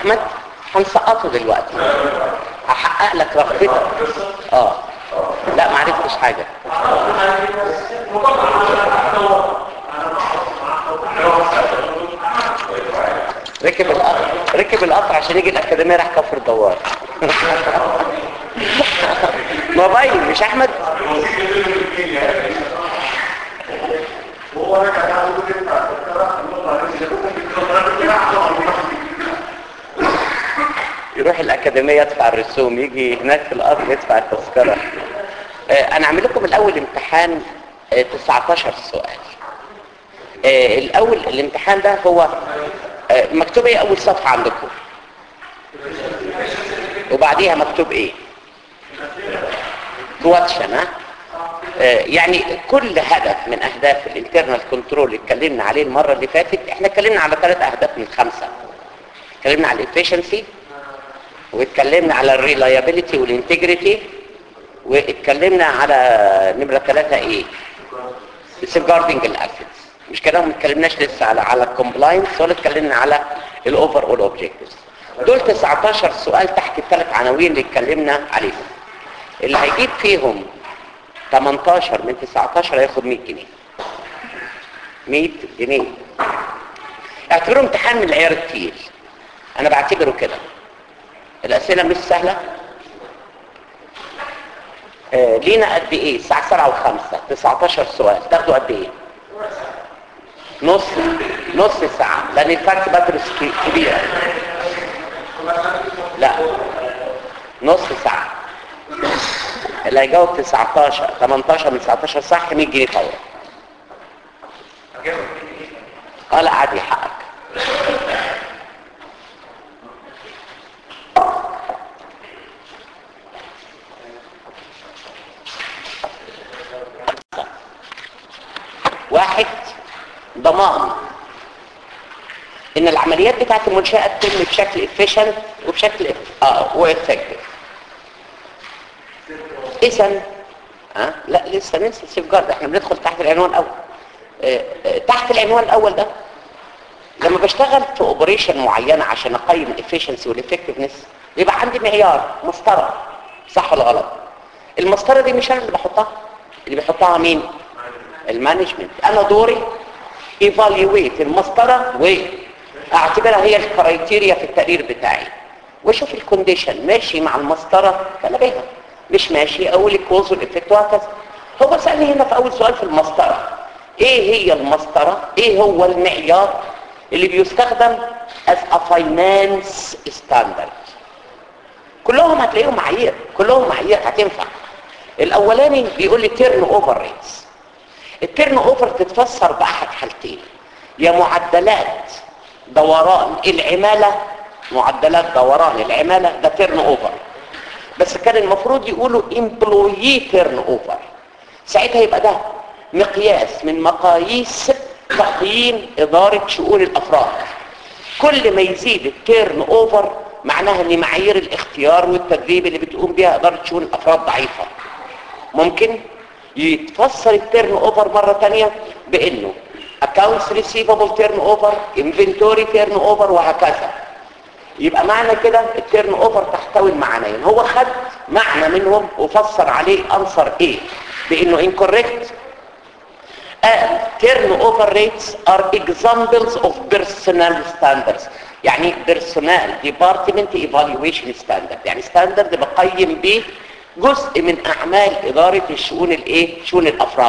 احمد هنسقطه دلوقتي هحقق لك رغبتك اه لا ما عرفتش حاجه ركب القطر ركب القطر عشان يجي الاكاديميه راح كفر دوار موبايل مش احمد هو رجع قاعد يقول يروح الأكاديمية يدفع الرسوم يجي هناك في الأرض يدفع التذكرة آه، أنا أعمل لكم الأول امتحان آه، 19 سؤال آه، الأول الامتحان ده هو آه، مكتوب إيه أول صفحة عندكم وبعديها مكتوب إيه كواتشن ها آه، يعني كل هدف من أهداف الانترنال كنترول اللي اتكلمنا عليه المرة اللي فاتت احنا اتكلمنا على ثلاث أهداف من خمسة اتكلمنا على الافشنسي واتكلمنا على الريلايابيليتي والانتجريتي واتكلمنا على نمرة ثلاثة ايه safeguarding الاسيتس مش كده وما اتكلمناش لسه على على الكومبلاينس ولا اتكلمنا على الاوفر اول اوبجكتيفز دول 19 سؤال تحت الثلاث عناوين اللي اتكلمنا عليهم اللي هيجيب فيهم 18 من 19 هياخد 100 جنيه 100 جنيه اعتبروه امتحان من العيار التقيل انا بعتبره كده الاسئله مش سهله آه لينا قد ايه الساعه 7 و5 19 سؤال تاخدوا قد ايه نص نص ساعه لان الفرق بدرس كبيره لا نص ساعه اللي هيجاوب 19 18 من 19 صح 100 جنيه فورا اه لا عادي حقك واحد ضمان ان العمليات بتاعت المنشأة تتم بشكل افيشنت وبشكل اه وافكتيف اذا ها لا لسه ننسى السيف جارد احنا بندخل تحت العنوان الاول اه اه تحت العنوان الاول ده لما بشتغل في اوبريشن معينه عشان اقيم الافيشنسي والافكتفنس يبقى عندي معيار مسطره صح ولا غلط المسطره دي مش انا اللي بحطها اللي بيحطها مين المانجمنت انا دوري ايفالويت المسطره واعتبرها هي الكرايتيريا في التقرير بتاعي واشوف الكونديشن ماشي مع المسطره فانا بيها مش ماشي اقول الكوز والافكت وهكذا هو سالني هنا في اول سؤال في المسطره ايه هي المسطره ايه هو المعيار اللي بيستخدم as a finance standard كلهم هتلاقيهم معايير كلهم معايير هتنفع الاولاني بيقول لي تيرن اوفر ريتس التيرن اوفر تتفسر باحد حالتين يا معدلات دوران العماله معدلات دوران العماله ده تيرن اوفر بس كان المفروض يقولوا امبلويي تيرن اوفر ساعتها يبقى ده مقياس من مقاييس تقييم اداره شؤون الافراد كل ما يزيد التيرن اوفر معناها ان معايير الاختيار والتدريب اللي بتقوم بها اداره شؤون الافراد ضعيفه ممكن يتفسر التيرن اوفر مرة تانية بانه accounts receivable turn over inventory turn over وهكذا يبقى معنى كده التيرن اوفر تحتوي المعنيين هو خد معنى منهم وفسر عليه انصر ايه بانه incorrect and turnover rates are examples of personal standards يعني personal department evaluation standard يعني standard بقيم بيه جزء من اعمال ادارة الشؤون الايه شؤون الافراد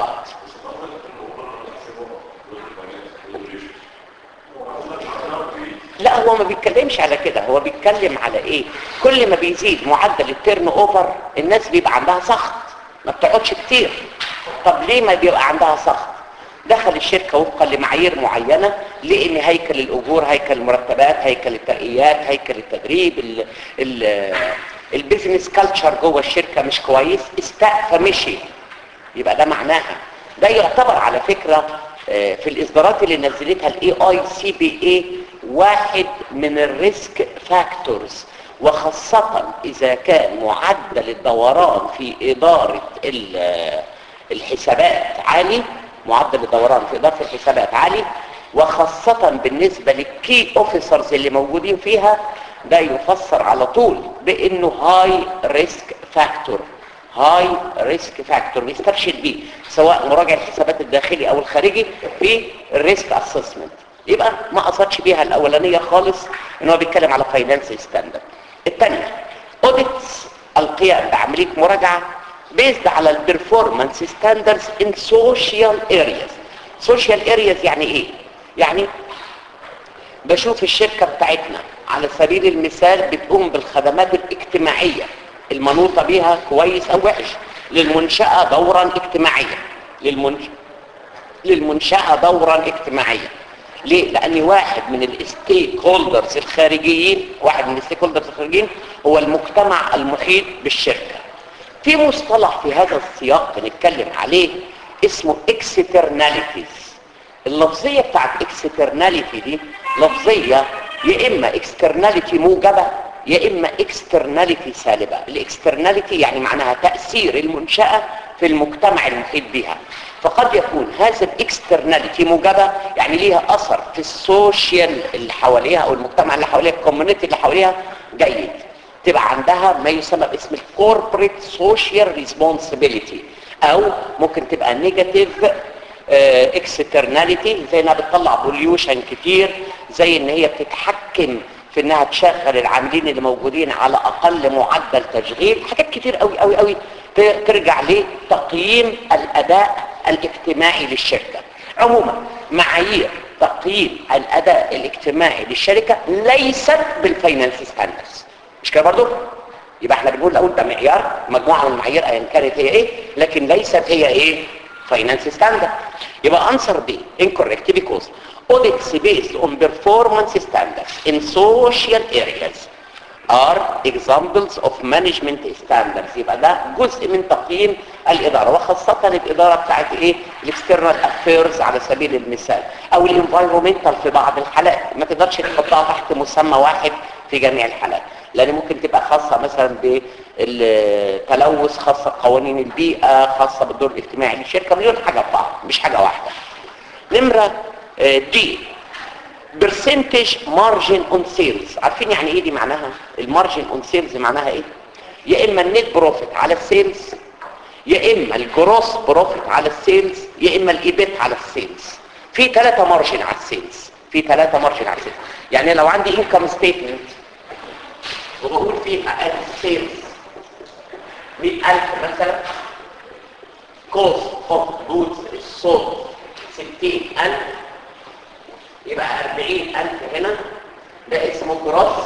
لا هو ما بيتكلمش على كده هو بيتكلم على ايه كل ما بيزيد معدل التيرن اوفر الناس بيبقى عندها سخط ما بتقعدش كتير طب ليه ما بيبقى عندها سخط دخل الشركة وفقا لمعايير معينة لان هيكل الاجور هيكل المرتبات هيكل الترقيات هيكل التدريب ال ال البيزنس كالتشر جوه الشركة مش كويس استاء فمشي يبقى ده معناها ده يعتبر على فكرة في الاصدارات اللي نزلتها الاي اي سي بي اي واحد من الريسك فاكتورز وخاصة اذا كان معدل الدوران في ادارة الحسابات عالي معدل الدوران في ادارة الحسابات عالي وخاصة بالنسبة للكي اوفيسرز اللي موجودين فيها ده يفسر على طول بانه هاي ريسك فاكتور هاي ريسك فاكتور بيسترشد بيه سواء مراجع الحسابات الداخلي او الخارجي في الريسك اسسمنت يبقى ما قصدش بيها الاولانيه خالص ان هو بيتكلم على فاينانس ستاندرد الثانيه اوديتس القيام بعمليه مراجعه بيزد على البرفورمانس ستاندردز ان سوشيال ارياز سوشيال ارياز يعني ايه يعني بشوف الشركه بتاعتنا على سبيل المثال بتقوم بالخدمات الاجتماعيه المنوطه بيها كويس او وحش للمنشاه دورا اجتماعيا للمنشاه للمنشاه دورا اجتماعيا ليه؟ لأن واحد من الستيك هولدرز الخارجيين واحد من الستيك هولدرز الخارجيين هو المجتمع المحيط بالشركة في مصطلح في هذا السياق بنتكلم عليه اسمه externalities اللفظية بتاعت externality دي لفظية يا إما externality موجبة يا إما externality سالبة الاكسترناليتي يعني معناها تأثير المنشأة في المجتمع المحيط بها فقد يكون هذا الاكسترناليتي موجبه يعني ليها اثر في السوشيال اللي حواليها او المجتمع اللي حواليها الكوميونتي اللي حواليها جيد تبقى عندها ما يسمى باسم الكوربريت سوشيال ريسبونسبيلتي او ممكن تبقى نيجاتيف اكسترناليتي زي انها بتطلع بوليوشن كتير زي ان هي بتتحكم في انها تشغل العاملين اللي موجودين على اقل معدل تشغيل حاجات كتير قوي قوي قوي ترجع لتقييم الاداء الاجتماعي للشركة عموما معايير تقييم الاداء الاجتماعي للشركة ليست بالفاينانس ستاندرز مش كده برضو يبقى احنا بنقول الاول ده معيار مجموعة من المعايير ايا كانت هي ايه لكن ليست هي ايه فاينانس ستاندرد يبقى answer B incorrect because audits based on performance standards in social areas are examples of management standards يبقى ده جزء من تقييم الإدارة وخاصة الإدارة بتاعت إيه الاكسترنال افيرز على سبيل المثال أو الانفايرومنتال في بعض الحالات ما تقدرش تحطها تحت مسمى واحد في جميع الحالات لأن ممكن تبقى خاصة مثلا بالتلوث خاصة بقوانين البيئة خاصة بالدور الاجتماعي للشركة مليون حاجة في بعض مش حاجة واحدة نمرة دي برسنتج مارجن اون سيلز عارفين يعني ايه دي معناها المارجن اون سيلز معناها ايه يا اما النت بروفيت على السيلز يا اما الجروس بروفيت على السيلز يا اما الايبت على السيلز في ثلاثه مارجن على السيلز في ثلاثه مارجن على السيلز يعني لو عندي انكم ستيتمنت وبقول فيها السيلز 100000 مثلا كوست اوف جودز الصوت 60000 يبقى 40000 هنا ده اسمه جروس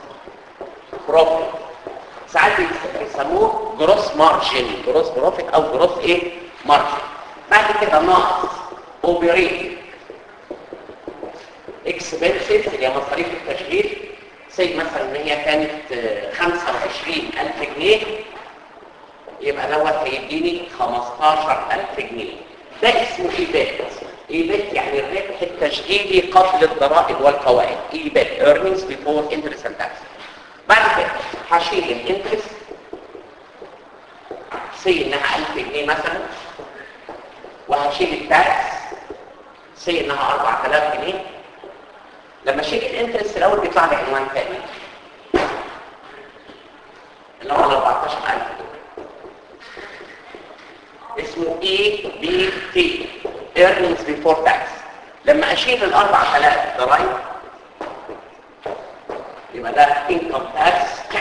بروفيت ساعات بيسموه جروس مارجن جروس بروفيت او جروس ايه مارجن بعد كده ناقص اوبريتنج اكسبنسز اللي هي مصاريف التشغيل سي مثلا ان هي كانت 25000 جنيه يبقى دوت هيديني 15000 جنيه ده اسمه ايبات ايبات يعني الربح التشغيلي قبل الضرائب والفوائد ايبات earnings before interest and tax بعد كده هشيل الانترست سي انها 1000 جنيه مثلا وهشيل التاكس سي انها 4000 جنيه لما اشيل الانترست الاول بيطلع لي عنوان ثاني اللي هو ال 14000 دول اسمه اي بي تي earnings before tax لما اشيل ال 4000 ضرايب يبقى ده income tax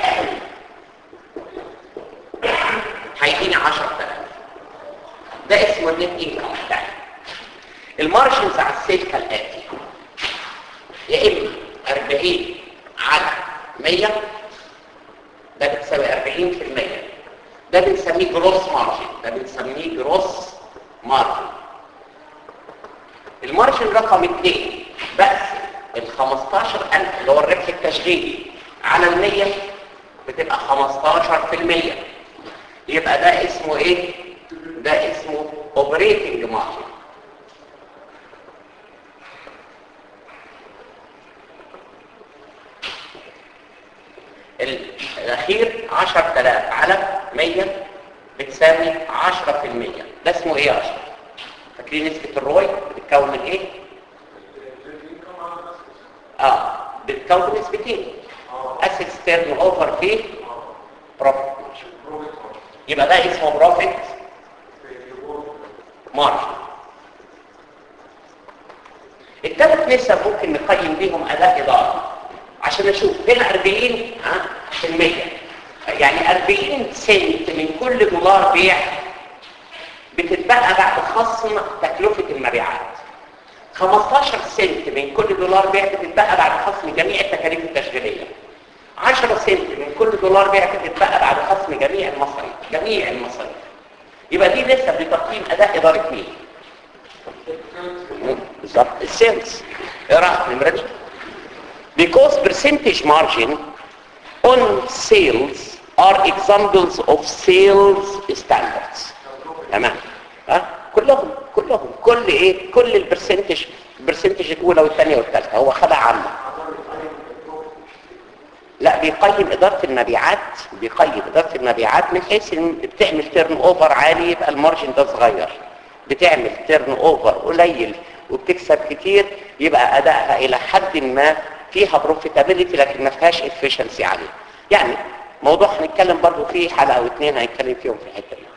هيديني 10000 ده اسمه النت انكم بتاعي المارجنز على السيل كالاتي يا اما 40 على 100 ده بتساوي 40% ده بنسميه جروس مارجن ده بنسميه جروس مارجن المارجن رقم 2 بس ال 15000 اللي هو الربح التشغيلي على ال 100 بتبقى 15% يبقى ده اسمه ايه ده اسمه اوبريتنج مارجن الاخير 10000 على 100 بتساوي 10% ده اسمه ايه يا اشرف فاكرين نسبه الروي بتتكون من ايه اه بتكون نسبتين اسيتس تيرن اوفر في بروفيت يبقى ده اسمه بروفيت مارجن الثلاث نسب ممكن نقيم بيهم اداء اداري عشان نشوف هنا 40 ها في المية يعني 40 سنت من كل دولار بيع بتتبقى بعد خصم تكلفة المبيعات 15 سنت من كل دولار بيع بتتبقى بعد خصم جميع التكاليف التشغيلية 10 سنت من كل دولار بيع بتتبقى بعد خصم جميع المصاريف جميع المصاريف يبقى دي نسب لتقييم اداء اداره مين بالظبط السيلز ايه رايك النمره دي because percentage margin on sales are examples of sales standards تمام ها كلهم كلهم كل ايه كل البرسنتج البرسنتج الاولى والثانيه والثالثه هو خدع عنه لا بيقيم إدارة المبيعات بيقيم إدارة المبيعات من حيث إن بتعمل تيرن اوفر عالي يبقى المارجن ده صغير بتعمل تيرن اوفر قليل وبتكسب كتير يبقى أدائها إلى حد ما فيها بروفيتابيلتي لكن ما فيهاش افشنسي عالية يعني موضوع هنتكلم برضو فيه حلقة او اتنين هنتكلم فيهم في الحتة دي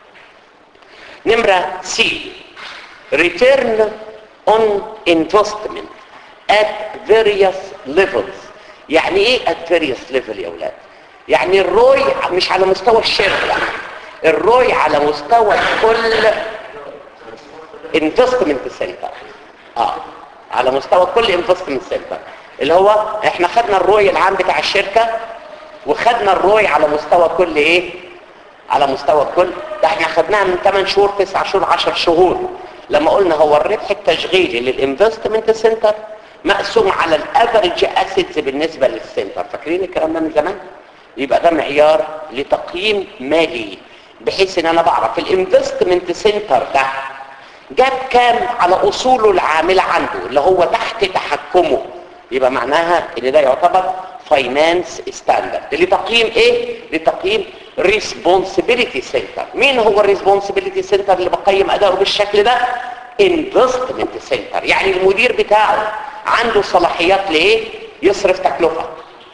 نمرة سي return on investment at various levels يعني ايه at various level يا اولاد يعني الروي مش على مستوى الشركة الروي على مستوى كل investment center اه على مستوى كل investment center اللي هو احنا خدنا الروي العام بتاع الشركة وخدنا الروي على مستوى كل ايه على مستوى كل ده احنا خدناها من 8 شهور 9 شهور 10 شهور لما قلنا هو الربح التشغيلي للانفستمنت سنتر مقسوم على الافريج اسيتس بالنسبه للسنتر فاكرين الكلام ده من زمان يبقى ده معيار لتقييم مالي بحيث ان انا بعرف الانفستمنت سنتر ده جاب كام على اصوله العامله عنده اللي هو تحت تحكمه يبقى معناها ان ده يعتبر فاينانس ستاندرد لتقييم ايه لتقييم ريسبونسبيلتي سنتر مين هو الريسبونسبيلتي سنتر اللي بقيم اداؤه بالشكل ده انفستمنت سنتر يعني المدير بتاعه عنده صلاحيات لايه يصرف تكلفه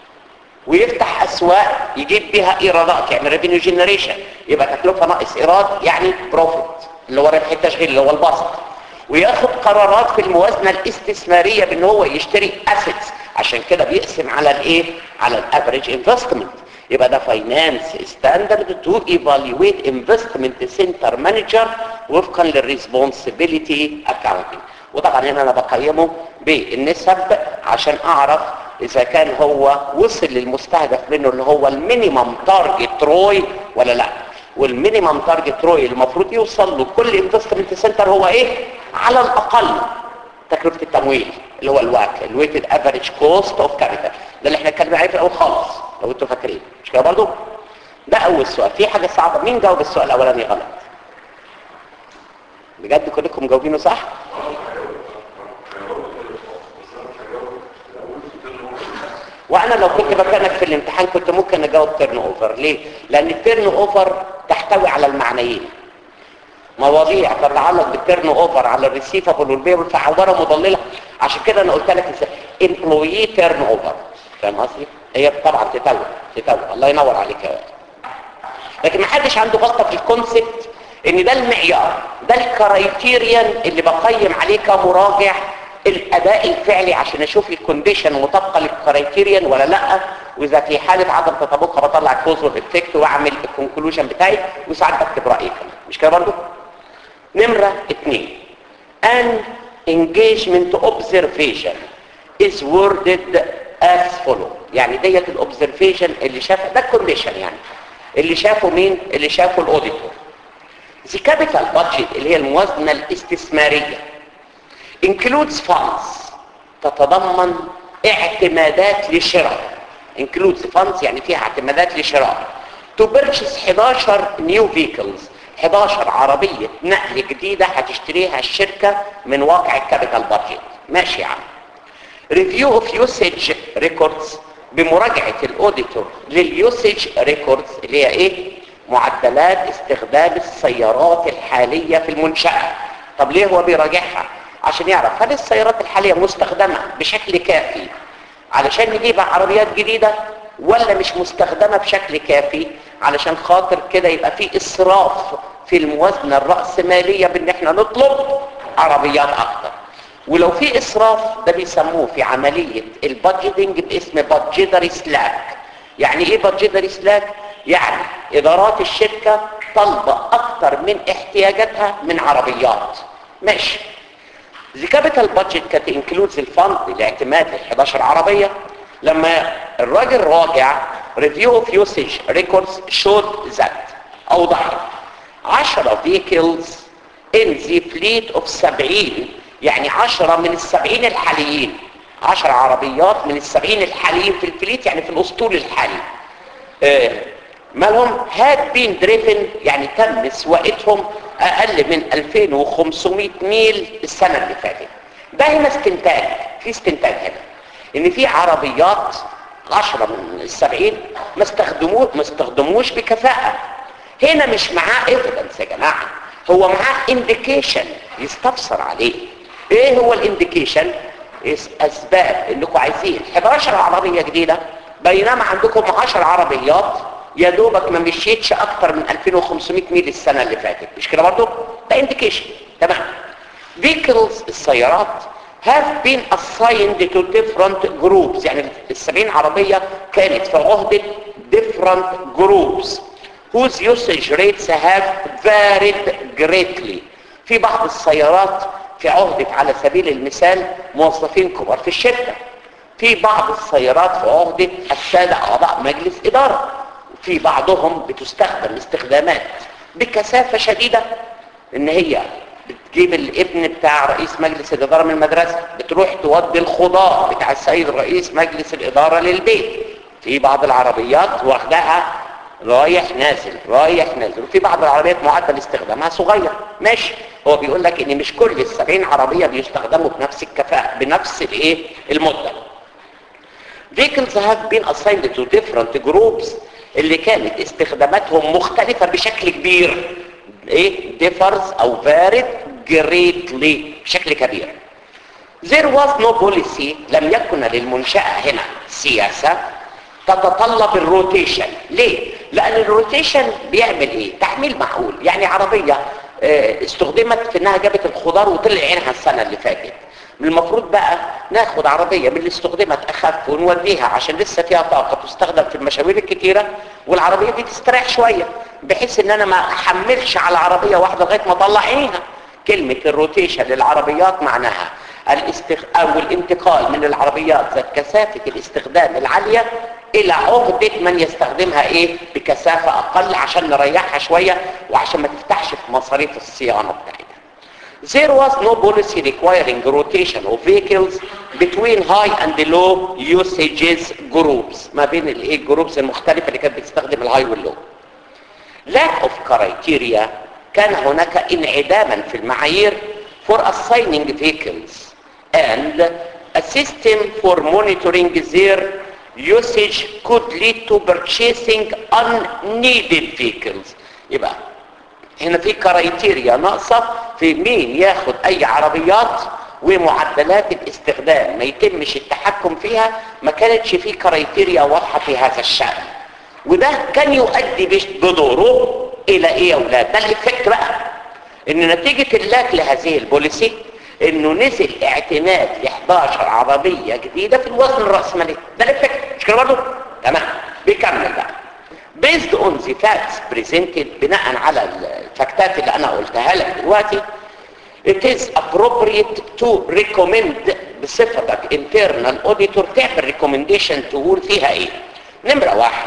ويفتح اسواق يجيب بها ايرادات يعني ريفينيو جنريشن يبقى تكلفه ناقص ايراد يعني بروفيت اللي هو ربح التشغيل اللي هو البسط وياخد قرارات في الموازنه الاستثماريه بان هو يشتري اسيتس عشان كده بيقسم على الايه على الافريج انفستمنت يبقى ده فاينانس ستاندرد تو ايفالويت انفستمنت سنتر مانجر وفقا للريسبونسبيلتي اكاونتنج وطبعا هنا انا بقيمه بالنسب عشان اعرف اذا كان هو وصل للمستهدف منه اللي هو المينيمم تارجت روي ولا لا والمينيمم تارجت روي المفروض يوصل له كل انفستمنت سنتر هو ايه على الاقل تكلفه التمويل اللي هو الواك الويتد افريج كوست اوف كابيتال ده اللي احنا اتكلمنا عليه في الاول خالص لو انتوا فاكرين مش كده برضه ده اول سؤال في حاجه صعبه مين جاوب السؤال الاولاني غلط بجد كلكم جاوبينه صح وانا لو كنت مكانك في الامتحان كنت ممكن اجاوب تيرن اوفر ليه لان التيرن اوفر تحتوي على المعنيين مواضيع تتعلق بالتيرن اوفر على الريسيفبل والبيبل فعباره مضلله عشان كده انا قلت لك ازاي امبلوي تيرن اوفر فاهم قصدي هي طبعا تتوه تتوه الله ينور عليك يا ولد لكن ما حدش عنده غلطه في الكونسبت ان ده المعيار ده الكرايتيريان اللي بقيم عليه كمراجع الاداء الفعلي عشان اشوف الكونديشن مطابقه للكرايتيريان ولا لا واذا في حاله عدم تطابقها بطلع كوز افكت واعمل الكونكلوجن بتاعي وساعات بكتب رايي كمان مش كده برضو نمره اثنين an engagement observation is worded as follow يعني ديت الاوبزرفيشن اللي شافها ده الكونديشن يعني اللي شافه مين اللي شافه الاوديتور The capital budget اللي هي الموازنة الاستثمارية includes funds تتضمن اعتمادات لشراء includes funds يعني فيها اعتمادات لشراء to purchase 11 new vehicles 11 عربية نقل جديدة هتشتريها الشركة من واقع الكابيتال بادجت ماشي يا عم review of usage records بمراجعة الاوديتور لليوسج ريكوردز اللي هي ايه معدلات استخدام السيارات الحالية في المنشأة طب ليه هو بيراجعها عشان يعرف هل السيارات الحالية مستخدمة بشكل كافي علشان نجيب عربيات جديدة ولا مش مستخدمة بشكل كافي علشان خاطر كده يبقى في اسراف في الموازنة الرأسمالية بان احنا نطلب عربيات اكتر ولو في اسراف ده بيسموه في عملية البادجيتنج باسم بادجيتري سلاك يعني ايه بادجيتري سلاك يعني ادارات الشركة طالبة اكتر من احتياجاتها من عربيات ماشي The capital budget كانت includes الفند لاعتماد ال 11 عربية لما الراجل راجع review of usage records showed that اوضح 10 vehicles in the fleet of 70 يعني 10 من السبعين الحاليين 10 عربيات من السبعين الحاليين في الفليت يعني في الاسطول الحالي آه مالهم had been driven يعني تم سواقتهم اقل من 2500 ميل السنة اللي فاتت ده هنا استنتاج في استنتاج هنا ان في عربيات 10 من السبعين ما استخدموش ما استخدموش بكفاءة هنا مش معاه ايفيدنس يا جماعة هو معاه انديكيشن يستفسر عليه ايه هو الانديكيشن اسباب انكم عايزين 11 عربية جديدة بينما عندكم 10 عربيات يا دوبك ما مشيتش اكتر من 2500 ميل السنة اللي فاتت مش كده برضو ده انديكيشن تمام vehicles السيارات have been assigned to different groups يعني السبعين عربية كانت في عهدة different groups whose usage rates have varied greatly في بعض السيارات في عهدة على سبيل المثال موظفين كبار في الشركة في بعض السيارات في عهدة السادة أعضاء مجلس إدارة في بعضهم بتستخدم استخدامات بكثافة شديدة ان هي بتجيب الابن بتاع رئيس مجلس الإدارة من المدرسة بتروح تودي الخضار بتاع السيد رئيس مجلس الإدارة للبيت في بعض العربيات واخدها رايح نازل رايح نازل وفي بعض العربيات معدل استخدامها صغير ماشي هو بيقول لك ان مش كل السبعين عربية بيستخدموا بنفس الكفاءة بنفس الايه المدة vehicles have been assigned to different groups اللي كانت استخداماتهم مختلفة بشكل كبير ايه differs او varied greatly بشكل كبير there was no policy لم يكن للمنشأة هنا سياسة تتطلب الروتيشن ليه؟ لأن الروتيشن بيعمل ايه؟ تحميل معقول يعني عربية اه استخدمت في انها جابت الخضار وطلع عينها السنة اللي فاتت المفروض بقى ناخد عربية من اللي استخدمت اخف ونوديها عشان لسه فيها طاقة تستخدم في المشاوير الكتيرة والعربية دي تستريح شوية بحيث ان انا ما احملش على عربية واحدة لغاية ما اطلع عينها كلمة الروتيشن للعربيات معناها الاستخ... او الانتقال من العربيات ذات كثافة الاستخدام العالية الى عهدة من يستخدمها ايه بكثافة اقل عشان نريحها شوية وعشان ما تفتحش في مصاريف الصيانة بتاعتها There was no policy requiring rotation of vehicles between high and low usages groups ما بين الايه الجروبس المختلفة اللي كانت بتستخدم الهاي واللو lack of criteria كان هناك انعداما في المعايير for assigning vehicles and a system for monitoring their usage could lead to purchasing unneeded vehicles يبقى هنا في كرايتيريا ناقصة في مين ياخد اي عربيات ومعدلات الاستخدام ما يتمش التحكم فيها ما كانتش في كرايتيريا واضحة في هذا الشأن وده كان يؤدي بدوره الى ايه يا اولاد ده الافكت بقى ان نتيجة اللاك لهذه البوليسي انه نزل اعتماد ل 11 عربية جديدة في الوزن الرأسمالي ده الافكت مش كده برضه تمام بيكمل بقى based on the facts presented بناء على الفاكتات اللي انا قلتها لك دلوقتي it is appropriate to recommend بصفتك internal auditor تعمل recommendation تقول فيها ايه نمرة واحد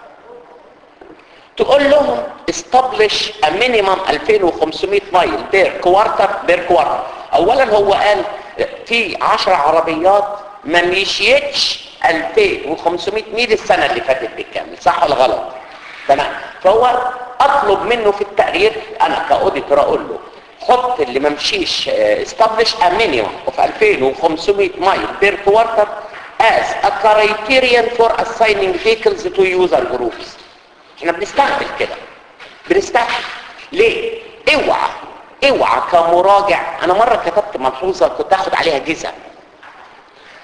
تقول لهم establish a minimum 2500 مايل بير كوارتر بير كوارتر اولا هو قال في 10 عربيات ما مشيتش 2500 ميل السنة اللي فاتت بالكامل صح ولا غلط تمام فهو اطلب منه في التقرير انا كاوديتور اقول له حط اللي ما مشيش establish a minimum of 2500 مايل بير كوارتر as a criterion for assigning vehicles to user groups احنا بنستعمل كده بنستعمل ليه اوعى اوعى كمراجع انا مره كتبت ملحوظه كنت اخد عليها جزء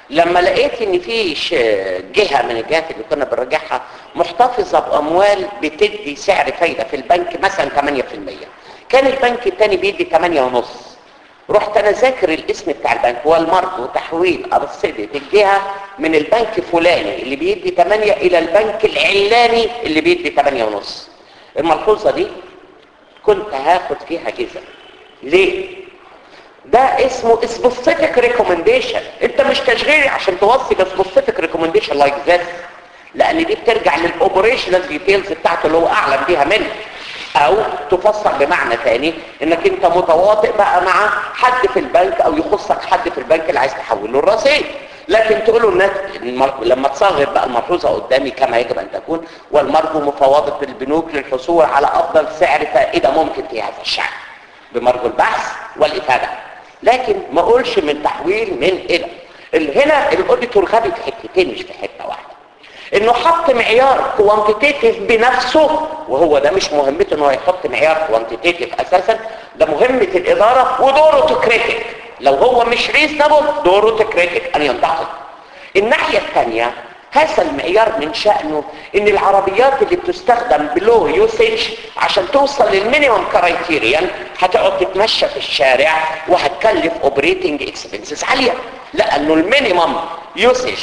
لما لقيت ان في ش- جهه من الجهات اللي كنا بنراجعها محتفظه باموال بتدي سعر فايده في البنك مثلا 8% كان البنك الثاني بيدي 8 ونص رحت انا ذاكر الاسم بتاع البنك والمرض وتحويل ارصده الجهه من البنك فلاني اللي بيدي 8 الى البنك العلاني اللي بيدي 8 ونص الملحوظه دي كنت هاخد فيها جزء ليه ده اسمه specific recommendation انت مش تشغيلي عشان توصي ب specific recommendation like this لان دي بترجع للاوبريشنال ديتيلز بتاعته اللي هو اعلم بيها منه او تفسر بمعنى تاني انك انت متواطئ بقى مع حد في البنك او يخصك حد في البنك اللي عايز تحول له الرصيد لكن تقول له الناس المر- لما تصغر بقى الملحوظه قدامي كما يجب ان تكون والمرجو مفاوضه البنوك للحصول على افضل سعر فائده ممكن في هذا الشأن بمرجو البحث والافاده لكن ما اقولش من تحويل من الى ال- هنا الاوديتور غبي في حتتين مش في حته واحده انه حط معيار كوانتيتيف بنفسه وهو ده مش مهمته انه يحط معيار كوانتيتيف اساسا ده مهمه الاداره ودوره تكريتيك لو هو مش ريزنبل دوره تكريتيك ان ينتقد الناحيه الثانيه هذا المعيار من شأنه ان العربيات اللي بتستخدم بلو يوسج عشان توصل للمينيمم كرايتيريان هتقعد تتمشى في الشارع وهتكلف اوبريتنج اكسبنسز عاليه لانه المينيمم يوسج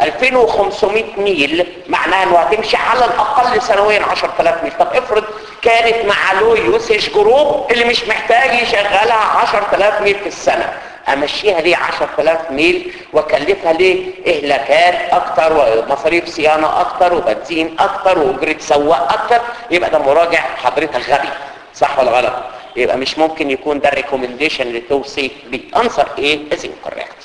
2500 ميل معناها انه هتمشي على الاقل سنويا 10000 ميل طب افرض كانت مع لو يوسج جروب اللي مش محتاج يشغلها 10000 ميل في السنه امشيها ليه 10000 ميل واكلفها ليه اهلاكات اكتر ومصاريف صيانه اكتر وبنزين اكتر واجره سواق اكتر يبقى ده مراجع حضرتك غبي صح ولا غلط يبقى مش ممكن يكون ده الريكومنديشن اللي توصي بيه انسر ايه is incorrect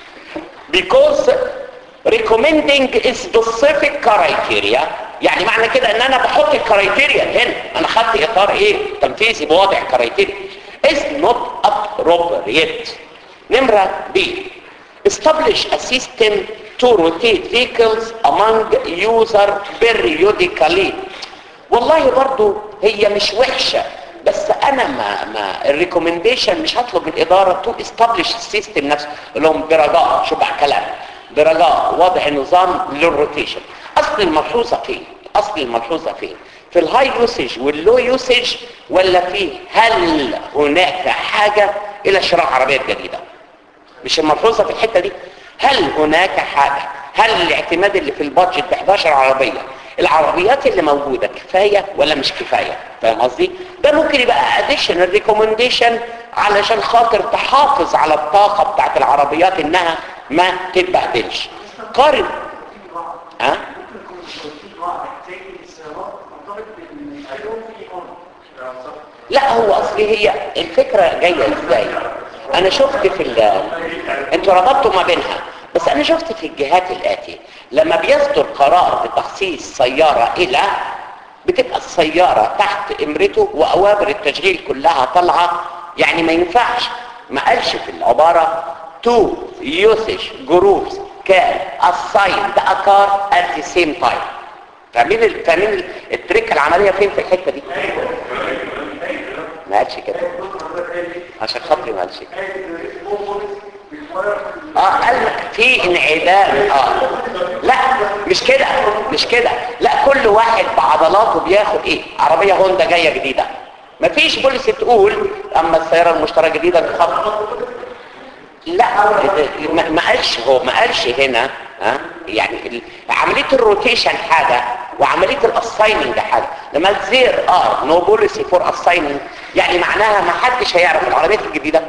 because recommending specific criteria يعني معنى كده ان انا بحط الكرايتيريا هنا انا خدت اطار ايه تنفيذي بوضع كرايتيريا is not appropriate نمرة B establish a system to rotate vehicles among user periodically والله برضو هي مش وحشة بس انا ما ما الريكومنديشن مش هطلب من الاداره تو استابليش السيستم نفسه اقول لهم برجاء شو بقى كلام برجاء وضع نظام للروتيشن اصل الملحوظه فين اصل الملحوظه فين في الهاي يوسج واللو يوسج ولا في هل هناك حاجه الى شراء عربيات جديده مش الملحوظه في الحته دي هل هناك حاجه هل الاعتماد اللي في البادجت ب 11 عربيه العربيات اللي موجوده كفايه ولا مش كفايه فاهم قصدي ده ممكن يبقى اديشنال ريكومنديشن علشان خاطر تحافظ على الطاقه بتاعت العربيات انها ما تتبهدلش قارن ها لا هو اصلي هي الفكره جايه ازاي انا شفت في ال انتوا ربطتوا ما بينها بس انا شفت في الجهات الاتيه لما بيصدر قرار بتخصيص سياره الى بتبقى السياره تحت امرته واوامر التشغيل كلها طالعه يعني ما ينفعش ما قالش في العباره تو usage groups can assign the car at the same time فاهمين ال- فاهمين ال- التريك العمليه فين في الحته دي ما قالش كده عشان خاطري ما قالش كده اه قال لك في انعدام اه لا مش كده مش كده لا كل واحد بعضلاته بياخد ايه عربيه هوندا جايه جديده مفيش بوليسي تقول اما السياره المشتركه الجديده تخفض لا ما ما قالش هو ما قالش هنا ها يعني ال- عمليه الروتيشن حاجه وعمليه الاسايننج حاجه لما زير ار نو بوليسي فور اسايننج يعني معناها ما حدش هيعرف العربيات الجديده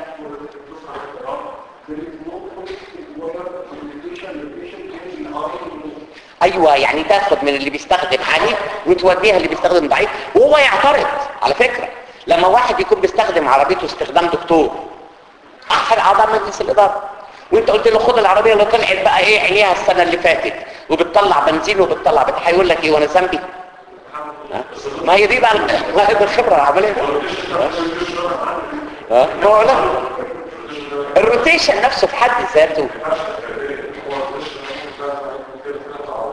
ايوه يعني تاخد من اللي بيستخدم عالي وتوديها اللي بيستخدم ضعيف وهو يعترض على فكره لما واحد يكون بيستخدم عربيته استخدام دكتور احد اعضاء مجلس الاداره وانت قلت له خد العربيه اللي طلعت بقى ايه عينيها السنه اللي فاتت وبتطلع بنزين وبتطلع بتاع هيقول لك ايه وانا ذنبي ها؟ ما هي دي بقى ما هي دي الخبره العمليه ها ما هو لا الروتيشن نفسه في حد ذاته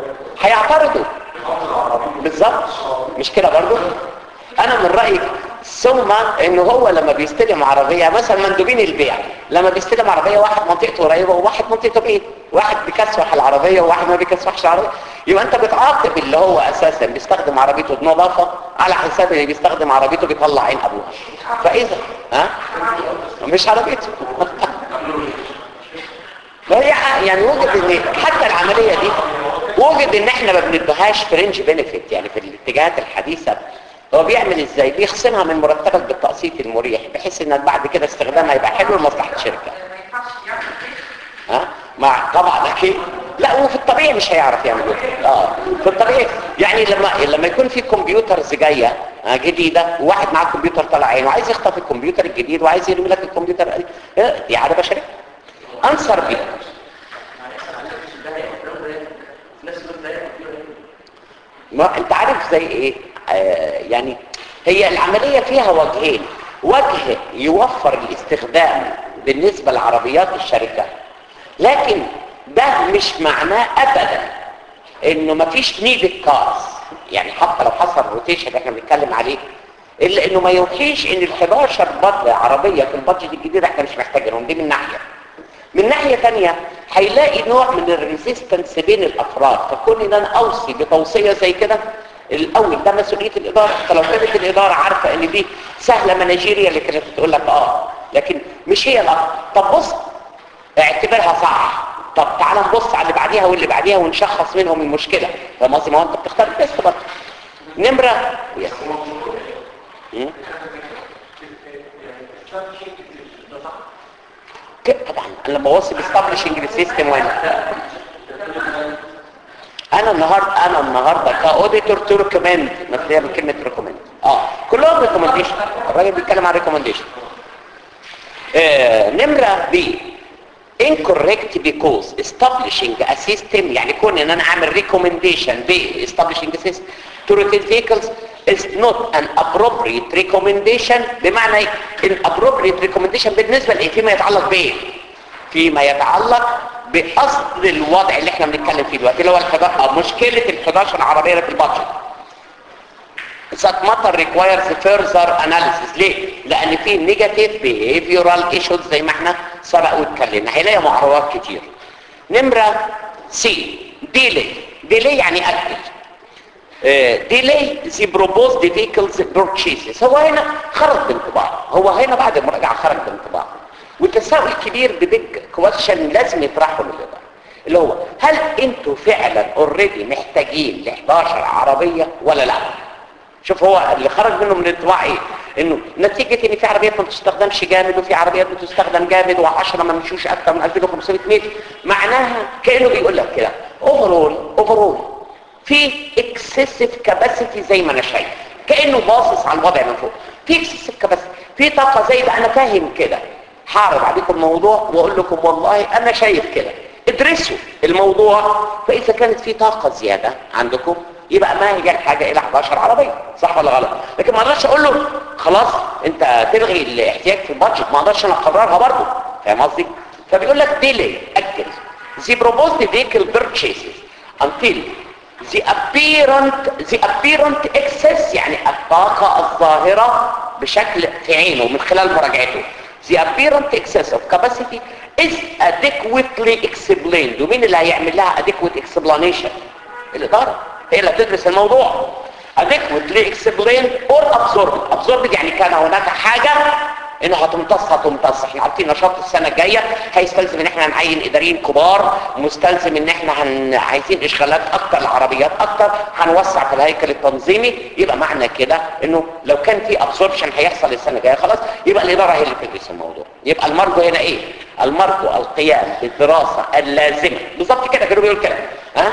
هيعترضوا بالظبط مش كده برضو انا من رايي ثم ان هو لما بيستلم عربيه مثلا مندوبين البيع لما بيستلم عربيه واحد منطقته قريبه وواحد منطقته بعيد واحد بيكسوح العربيه وواحد ما بيكسوحش العربيه يبقى انت بتعاقب اللي هو اساسا بيستخدم عربيته بنظافه على حساب اللي بيستخدم عربيته بيطلع عين ابوها فاذا ها مش عربيته فهي يعني وجد ان حتى العمليه دي وجد ان احنا ما بندهاش فرنج بنفيت يعني في الاتجاهات الحديثه هو بيعمل ازاي بيخصمها من مرتبك بالتقسيط المريح بحيث انك بعد كده استخدامها يبقى حلو لمصلحه الشركه ها مع طبعا اكيد لا هو في الطبيعي مش هيعرف يعمل كده اه في الطبيعي يعني لما لما يكون في كمبيوترز جايه آه، جديده وواحد معاه كمبيوتر طالع عينه وعايز يخطف الكمبيوتر الجديد وعايز يرمي لك الكمبيوتر آه، دي عاده بشريه انصر بيه ما انت عارف زي ايه آه يعني هي العملية فيها وجهين وجه يوفر الاستخدام بالنسبة لعربيات الشركة لكن ده مش معناه ابدا انه مفيش نيد كارز يعني حتى لو حصل روتيشن اللي احنا بنتكلم عليه الا انه ما يوحيش ان ال 11 بط عربية في البادجت الجديد احنا مش محتاجينهم دي من ناحية من ناحية تانية هيلاقي نوع من الريزيستنس بين الافراد فكون ان انا اوصي بتوصية زي كده الاول ده مسؤولية الادارة فلو كانت الادارة عارفة ان دي سهلة مناجيرية اللي كانت تقول لك اه لكن مش هي الأفضل طب بص اعتبرها صح طب تعال نبص على اللي بعديها واللي بعديها ونشخص منهم المشكلة فاهم قصدي ما هو انت بتختار البيست برضه نمرة يس. مم. كده طبعا انا لما بوصي باستابليشنج السيستم وانا انا النهارده انا النهارده كاوديتور تو ريكومند مبنيه بكلمه ريكومند اه كلهم ريكومنديشن الراجل بيتكلم عن ريكومنديشن آه نمره بي incorrect because establishing a system يعني كون ان انا اعمل recommendation ب establishing a system to rotate vehicles is not an appropriate recommendation بمعنى ايه inappropriate recommendation بالنسبة لايه فيما يتعلق بايه فيما يتعلق باصل الوضع اللي احنا بنتكلم فيه دلوقتي اللي هو الحدا- مشكلة ال 11 عربية اللي في البادجت that matter requires further analysis ليه؟ لأن في negative behavioral issues زي ما احنا سبق واتكلمنا هيلاقي معروضات كتير نمرة سي delay delay يعني أجل delay the proposed vehicles purchases هو هنا خرج بانطباع هو هنا بعد المراجعة خرج بانطباع والتساؤل الكبير ببيج كويشن لازم يطرحه للإدارة اللي هو هل انتوا فعلا اوريدي محتاجين ل 11 عربية ولا لا؟ شوف هو اللي خرج منه من الانطباع ايه انه نتيجة ان في عربيات ما بتستخدمش جامد وفي عربيات بتستخدم جامد و10 ما مشوش اكتر من 2500 متر معناها كانه بيقول لك كده اوفرول اوفرول في اكسسيف كاباسيتي زي ما انا شايف كانه باصص على الوضع من فوق في اكسسيف كاباسيتي في طاقه زي ده انا فاهم كده هعرض عليكم الموضوع واقول لكم والله انا شايف كده ادرسوا الموضوع فاذا كانت في طاقه زياده عندكم يبقى ما هي الحاجه الى 11 عربيه صح ولا غلط لكن ما اقدرش اقول له خلاص انت تلغي الاحتياج في البادجت ما اقدرش انا اقررها برضه فاهم قصدي فبيقول لك ديلي اجل the proposed vehicle purchases until the apparent the apparent excess يعني الطاقه الظاهره بشكل في عينه من خلال مراجعته the apparent excess of capacity is adequately explained ومين اللي هيعمل لها adequate explanation الإدارة هي اللي هتدرس الموضوع adequately explained or absorbed absorbed يعني كان هناك حاجة انها هتمتص هتمتص احنا عارفين نشاط السنة الجاية هيستلزم ان احنا نعين اداريين كبار مستلزم ان احنا هن... عايزين اشغالات اكتر العربيات اكتر هنوسع في الهيكل التنظيمي يبقى معنى كده انه لو كان في ابسوربشن هيحصل السنة الجاية خلاص يبقى الادارة هي اللي بتدرس الموضوع يبقى المرجو هنا ايه المرجو القيام بالدراسة اللازمة بالظبط كده كانوا بيقول كده ها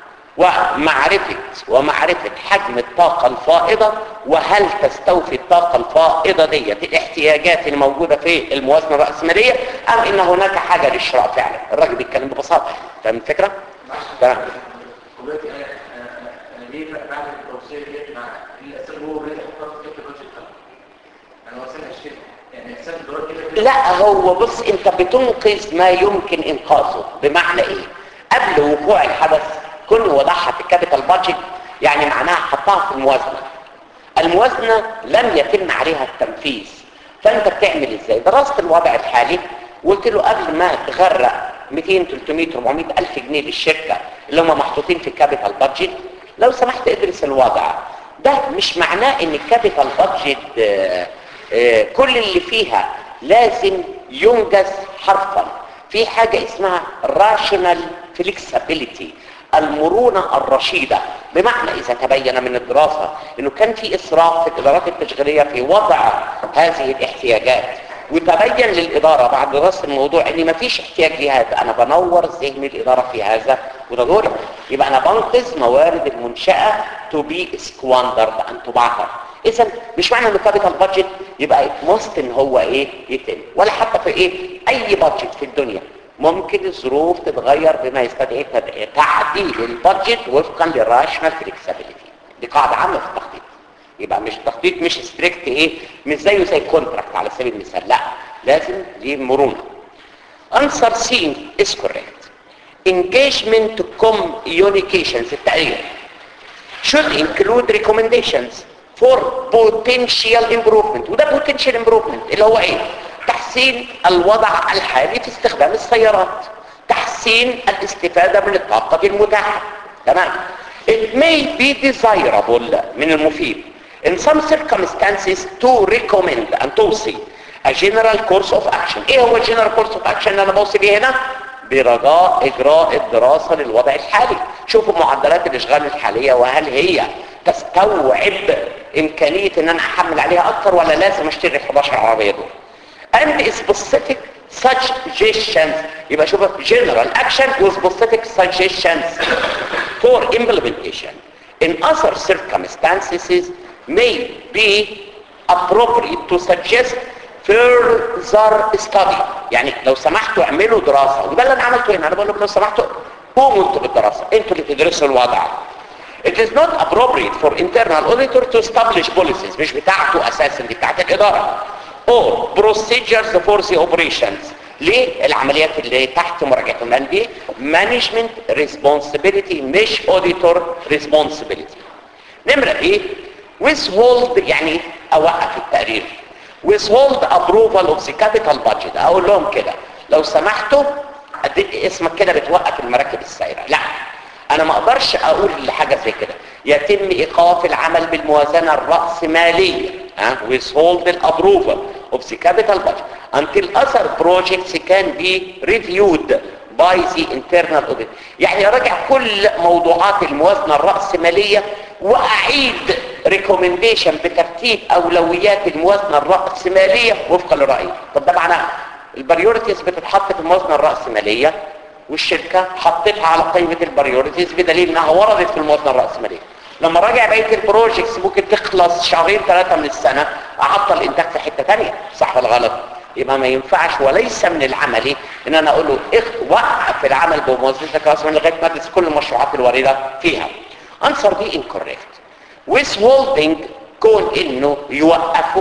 ومعرفة ومعرفة حجم الطاقة الفائضة وهل تستوفي الطاقة الفائضة ديت الاحتياجات اللي موجودة في الموازنة الرأسمالية أم إن هناك حاجة للشراء فعلا الراجل بيتكلم ببساطة فاهم الفكرة؟ تمام دلوقتي انا انا انا ليه بعمل التوصيه ديت مع الاساس هو اللي حطها في البادجت بتاعه انا وصلت اشتري يعني الاساس دلوقتي كده لا هو بص انت بتنقذ ما يمكن انقاذه بمعنى ايه قبل وقوع الحدث كل وضعها في الكابيتال بادجت يعني معناها حطها في الموازنه الموازنة لم يتم عليها التنفيذ فانت بتعمل ازاي درست الوضع الحالي وقلت له قبل ما تغرق 200 300 400 الف جنيه للشركة اللي هم محطوطين في الكابيتال بادجت لو سمحت ادرس الوضع ده مش معناه ان الكابيتال بادجت آه، آه، كل اللي فيها لازم ينجز حرفا في حاجة اسمها rational flexibility المرونة الرشيدة بمعنى إذا تبين من الدراسة أنه كان في إسراف في الإدارات التشغيلية في وضع هذه الاحتياجات وتبين للإدارة بعد دراسة الموضوع أن مفيش احتياج لهذا أنا بنور ذهن الإدارة في هذا وده دوري يبقى أنا بنقذ موارد المنشأة to be squandered أن تبعثر إذا مش معنى إنه كابيتال بادجت يبقى مست إن هو إيه يتم ولا حتى في إيه أي بادجت في الدنيا ممكن الظروف تتغير بما يستدعي تد- تعديل البادجت وفقا للراشنال فليكسبيليتي دي قاعده عامه في التخطيط يبقى مش التخطيط مش ستريكت ايه مش زيه زي الكونتراكت على سبيل المثال لا لازم دي مرونه answer C is correct engagement communications التقرير should include recommendations for potential improvement وده potential improvement اللي هو ايه تحسين الوضع الحالي في استخدام السيارات تحسين الاستفادة من الطاقة المتاحة تمام it may be desirable من المفيد in some circumstances to recommend أن توصي a general course of action ايه هو general course of action اللي انا بوصي بيه هنا برجاء اجراء الدراسة للوضع الحالي شوفوا معدلات الاشغال الحالية وهل هي تستوعب امكانية ان انا احمل عليها اكتر ولا لازم اشتري 11 عربية دول and specific suggestions يبقى شوف general action with specific suggestions for implementation in other circumstances may be appropriate to suggest further study يعني لو سمحتوا اعملوا دراسة وده اللي انا عملته هنا انا بقول لكم لو سمحتوا قوموا انتوا بالدراسة انتوا اللي تدرسوا الوضع It is not appropriate for internal auditor to establish policies مش بتاعته اساسا دي بتاعت الادارة or procedures for the operations ليه العمليات اللي تحت مراجعتهم لان دي management responsibility مش auditor responsibility نمرة ايه withhold يعني اوقف التقرير withhold approval of the capital budget اقول لهم كده لو سمحتوا أدي- اسمك كده بتوقف المراكب السائرة لا انا ما اقدرش اقول لحاجة زي كده يتم ايقاف العمل بالموازنة الرأسمالية ها withhold the approval of the capital budget until other projects can be reviewed by the internal audit يعني اراجع كل موضوعات الموازنة الرأسمالية واعيد recommendation بترتيب اولويات الموازنة الرأسمالية وفقا لرأيي طب ده معناه البريورتيز بتتحط في الموازنة الرأسمالية والشركة حطتها على قائمة البريورتيز بدليل انها وردت في الموازنة الرأسمالية لما راجع بقية البروجيكتس ممكن تخلص شهرين ثلاثة من السنة اعطل الانتاج في حتة تانية صح ولا غلط يبقى ما ينفعش وليس من العملي ان انا اقول له اخ- وقف العمل بموازنتك رأسمالية لغاية ما تدرس كل المشروعات الواردة فيها answer دي incorrect withholding كون انه يوقفوا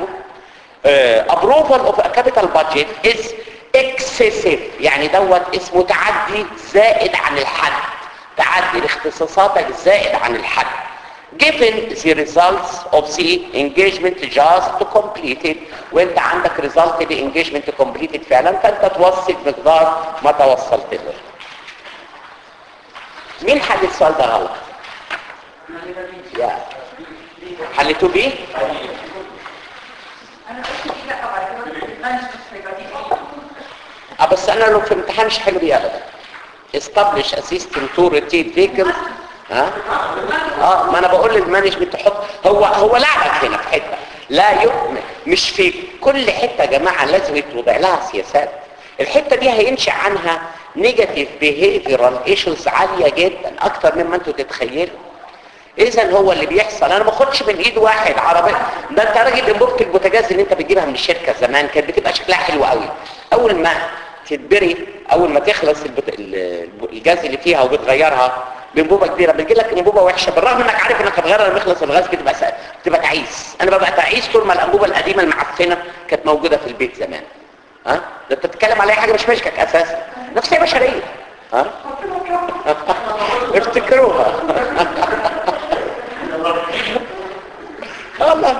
uh, approval of a capital budget is excessive يعني دوت اسمه تعدي زائد عن الحد تعدي لاختصاصاتك زائد عن الحد given the results of the engagement just to complete it وانت عندك result ل engagement completed فعلا فانت توصل مقدار ما توصلت له مين حل السؤال ده غلط؟ يا حلتوه بيه؟ انا قلت لا بعد كده المانجمنت هيبقى دي اه بس انا لو في امتحان مش حلو بيه ابدا establish a system to rotate vehicles ها اه ما انا بقول للمانجمنت تحط هو هو لعبك هنا في حته لا يؤمن مش في كل حته يا جماعه لازم يتوضع لها سياسات الحته دي هينشا عنها نيجاتيف بيهيفيرال ايشوز عاليه جدا اكتر مما انتوا تتخيلوا اذا هو اللي بيحصل انا ما باخدش من ايد واحد عربي ده انت راجل انبوبه البوتاجاز اللي انت بتجيبها من الشركه زمان كانت بتبقى شكلها حلو قوي اول ما تتبري اول ما تخلص البت... ال- الجاز اللي فيها وبتغيرها بانبوبه كبيره بتجي لك انبوبه وحشه بالرغم انك عارف انك هتغيرها لما يخلص الغاز بتبقى سا... بتبقى تعيس انا ببقى تعيس طول ما الانبوبه القديمه المعفنه كانت موجوده في البيت زمان ها ده انت بتتكلم على أي حاجه مش مشكك اساسا نفسيه بشريه ها افتكروها والله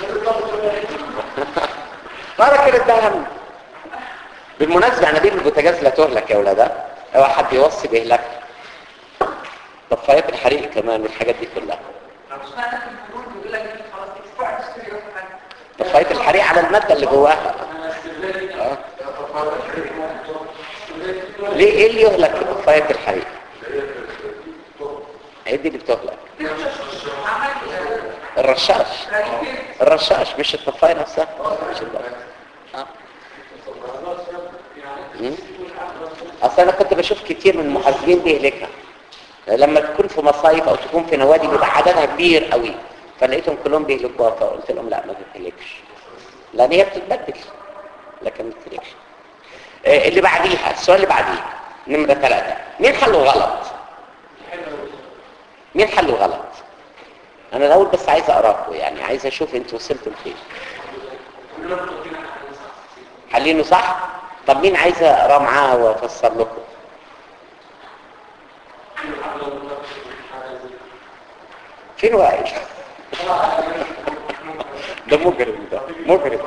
مرة كده اتهم بالمناسبة عنابيب البوتاجاز لا تهلك يا ولاد لو حد يوصي بيهلك طفايات الحريق كمان والحاجات دي كلها مش معنى في الفنون بيقول لك دي خلاص اكسبيرت تشتري روح حاجه طفايات الحريق على المادة اللي جواها آه. ليه ايه اللي يهلك في طفايات الحريق ايه دي اللي بتهلك عمل الرشاش الرشاش مش الطفاية نفسها مش الطفاية. آه. مم. اصل انا كنت بشوف كتير من المحاسبين بيهلكها لما تكون في مصايف او تكون في نوادي بيبقى عددها كبير قوي فلقيتهم كلهم بيهلكوها فقلت لهم لا ما بتهلكش لان هي بتتبدل لكن ما بتهلكش آه، اللي بعديها السؤال اللي بعديه نمرة ثلاثة مين حله غلط مين حله غلط انا الاول بس عايز اقراكم يعني عايز اشوف انتوا وصلتوا لفين حلينه صح طب مين عايز اقرا معاه وافسر لكم فين وائل ده مجرم ده مجرم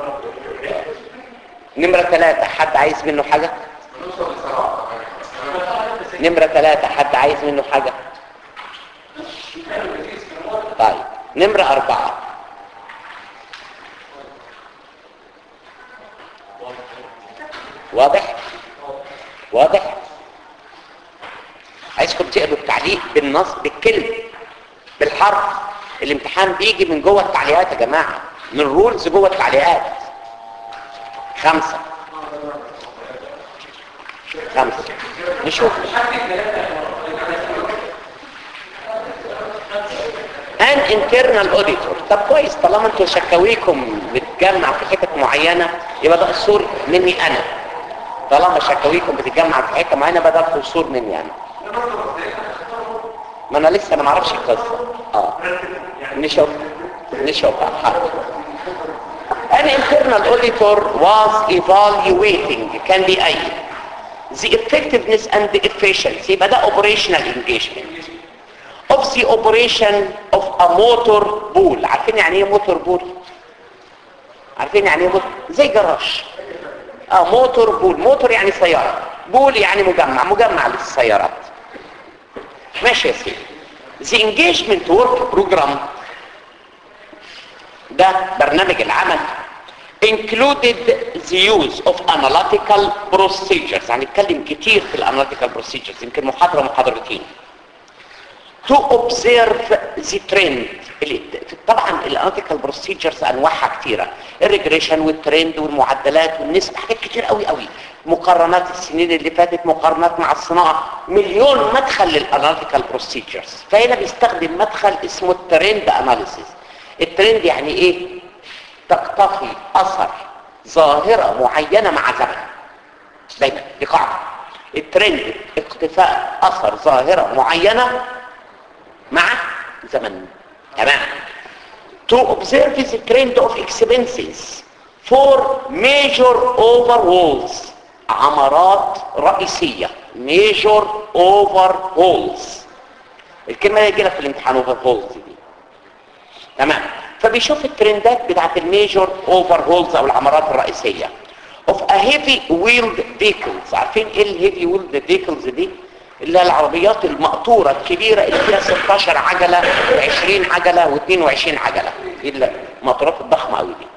نمرة ثلاثة حد عايز منه حاجة نمرة ثلاثة حد عايز منه حاجة طيب نمرة أربعة واضح واضح عايزكم تقروا التعليق بالنص بالكلمة بالحرف الامتحان بيجي من جوه التعليقات يا جماعة من رولز جوه التعليقات خمسة خمسة نشوف ان internal auditor طب كويس طالما انتوا شكاويكم بتجمع في حتت معينة يبقى ده قصور مني انا طالما شكاويكم بتتجمع في حته معينة يبقى ده قصور مني انا ما انا لسه انا ما اعرفش القصه اه نشوف نشوف حاضر An internal auditor was evaluating كان بيقيم the effectiveness and the efficiency يبقى ده operational engagement of the operation of a motor pool عارفين يعني ايه موتور بول عارفين يعني ايه موتور زي جراج اه موتور بول موتور يعني سيارة بول يعني مجمع مجمع للسيارات ماشي يا سيدي the engagement work program ده برنامج العمل included the use of analytical procedures هنتكلم كتير في الاناليتيكال procedures يمكن محاضرة محاضرتين to observe the trend ال- طبعا الاناليتيكال بروسيجرز انواعها كتيره الريجريشن والترند والمعدلات والنسب حاجات كتير قوي قوي مقارنات السنين اللي فاتت مقارنات مع الصناعه مليون مدخل للاناليتيكال بروسيجرز فهنا بيستخدم مدخل اسمه الترند اناليسيس الترند يعني ايه تقتفي اثر ظاهره معينه مع زمن دايما دي قاعده الترند اقتفاء اثر ظاهره معينه مع زمن تمام to observe the trend of expenses for major overhauls عمرات رئيسية major overhauls الكلمة اللي يجي لك في الامتحان overhauls دي تمام فبيشوف الترندات بتاعت الميجور overhauls او العمرات الرئيسية of a heavy wheeled vehicles عارفين ايه الهيفي wheeled vehicles دي اللي هي العربيات المقطورة الكبيرة اللي فيها 16 عجلة 20 عجلة و22 عجلة دي المقطورات الضخمة قوي دي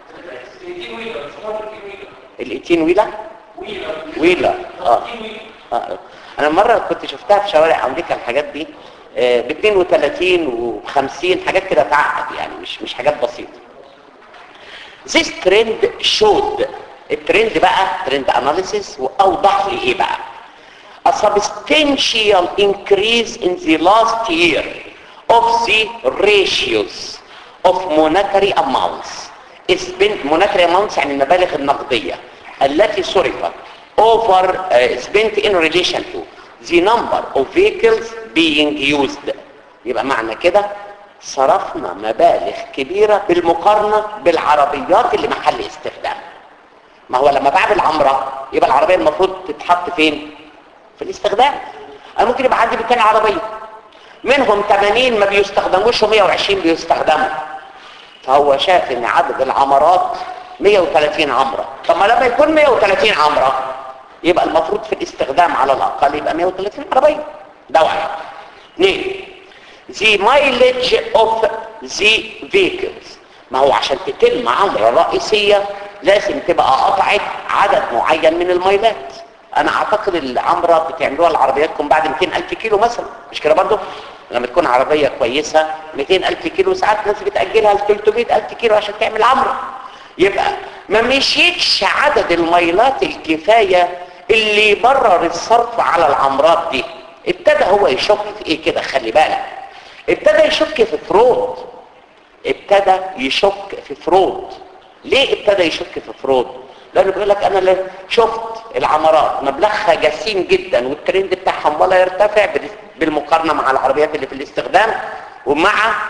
الايتين ويلا ويلا اه اه انا مرة كنت شفتها في شوارع امريكا الحاجات دي ب 32 و50 حاجات كده تعقد يعني مش مش حاجات بسيطة This trend showed الترند بقى ترند اناليسيس واوضح لي ايه بقى a substantial increase in the last year of the ratios of monetary amounts spent monetary amounts يعني المبالغ النقدية التي صرفت over uh, spent in relation to the number of vehicles being used يبقى معنى كده صرفنا مبالغ كبيرة بالمقارنة بالعربيات اللي محل استخدام ما هو لما بعمل عمرة يبقى العربية المفروض تتحط فين في الاستخدام انا ممكن يبقى عندي 200 عربيه منهم 80 ما بيستخدموش و120 بيستخدموا فهو شاف ان عدد العمرات 130 عمرة طب ما لما يكون 130 عمرة يبقى المفروض في الاستخدام على الاقل يبقى 130 عربية ده واحد اثنين the mileage of the vehicles ما هو عشان تتم عمرة رئيسية لازم تبقى قطعت عدد معين من الميلات انا اعتقد العمرة بتعملوها العربياتكم بعد 200 الف كيلو مثلا مش كده برضه لما تكون عربية كويسة 200 الف كيلو ساعات ناس بتأجلها ل 300 الف كيلو عشان تعمل عمرة يبقى ما مشيتش عدد الميلات الكفاية اللي يبرر الصرف على العمرات دي ابتدى هو يشك في ايه كده خلي بالك ابتدى يشك في فرود ابتدى يشك في فرود ليه ابتدى يشك في فرود لانه بيقول لك انا اللي شفت العمارات مبلغها جسيم جدا والترند بتاعهم ولا يرتفع بالمقارنه مع العربيات اللي في الاستخدام ومع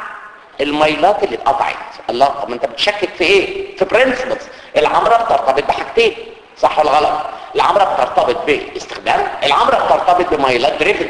الميلات اللي اتقطعت الله طب انت بتشكك في ايه في برنسبلز العمره بترتبط بحاجتين صح ولا غلط العمره بترتبط باستخدام العمره بترتبط بميلات دريفن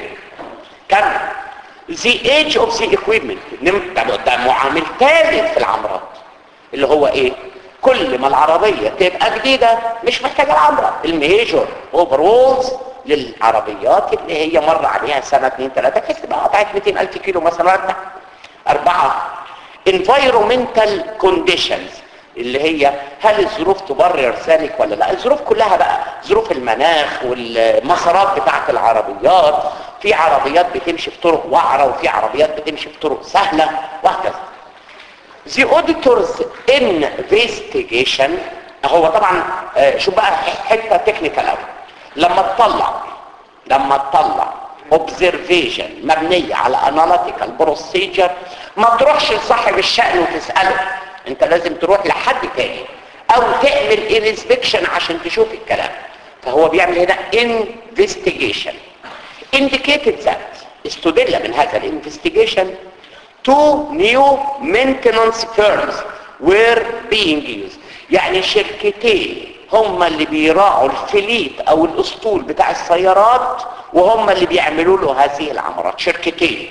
كم the age of the equipment نم- ده ده معامل ثالث في العمرات اللي هو ايه كل ما العربية تبقى جديدة مش محتاجة العمرة الميجور اوفرولز للعربيات اللي هي مر عليها سنة اتنين تلاتة كانت تبقى قطعت 200 ألف كيلو مثلا ولا بتاع. أربعة environmental conditions اللي هي هل الظروف تبرر ذلك ولا لا الظروف كلها بقى ظروف المناخ والمسارات بتاعت العربيات في عربيات بتمشي في طرق وعرة وفي عربيات بتمشي في طرق سهلة وهكذا The auditor's investigation هو طبعا آه، شو بقى حته تكنيكال قوي لما تطلع لما تطلع observation مبنيه على analytical procedure ما تروحش لصاحب الشأن وتسأله انت لازم تروح لحد تاني او تعمل inspection عشان تشوف الكلام فهو بيعمل هنا investigation indicated that استدل من هذا الانفستيجيشن two new maintenance firms were being used يعني شركتين هم اللي بيراعوا الفليت او الاسطول بتاع السيارات وهم اللي بيعملوا له هذه العمارات شركتين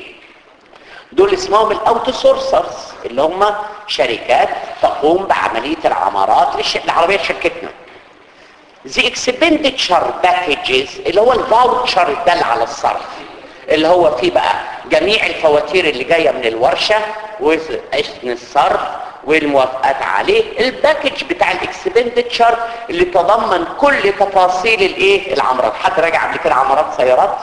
دول اسمهم الاوتو سورسرز اللي هم شركات تقوم بعمليه العمارات للش... لعربيه شركتنا The expenditure packages اللي هو الفاوتشر الدال على الصرف اللي هو فيه بقى جميع الفواتير اللي جايه من الورشه واسم الصرف والموافقات عليه الباكج بتاع الاكسبندتشر اللي تضمن كل تفاصيل الايه العمارات حد راجع قبل كده عمارات سيارات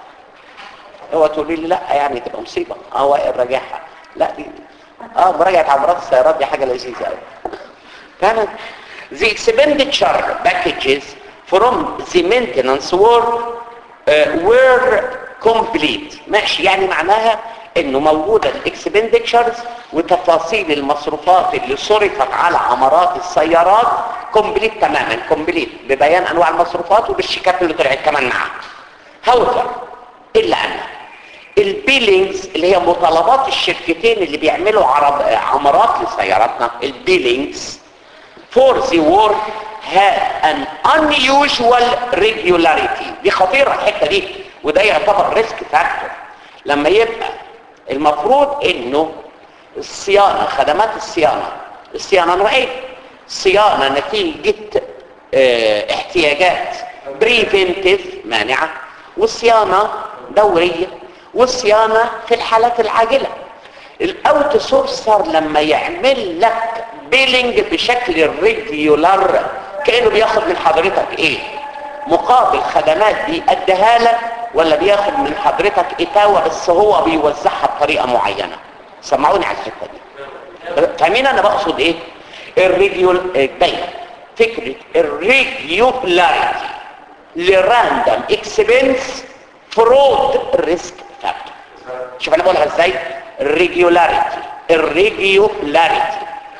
هو تقولي لي لا يعني تبقى مصيبه اه واقف راجعها لا دي اه مراجعه عمارات السيارات دي حاجه لذيذه قوي كانت the expenditure packages from the maintenance work uh, were complete ماشي يعني معناها انه موجودة الاكسبندتشرز وتفاصيل المصروفات اللي صرفت على عمارات السيارات كومبليت تماما كومبليت ببيان انواع المصروفات وبالشيكات اللي طلعت كمان معاها however الا ان البيلينجز اللي هي مطالبات الشركتين اللي بيعملوا عرب عمارات لسياراتنا البيلينجز for the work had an unusual regularity دي خطيرة الحتة دي وده يعتبر ريسك فاكتور لما يبقى المفروض انه الصيانة خدمات الصيانة الصيانة نوعين صيانة نتيجة اه احتياجات بريفنتيف مانعة والصيانة دورية والصيانة في الحالات العاجلة الاوت سورسر لما يعمل لك بيلينج بشكل ريجولار كانه بياخد من حضرتك ايه مقابل خدمات بيأديها لك ولا بياخد من حضرتك اتاوة بس هو بيوزعها بطريقة معينة سمعوني على الحتة دي فاهمين انا بقصد ايه الريجيول دايما فكرة الريجيولاريتي لراندم اكسبنس فرود ريسك فاكتور شوف انا بقولها ازاي الريجيولاريتي الريجيولاريتي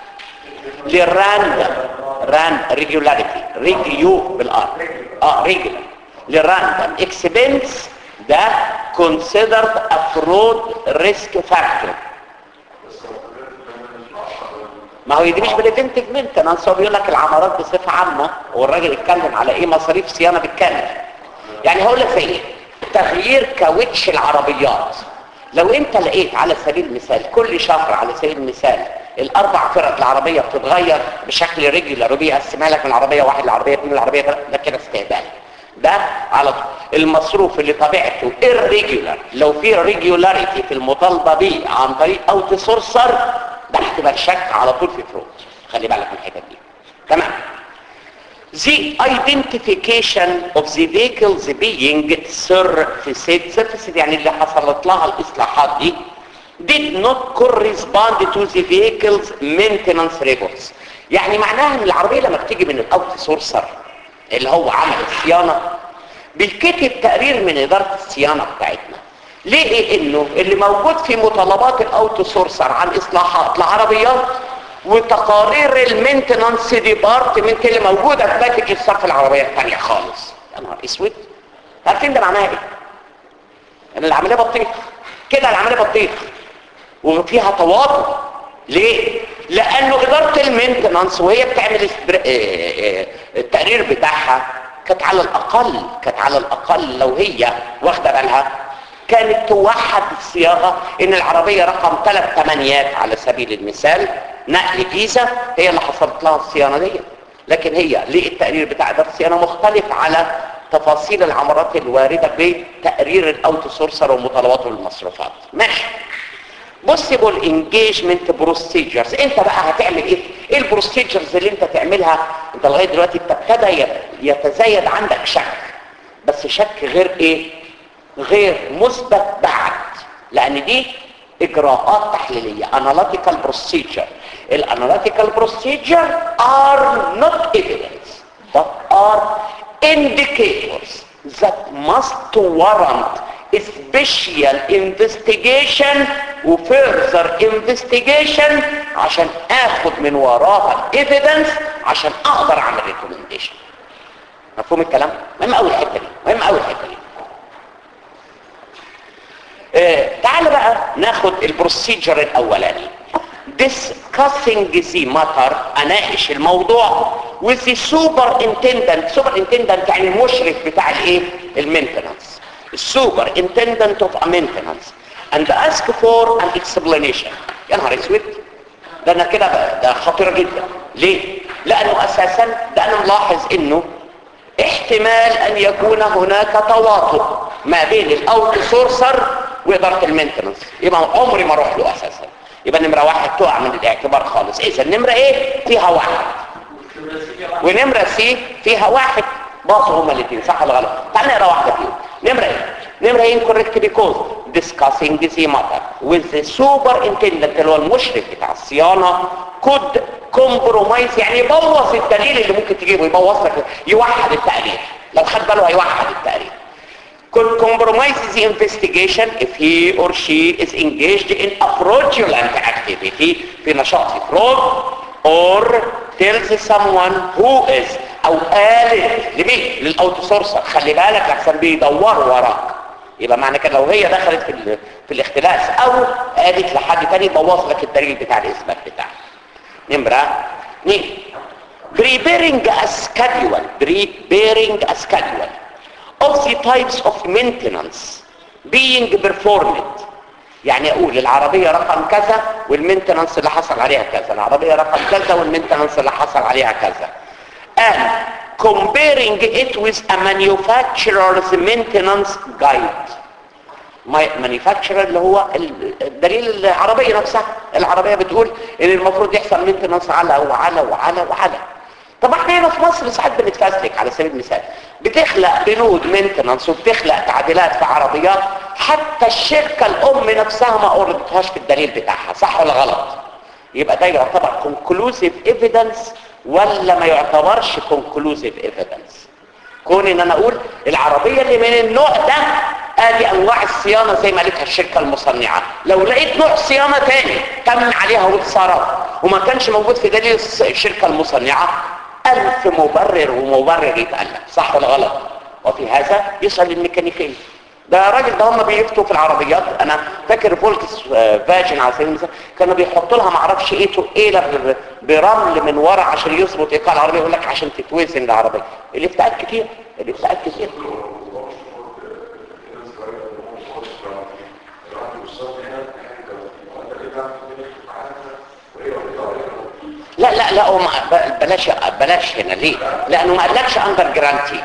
للراندم راند ريجولاريتي ريجيو بالار اه ريجولار للراندم اكسبنس ده considered a fraud risk factor ما هو دي مش بالإيفنتيف مينتنانس هو بيقول لك العمارات بصفة عامة والراجل اتكلم على ايه مصاريف صيانة بالكامل يعني هقول لك زي ايه تغيير كاوتش العربيات لو انت لقيت على سبيل المثال كل شهر على سبيل المثال الاربع فرق العربيه بتتغير بشكل ريجولار وبيقسمها لك من العربيه واحد لعربيه اثنين لعربيه ثلاثة، ده كده استهبال ده على طول المصروف اللي طبيعته irregular لو في regularity في المطالبه بيه عن طريق اوت سورسر ده هتبقى شك على طول في فرود خلي بالك من الحته دي تمام The identification of the vehicles being surfaced surfaced يعني اللي حصلت لها الإصلاحات دي did not correspond to the vehicle's maintenance reports يعني معناها ان العربية لما بتيجي من الاوت سورسر اللي هو عمل الصيانة بيتكتب تقرير من إدارة الصيانة بتاعتنا ليه انه اللي موجود في مطالبات الاوت سورسر عن اصلاحات العربيات وتقارير المينتنانس ديبارتمنت اللي موجوده في باكج الصرف العربيه الثانيه خالص يا نهار اسود عارفين ده معناها ايه؟ ان العمليه بطيخ كده العمليه بطيخ وفيها تواطؤ ليه؟ لانه اداره المينتنانس وهي بتعمل استر... اه اه التقرير بتاعها كانت على الاقل كانت على الاقل لو هي واخده بالها كانت توحد الصياغه ان العربيه رقم ثلاث ثمانيات على سبيل المثال نقل جيزه هي اللي حصلت لها الصيانه دي لكن هي ليه التقرير بتاع اداره الصيانه مختلف على تفاصيل العمارات الوارده بتقرير الاوتو سورسر ومطالباته للمصروفات ماشي بوسيبل انجيجمنت بروسيجرز انت بقى هتعمل ايه ايه البروسيجرز اللي انت تعملها انت لغايه دلوقتي انت ابتدى يتزايد عندك شك بس شك غير ايه غير مثبت بعد لان دي اجراءات تحليليه analytical procedure الاناليتيكال procedure are not evidence but are indicators that must warrant special investigation و further investigation عشان اخد من وراها evidence عشان اقدر اعمل recommendation مفهوم الكلام؟ مهم قوي الحته دي مهم قوي الحته دي آه تعال بقى ناخد البروسيجر الاولاني discussing the matter اناقش الموضوع with the superintendent superintendent يعني المشرف بتاع الايه المينتنانس superintendent of maintenance and ask for an explanation يا نهار اسود ده انا كده بقى ده خطير جدا ليه لانه اساسا ده انا ملاحظ انه احتمال ان يكون هناك تواطؤ ما بين الاوت سورسر واداره المينتنس يبقى عمري ما اروح له اساسا يبقى نمره واحد تقع من الاعتبار خالص اذا نمره ايه فيها واحد ونمره سي فيها واحد باصوا هما الاثنين صح ولا غلط تعال نقرا واحده فيهم نمره ايه نمره ايه incorrect because discussing the matter with the superintendent اللي هو المشرف بتاع الصيانه could compromise يعني يبوظ الدليل اللي ممكن تجيبه يبوظ لك يوحد التقرير لو خد باله هيوحد التقرير could compromise the investigation if he or she is engaged in a fraudulent activity في نشاط fraud or tells someone who is او قالت لمين للاوتو سورسر خلي بالك احسن بيدوروا وراك يبقى معنى كده لو هي دخلت في ال... في الاختلاس او قالت لحد تاني بوظ لك الدليل بتاع الاثبات بتاعها نمره اثنين preparing a schedule preparing a schedule of the types of maintenance being performed يعني اقول العربية رقم كذا والمينتنانس اللي حصل عليها كذا العربية رقم كذا والمينتنانس اللي حصل عليها كذا and comparing it with a manufacturer's maintenance guide manufacturer اللي هو الدليل العربية نفسها العربية بتقول ان المفروض يحصل مينتنانس على وعلى وعلى وعلى طب احنا هنا في مصر ساعات بنتفزلك على سبيل المثال بتخلق بنود مينتنانس وبتخلق تعديلات في عربيات حتى الشركة الام نفسها ما اوردتهاش في الدليل بتاعها صح ولا غلط يبقى ده يعتبر conclusive evidence ولا ما يعتبرش conclusive evidence كون ان انا اقول العربية اللي من النوع ده ادي انواع الصيانة زي ما قالتها الشركة المصنعة لو لقيت نوع صيانة تاني تم عليها واتصرف وما كانش موجود في دليل الشركة المصنعة الف مبرر ومبرر يتألف صح ولا غلط وفي هذا يسأل الميكانيكية ده راجل ده هم بيفتوا في العربيات انا فاكر فولكس فاجن على سبيل المثال كانوا بيحطوا لها معرفش ايه تقيله برمل من ورا عشان يظبط ايقاع العربيه يقول لك عشان تتوزن العربيه اللي افتقد كتير اللي افتقد كتير لا لا لا هو ما- ب- بلاش بلاش هنا ليه لانه ما قالكش اندر جرانتي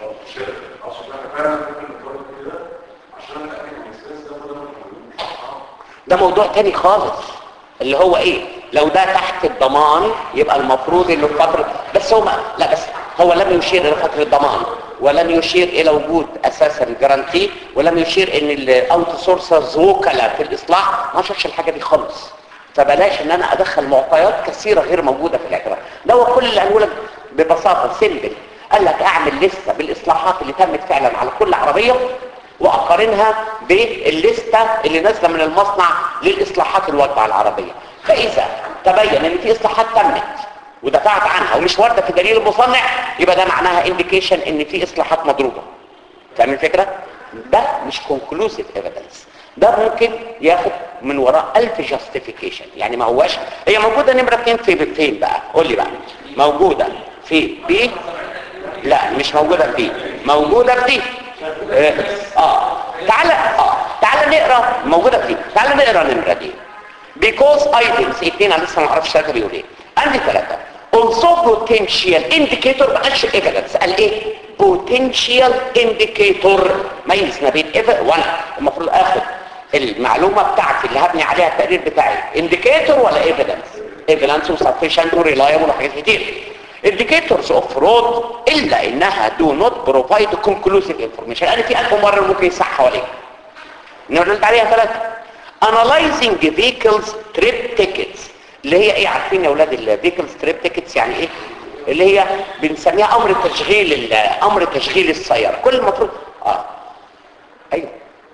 ده موضوع تاني خالص اللي هو ايه لو ده تحت الضمان يبقى المفروض انه فترة بس هو ما لا بس هو لم يشير الى فترة الضمان ولم يشير الى وجود اساسا جرانتي ولم يشير ان الاوت سورسرز وكلاء في الاصلاح ما شافش الحاجة دي خالص فبلاش ان انا ادخل معطيات كثيرة غير موجودة في الاعتبار ده هو كل اللي قاله لك ببساطة سيمبل قال لك اعمل لسه بالاصلاحات اللي تمت فعلا على كل عربية واقارنها بالليستة اللي نازلة من المصنع للاصلاحات الواجبة على العربية فاذا تبين ان في اصلاحات تمت ودفعت عنها ومش واردة في دليل المصنع يبقى ده معناها انديكيشن ان في اصلاحات مضروبة فاهم الفكرة؟ ده مش conclusive evidence ده ممكن ياخد من وراء ألف justification يعني ما هواش هي موجودة نمرة اتنين في فين بقى قول لي بقى موجودة في بي لا مش موجودة في دي موجودة في دي اه آه. تعالى اه تعالى نقرا موجودة في دي تعالى نقرا النمرة دي because items اتنين انا لسه ما اعرفش ثلاثة بيقول ايه عندي ثلاثة also potential indicator ما قالش evidence قال ايه potential indicator ميز ما بين ev- وانا المفروض اخد المعلومة بتاعتي اللي هبني عليها التقرير بتاعي indicator ولا evidence evidence و sufficient و reliable وحاجات كتير indicators of fraud الا انها do not provide conclusive information يعني في الف مره ممكن يصح حواليك نقول عليها ثلاثه analyzing vehicles trip tickets اللي هي ايه عارفين يا اولاد ال vehicles trip tickets يعني ايه اللي هي بنسميها امر تشغيل ال- امر تشغيل السياره كل المفروض اه ايوه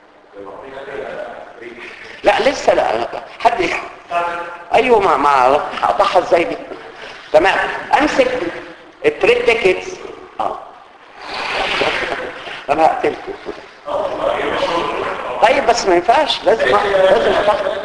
لا لسه لا حد ايوه ما ما اقطعها ازاي دي تمام امسك التريد تيكتس اه انا هقتلكم طيب بس ما ينفعش لازم لازم اقطعها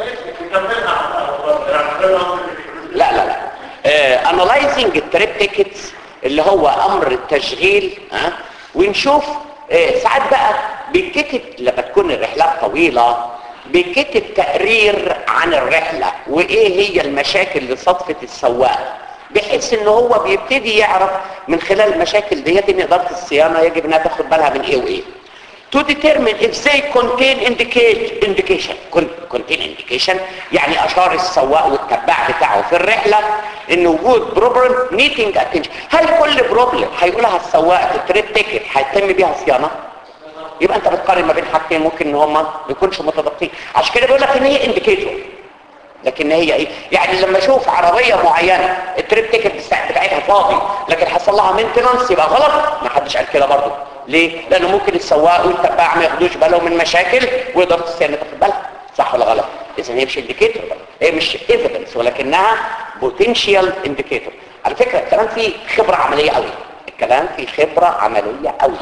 لا لا لا انالايزنج التريب تيكتس اللي هو امر التشغيل ها ونشوف آه، ساعات بقى بيتكتب لما تكون الرحلات طويلة بيتكتب تقرير عن الرحلة وايه هي المشاكل اللي صدفت السواق بحيث ان هو بيبتدي يعرف من خلال المشاكل ديت ان اداره الصيانه يجب انها تاخد بالها من ايه وايه to determine if they contain indicate indication Con- contain indication يعني اشار السواق والتبع بتاعه في الرحله ان وجود problem needing attention هل كل problem هيقولها السواق في التريب تيكت هيتم بيها صيانه يبقى انت بتقارن ما بين حاجتين ممكن ان هما ما يكونش متطابقين عشان كده بيقول لك ان هي انديكيتور لكن هي ايه يعني لما اشوف عربيه معينه التريب تيكت بتاع- بتاعتها فاضي لكن حصل لها مينتنانس يبقى غلط ما حدش قال كده برضه ليه لانه ممكن السواق والتباع ما ياخدوش بالهم من مشاكل واداره الصيانه تاخد بالها صح ولا غلط اذا هي مش انديكيتور هي مش ايفيدنس ولكنها بوتنشال انديكيتور على فكره الكلام فيه خبره عمليه قوي الكلام فيه خبره عمليه قوي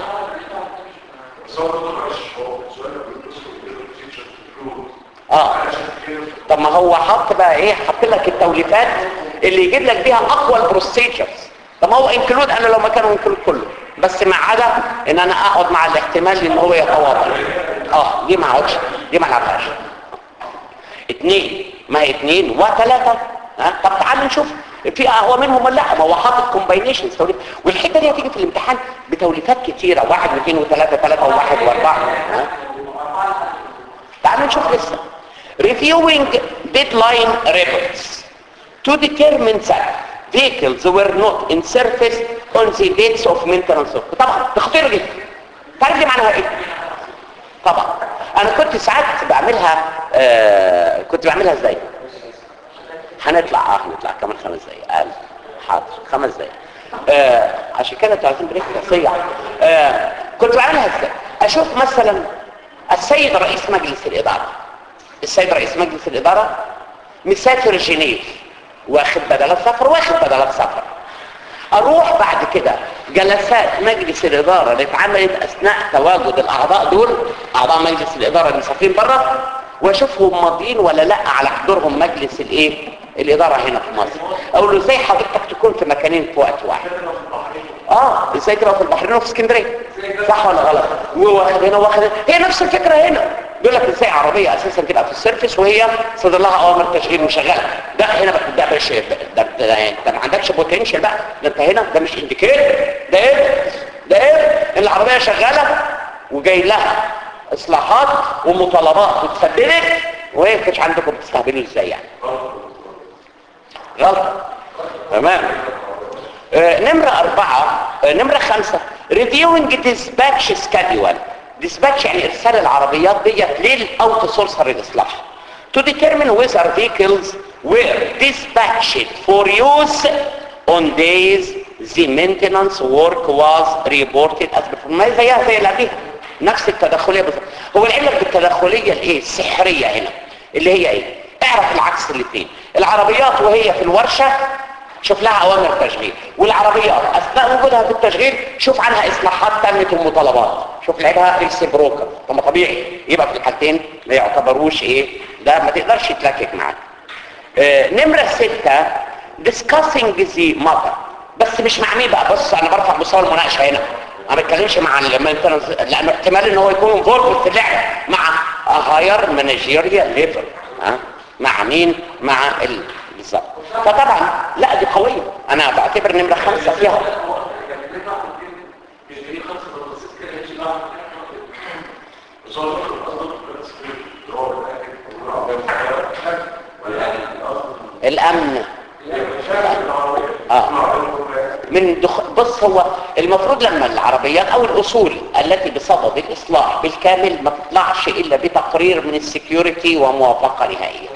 اه طب ما هو حط بقى ايه حط لك التوليفات اللي يجيب لك بيها اقوى البروسيجرز طب ما هو انكلود انا لو مكانه انكلود كله بس ما عدا ان انا اقعد مع الاحتمال ان هو يتواضع اه دي ما اقعدش دي ما العبهاش اثنين ما هي اثنين وثلاثة ها طب تعالوا نشوف في هو منهم ولا لا ما هو حاطط كومباينيشنز توليف والحته دي هتيجي في الامتحان بتوليفات كتيره واحد واثنين وثلاثه ثلاثه وواحد واربعه ها تعالوا نشوف لسه reviewing deadline records to determine that vehicles were not in service on the dates of maintenance of طبعا تخطير جدا تعرف دي معناها ايه طبعا انا كنت ساعات بعملها آه كنت بعملها ازاي هنطلع اه هنطلع كمان خمس دقايق اقل حاضر خمس دقايق آه عشان كده انتوا عايزين بريك رصيع آه كنت بعملها ازاي اشوف مثلا السيد رئيس مجلس الاداره السيد رئيس مجلس الاداره مسافر جنيف واخد بدلات سفر واخد بدلات سفر اروح بعد كده جلسات مجلس الاداره اللي اتعملت اثناء تواجد الاعضاء دول اعضاء مجلس الاداره المسافرين بره واشوفهم ماضيين ولا لا على حضورهم مجلس الايه الاداره هنا في مصر اقول له ازاي حضرتك تكون في مكانين في وقت واحد اه ازاي تبقى في البحرين وفي اسكندريه صح ولا غلط وواخد هنا واخد هنا هي نفس الفكره هنا بيقول لك ازاي عربيه اساسا تبقى في السيرفيس وهي صدر لها اوامر تشغيل وشغاله ده هنا بقى ده مش ده ده, ده, ده ما عندكش بوتنشال بقى ده انت هنا ده مش انديكيتور ده ايه ده ايه ان العربيه شغاله وجاي لها اصلاحات ومطالبات وتسددت وهي ما كانش عندكم بتستهبلوا ازاي يعني غلط تمام آه، نمرة أربعة آه، نمرة خمسة reviewing dispatch schedule dispatch يعني إرسال العربيات ديت للأوتو سورسر الإصلاح to determine whether vehicles were dispatched for use on days the maintenance work was reported as before ما هي زيها زي اللي قبلها نفس التدخلية بالظبط هو العلة بالتدخلية الايه السحرية هنا اللي هي ايه اعرف العكس الاثنين العربيات وهي في الورشة شوف لها اوامر تشغيل والعربيات اثناء وجودها في التشغيل شوف عنها اصلاحات تمت ومطالبات شوف لعبها ريسيبروكال طب ما طبيعي يبقى في الحالتين ما يعتبروش ايه ده ما تقدرش تلكك معاه آه نمرة ستة discussing the mother بس مش مع مين بقى بص انا برفع مستوى المناقشه هنا ما بتكلمش مع المينتنس لانه احتمال ان هو يكون انفولد في اللعبه مع هاير مانجيريال ليفل ها مع مين مع ال... بالظبط فطبعا لا دي قويه انا بعتبر نمره خمسه فيها الامن اه من دخ... بص هو المفروض لما العربيات او الاصول التي بصدد الاصلاح بالكامل ما تطلعش الا بتقرير من السكيورتي وموافقه نهائيه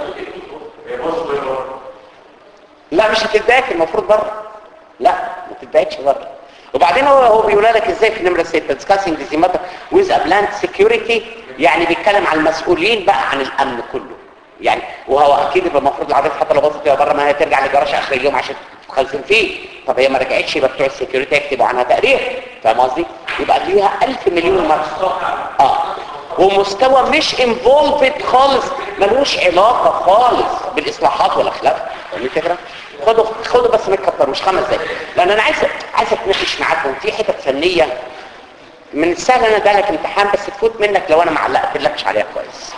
لا مش هتتباك المفروض بره لا ما تتباكش بره وبعدين هو هو بيقول لك ازاي في نمره 6 discussing the matter with a plant security يعني بيتكلم عن المسؤولين بقى عن الامن كله يعني وهو اكيد يبقى المفروض العربيه حتى لو باظت بره ما هي ترجع للجراج اخر اليوم عشان تخزن فيه طب هي ما رجعتش يبقى بتوع السكيورتي يكتبوا عنها تقرير فاهم قصدي يبقى ليها 1000 مليون مرة اه ومستوى مش انفولفد خالص ملوش علاقه خالص بالاصلاحات ولا خلاف فاهم الفكره خدوا خدوا بس ما تكتروش خمس دقايق لان انا عايز عايز اتناقش معاكم في حتت فنيه من السهل انا ادالك امتحان بس تفوت منك لو انا ما علقتلكش عليها كويس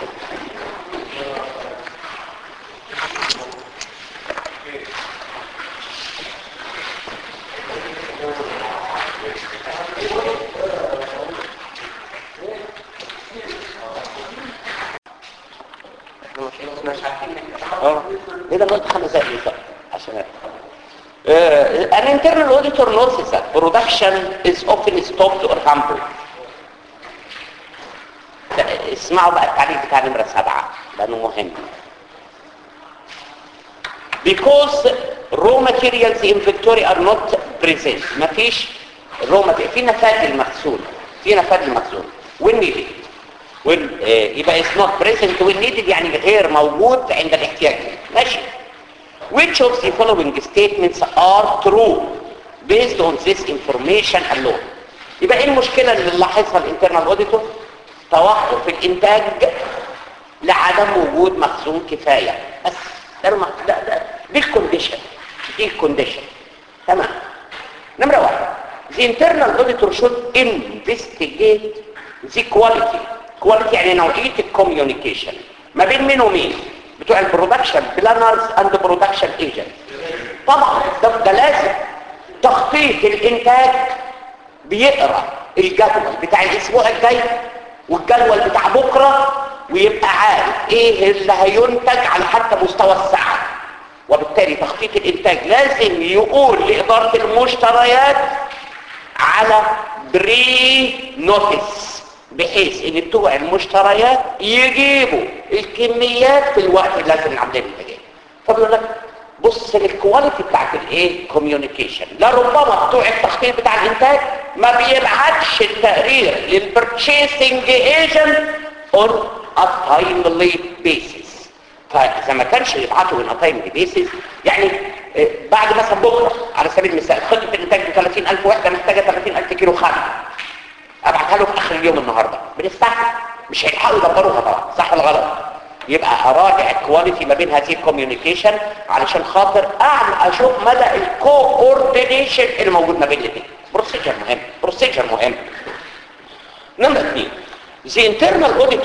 اه ايه ده قلت خمس دقايق بالظبط عشان Uh, an internal auditor notices that production is often stopped or hampered. اسمعوا بقى التعليق بتاع نمرة سبعة لأنه مهم. Because raw materials inventory are not present. مفيش raw material في نفاذ المخزون في نفاذ المخزون when needed when uh, يبقى it's not present when needed يعني غير موجود عند الاحتياج ماشي Which of the following statements are true based on this information alone? يبقى ايه المشكلة اللي لاحظها الانترنال اوديتور؟ توقف الانتاج لعدم وجود مخزون كفاية بس ده الم... ده ده دي الكونديشن دي الكونديشن تمام نمرة واحد The internal auditor should investigate the quality quality يعني نوعية الكوميونيكيشن ما بين مين ومين بتوع البرودكشن بلانرز اند برودكشن ايجنت طبعا ده, ده لازم تخطيط الانتاج بيقرا الجدول بتاع الاسبوع الجاي والجدول بتاع بكره ويبقى عارف ايه اللي هينتج على حتى مستوى الساعه وبالتالي تخطيط الانتاج لازم يقول لاداره المشتريات على بري نوتس بحيث ان بتوع المشتريات يجيبوا الكميات في الوقت اللي لازم نعمل الانتاجيه فبيقول لك بص للكواليتي بتاعت الايه كوميونيكيشن لربما بتوع التخطيط بتاع الانتاج ما بيبعتش التقرير للبرتشيسنج ايجنت اون ا تايملي بيسيس فاذا ما كانش يبعته اون ا تايملي بيسيس يعني بعد مثلا بكره على سبيل المثال خطه الانتاج ب 30000 وحده محتاجه 30000 كيلو خام ابعتها له في اخر اليوم النهارده بنستعجل مش هيلحقوا يدبروها طبعا صح ولا غلط يبقى اراجع الكواليتي ما بين هذه الكوميونيكيشن علشان خاطر اعمل اشوف مدى الكوردينيشن اللي موجود ما بين الاثنين بروسيجر مهم بروسيجر مهم نمرة اثنين The internal auditor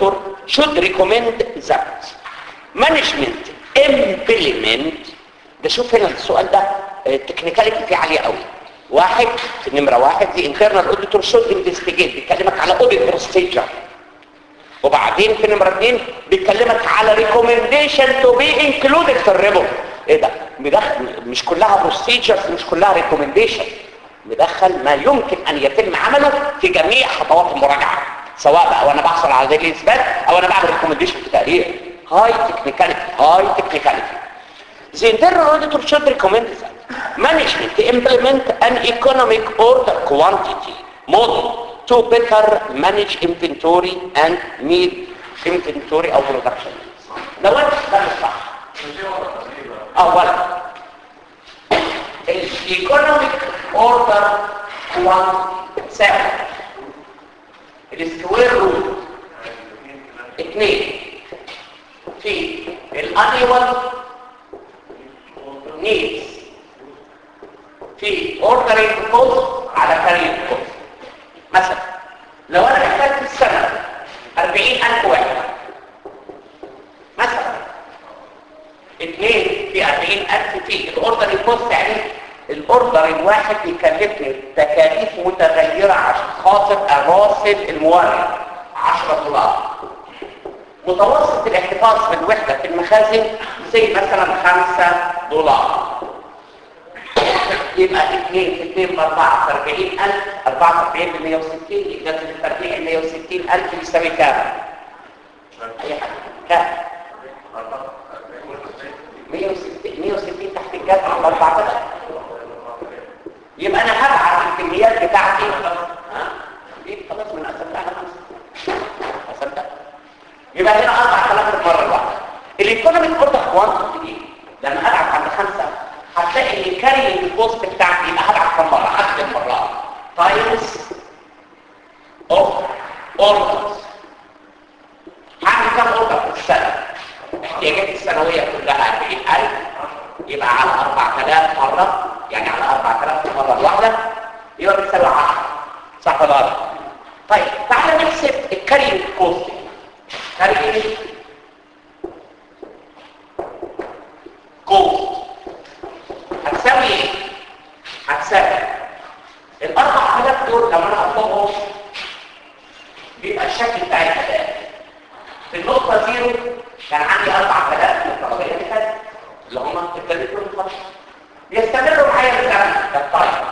should recommend that management implement ده شوف هنا السؤال ده التكنيكاليتي فيه عاليه قوي واحد في نمره واحد the internal auditor should investigate بيكلمك على audit procedure وبعدين في نمرة اتنين بيكلمك على recommendation to be included في الريبورت ايه ده مدخل مش كلها procedures مش كلها recommendation مدخل ما يمكن ان يتم عمله في جميع خطوات المراجعة سواء بقى وانا بحصل على ذلك الاثبات او انا بعمل recommendation في تقرير هاي تكنيكاليتي هاي تكنيكاليتي The internal auditor should recommend that management to implement an economic order quantity model to better manage inventory and meet inventory او production ده وجه ده مش صح اولا الايكونوميك اوردر quantity تساوي السكوير روت اثنين في الانيوال نيدز في اوردرينج كوست على كارير كوست مثلا لو انا محتاج في السنه 40000 واحد مثلا اثنين في 40000 في الاوردرينج كوست يعني الاوردر الواحد بيكلفني تكاليف متغيره عشان خاطر اراسل المورد 10 دولار متوسط الاحتفاظ بالوحدة في المخازن زي مثلا 5 دولار يبقى 2 في 2 ب 4 في 40000 4 في 40 ب 160 يبقى التربيع 160000 يساوي كام؟ اي حاجه كام؟ 160 160 تحت الجذر على 4000 يبقى انا هبعت الكميات بتاعتي ها؟ دي خلاص من قسمتها على خمسه قسمتها يبقى هنا 4000 المره الواحده الايكونوميك اوردر كوانتيتي دي لما ابعت عند خمسه هتلاقي ان الكاري البوست بتاعتي يبقى هبعت كم مره عدد المرات تايمز اوف اوردرز هعمل كم اوردر في السنه احتياجاتي السنويه كلها 40000 يبقى على 4000 مره يعني على 4000 مره الواحده يبقى بتساوي 10 صح ولا غلط؟ طيب تعالى نحسب الكاري كوست كاري كوست هتساوي ايه؟ هتساوي ال 4000 دول لما انا اطلبهم بيبقى الشكل بتاعي كده في النقطة زيرو كان عندي 4000 من الطلبية اللي فاتت اللي هم ابتديت من الخط بيستمروا معايا بالزمن ده الطيب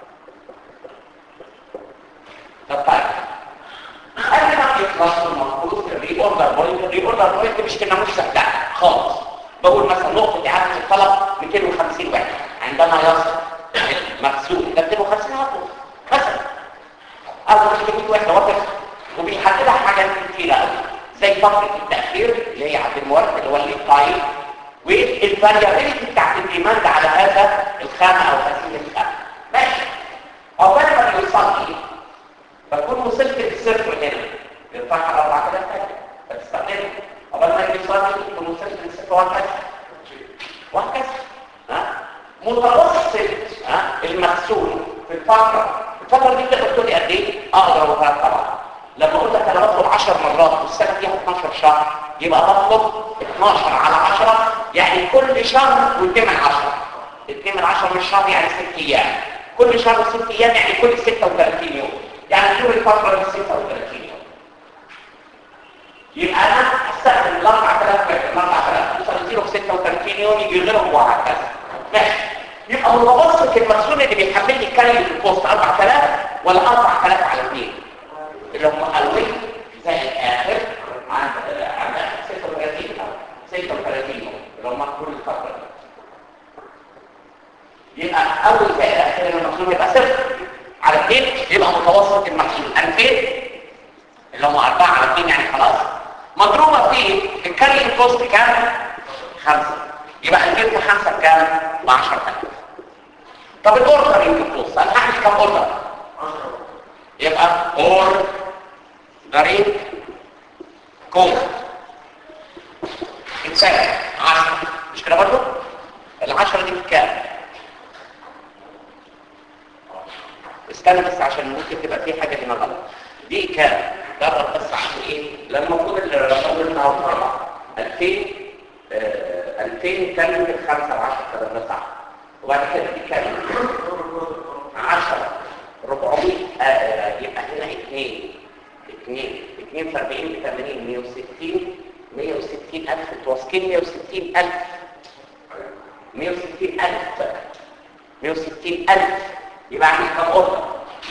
ده الطيب قبل ما يخلصوا المفروض الري اوردر بوينت الري اوردر بوينت مش كنا ده خالص بقول مثلا نقطة إعادة الطلب 250 واحد عندما يصل المخزون ده 250 هطلب مثلا أو 300 واحدة وقت وبيحددها حاجات كتيرة قوي زي فترة التأخير اللي هي عند المورد اللي هو اللي تايم والفاريابيلتي بتاعت الديماند على هذا الخامة أو هذه الخامة ماشي عقبال ما يوصل لي بكون وصلت للصفر هنا يرفعها على 4000 فتستخدمه عقبال ما يوصل لي بكون وصلت للصفر وهكذا وهكذا ها متوسط ها المخزون في الفترة الفترة دي تقدر تقول لي قد ايه؟ اقدر اقولها طبعا لما قلت لك انا بطلب 10 مرات والسنه فيها 12 شهر يبقى بطلب 12 على 10 يعني كل شهر و2 من 10 2 من 10 من الشهر يعني 6 ايام كل شهر 6 ايام يعني كل 36 يوم يعني طول الفتره دي 36 يوم يبقى انا استخدم ال 4000 ال 4000 توصل 0 في 36 يوم يجي غيرهم وهكذا ماشي يبقى متوسط المخزون اللي بيحمل لي كاري في البوست 4000 ولا 4000 على 2 اللي هم قلبي زي الاخر عند عند 36 او 36 يوم اللي هم كل الفتره دي يبقى اول زي الاخر المخزون يبقى صفر على 2 يبقى متوسط المخزون 2000 اللي هم 4 على 2 يعني خلاص مضروبه في الكاري كوست كام 5 يبقى 2000 في 5 بكام ب 10000 طب الاوردر يمكن كوست انا هعمل كام اوردر يبقى اور ضريب كوست انسان 10 مش كده برضه العشرة دي بكام استنى بس عشان ممكن تبقى في حاجة هنا غلط دي كام جرب بس عشان ايه لما المفروض الرقم النهارده 2000 آه، 2000 كان من 5 ل 10 كده ساعه وبعد كده دي كام 10 400 آه، يبقى هنا 2 2 2 في 40 ب 80 160 160 ألف تواسكين 160 ألف 160 ألف 160 ألف يبقى عندي كم أوردر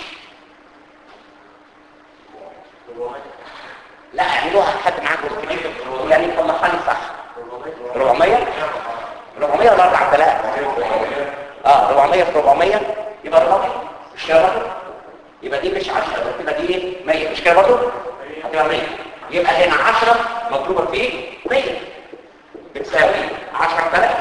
لا اعملوها حد معاه جزء كبير يعني طلعها لي صح 400 400 ولا 4000 اه 400 في 400 يبقى الرقم مش كده برضه يبقى دي مش 10 يبقى دي ايه 100 مش كده برضه هتبقى 100 يبقى هنا 10 مضروبه في 100 بتساوي 10000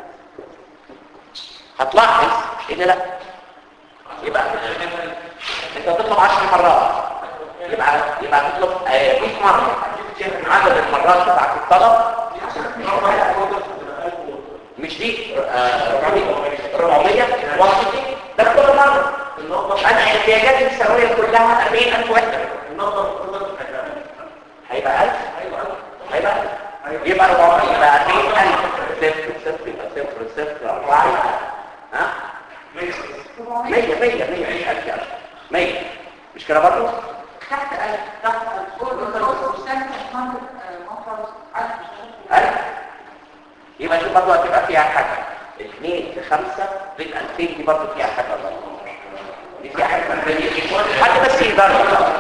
هتلاحظ ان لا يبقى انت هتطلب 10 مرات يبقى يبقى هتطلب آه، 100 مره عدد المرات بتاعت الطلب مش دي آه، 400 واسطي ده كل مره انا احتياجاتي السنويه كلها 40000 وحده هيبقى 1000 هيبقى 1000 يبقى 400 يبقى 40000 صفر صفر يبقى صفر صفر 4 ها 100 100 100 100 100 مش كده برضه تحت ألف تحت ألف كل الدراسة سنة منطق مفرز ألف ألف يبقى دي برضه هتبقى فيها حاجة اثنين في خمسة بين 2000 دي برضه فيها حاجة برضه دي فيها حاجة حد بس يقدر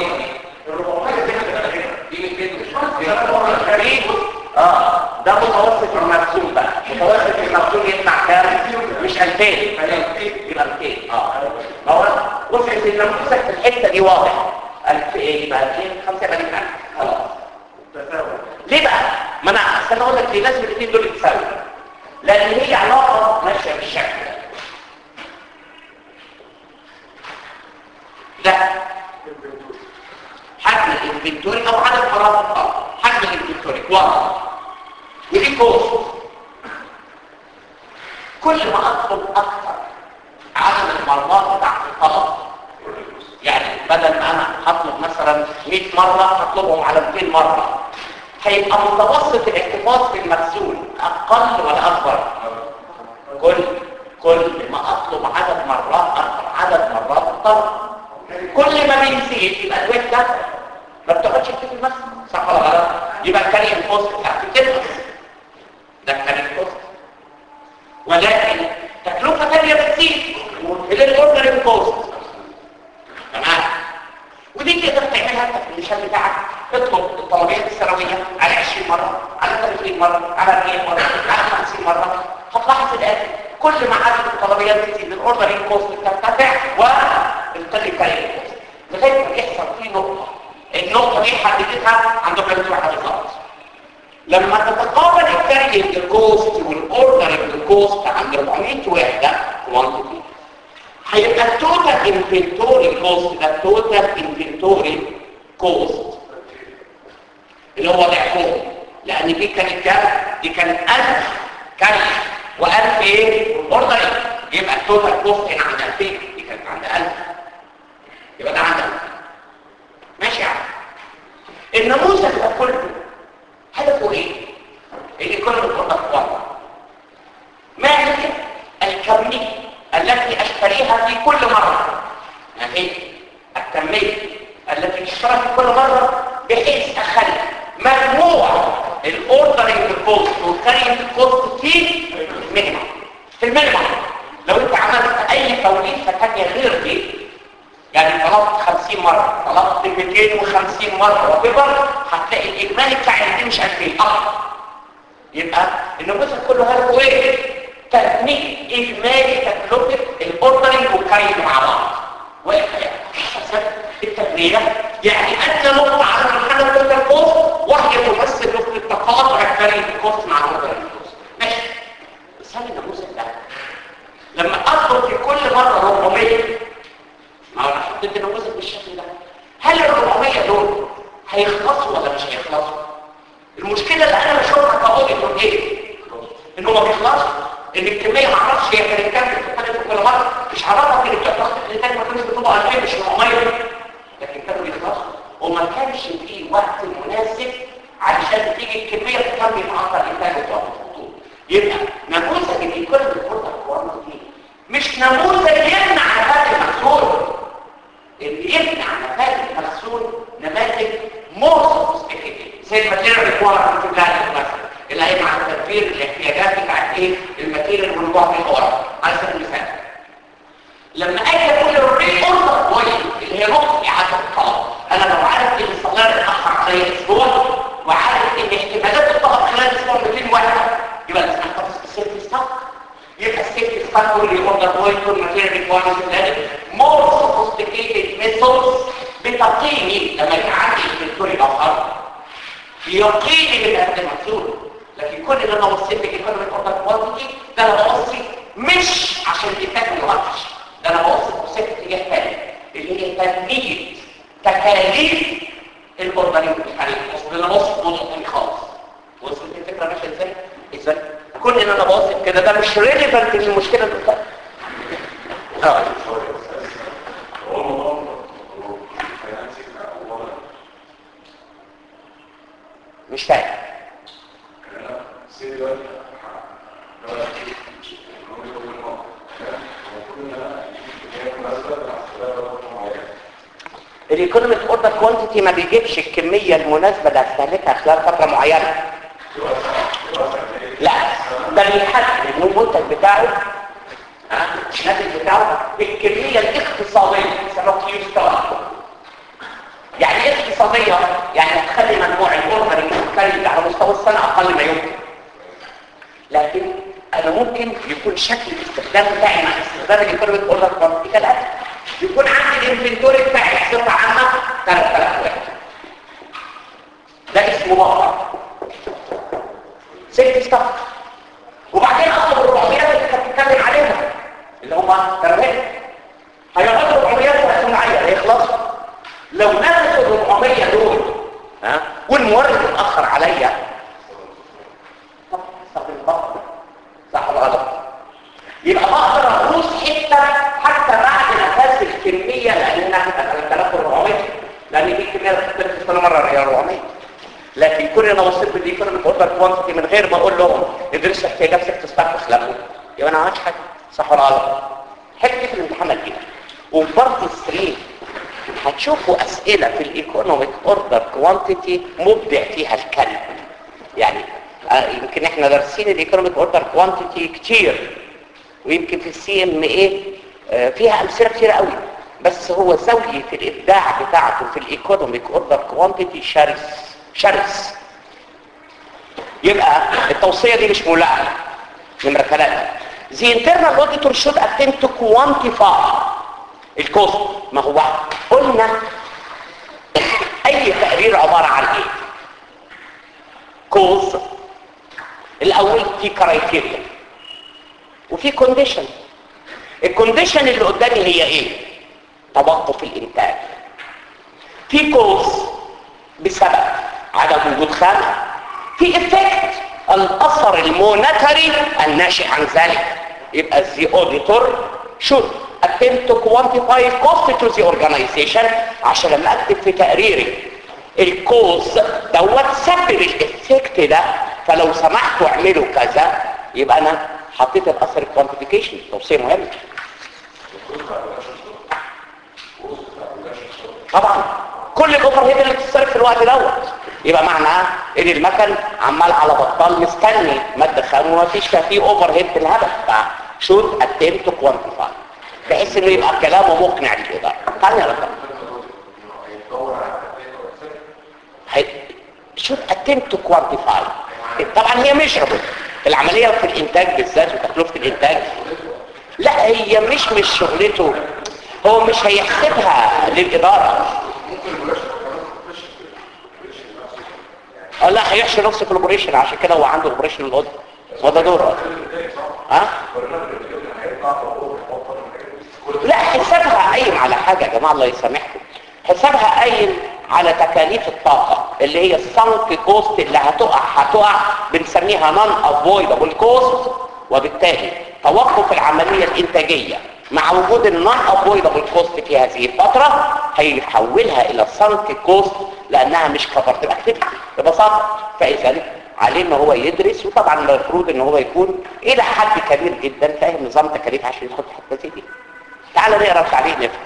اه ده متوسط المرسوم بقى متوسط المرسوم يطلع كام مش 2000 يبقى 200 اه ما هو بص يا سيدي نموذجك في الحته دي واضح 1000 ايه يبقى 2000 5 يبقى 1000 خلاص ليه بقى ما انا اصل اقول لك ليه لازم الاثنين دول يتساووا لان هي علاقه ماشيه بالشكل ده ده حجم الانفنتوري او عدد مرات الطلب حجم الانفنتوري واضح ودي كوست كل ما اطلب اكثر عدد المرات بتاعت الطلب يعني بدل ما انا هطلب مثلا 100 مره هطلبهم على 200 مره هيبقى متوسط الاحتفاظ بالمخزون اقل ولا اكبر كل كل ما اطلب عدد مرات اكثر عدد مرات الطلب كل ما بيزيد يبقى الوحده ما بتاخدش كتير في المخزون صح ولا غلط يبقى الكارير كوست بتاعتي بتنقص ده الكارير كوست ولكن تكلفه ثانيه بتزيد اللي الاوردر كوست تمام ودي تقدر تعملها انت في المثال بتاعك تطلب الطلبيات السنويه على 20 مره على 30 مره على 40 مره على 50 مره هتلاحظ الاتي كل ما عدد الطلبيات بتزيد الاوردر كوست بترتفع وبالتالي الكارير كوست لغايه ما يحصل فيه نقطه النقطه دي حددتها عند بلد واحده بالظبط لما تتقابل الكارينج كوست والاوردرنج كوست عند 400 وحده كوانتيتي هيبقى التوتال انفنتوري كوست ده التوتال انفنتوري كوست اللي هو ضعفهم لان دي كانت كام دي كانت 1000 كاري و1000 ايه اوردرنج يبقى التوتال كوست هنا عند 2000 دي كانت عند 1000 يبقى ده عند 1000 ماشي يا عم النموذج ده كله هدفه ايه اللي كل القطة واضح ما هي الكمية التي اشتريها في كل مرة ما هي الكمية التي اشتريها في كل مرة بحيث اخلي مجموع الاوردرنج كوست والكارينج كوست في مينيمم في المينيمم لو انت عملت اي توليفه ثانيه غير دي يعني طلبت 50 مرة طلبت 250 مرة وكبر هتلاقي الإجمالي بتاع دي مش 2000 أكتر يبقى النموذج كله هدفه إيه؟ تدميج إجمالي تكلفة الأوردرنج والكاين مع بعض واقف حسب التدمير يعني أدنى نقطة على مرحلة الأوردر كوست وهي تمثل نقطة تقاطع الكاين كوست مع الأوردرنج كوست ماشي بس هل النموذج ده لما أطلب في كل مرة 400 ما هو انا حطيت النموذج بالشكل ده هل ال 400 دول هيخلصوا ولا مش هيخلصوا المشكله اللي انا بشوفها كاوديتور ايه انه ما بيخلصش ان الكميه ما اعرفش هي كانت كام بتختلف كل مره مش هعرفك ان بتوع الضغط اللي ما كانوش بيطلبوا 2000 مش 400 لكن كانوا بيخلصوا وما كانش في وقت مناسب الكميه بتخلي معطل الانتاج بتاعه يبقى نموذج الايكونومي اوردر كوانتيتي مش نموذج يمنع نفاذ المحصول اللي يمنع نفاذ المحصول نماذج مور سوفيستيكيتد زي الماتيريال ريكوايرمنت بلاننج مثلا اللي هيمنع تدبير الاحتياجات بتاعت ايه الماتيريال والنوع في الاورا على سبيل المثال لما اجي اقول الري اوردر بوينت اللي هي نقطه اعاده الطلب انا لو عارف ان الصغير اتاخر عليا اسبوع وعارف ان احتمالات الطلب خلال اسبوع 200 واحد يبقى لازم احتفظ بالسيفتي ستوك يبقى السيفتي ستوك والري اوردر بوينت والماتيريال ريكوايرمنت بلاننج مور سوفيستيكيتد ميثودز بتقييمي لما يبقى عندي انفنتوري اخر يقيني من قد المحصول لكن كل اللي انا بصيت لك ايكونوميك اوردر كوانتيتي ده انا ببصي مش عشان الانتاج ما يوقفش ده انا ببص بصيت اتجاه تاني اللي هي تنميه تكاليف الاوردرين الحالي وصل لنا بص موضوع تاني خالص وصلت الفكره ماشيه ازاي؟ ازاي؟ كل ان انا بوصف كده ده مش ريليفنت للمشكله اللي قدامي اه مش فاهم الايكونوميك اوردر كوانتيتي ما بيجيبش الكميه المناسبه اللي هستهلكها خلال فتره معينه لا ده بيحدد المنتج بتاعه ها الناتج بتاعه بالكميه الاقتصاديه سبب يستوى يعني ايه اقتصاديه يعني هتخلي مجموع الاوردر المختلف على مستوى السنه اقل ما يمكن لكن انا ممكن يكون شكل الاستخدام بتاعي مع استخدام الايكونوميك اوردر كوانتيتي كالاتي يكون عندي الانفنتوري بتاعي بصفه عامه 3000 واحد ده اسمه بقر سيفتي ستاف وبعدين اطلب ال 400 اللي انت بتتكلم عليهم اللي هم ترميم هيقعدوا 400 وقت معين هيخلصوا لو نفذوا ال 400 دول ها والمورد اتاخر عليا طب استخدم البقر صح ولا غلط يبقى بقدر اغوص حته حتى بعد نفاذ الكميه لانها 3400 لان دي الكميه اللي بتختلف كل مره هي 400 لكن كل انا وصلت بالايكونوميك اوردر كوانتيتي من غير ما اقول لهم ادرسوا احتياجات سكت ستاك وخلافه يبقى انا ما عملتش حاجه صح ولا غلط حته في الامتحان الجديد وفي بارت 3 هتشوفوا اسئله في الايكونوميك اوردر كوانتيتي مبدع فيها الكلب يعني آه يمكن احنا دارسين الايكونوميك اوردر كوانتيتي كتير ويمكن في السي ام ايه فيها امثله كتير قوي بس هو زاويه الابداع بتاعته في الايكونوميك اوردر كوانتيتي شرس شرس يبقى التوصيه دي مش ملائمه نمره ثلاثه The internal auditor should attempt to quantify الكوست ما هو قلنا اي تقرير عباره عن ايه كوست الاول في كرايتيريا وفي كونديشن الكونديشن اللي قدامي هي ايه توقف الانتاج في كوز بسبب عدم وجود خامه في افكت الاثر المونتري الناشئ عن ذلك يبقى الزي اوديتور should attempt to quantify cost to the organization عشان لما اكتب في تقريري الكوز دوت سبب الافكت ده فلو سمحتوا اعملوا كذا يبقى انا حطيت الاثر الكوانتيفيكيشن توصيه مهم طبعا كل الاوفر هيد اللي بتتصرف في الوقت دوت يبقى معناه ان المكن عمال على بطال مستني ماده خام وما فيش فيه اوفر هيد بالهبل فشوت اتمت كوانتيفاي بحيث انه يبقى كلامه مقنع للاداره ثاني رقم شوت اتمت كوانتيفاي طبعا هي ميجربل العمليه في الانتاج بالذات وتكلفه الانتاج لا هي مش مش شغلته هو مش هيحسبها للاداره اه لا هيحشي نفسه في الاوبريشن عشان كده هو عنده الاوبريشن الاوديت وده دوره ها لا حسابها قايم على حاجه يا جماعه الله يسامحكم حسابها قايم على تكاليف الطاقه اللي هي السانك كوست اللي هتقع هتقع بنسميها نون افويدبل كوست وبالتالي توقف العمليه الانتاجيه مع وجود النون افويدبل كوست في هذه الفتره هيحولها الى سانك كوست لانها مش كفرت باكتيفيتي ببساطه فاذا عليه ان هو يدرس وطبعا المفروض ان هو يكون الى حد كبير جدا فاهم نظام تكاليف عشان يدخل في حته زي دي تعال نقرا التعليق نفهم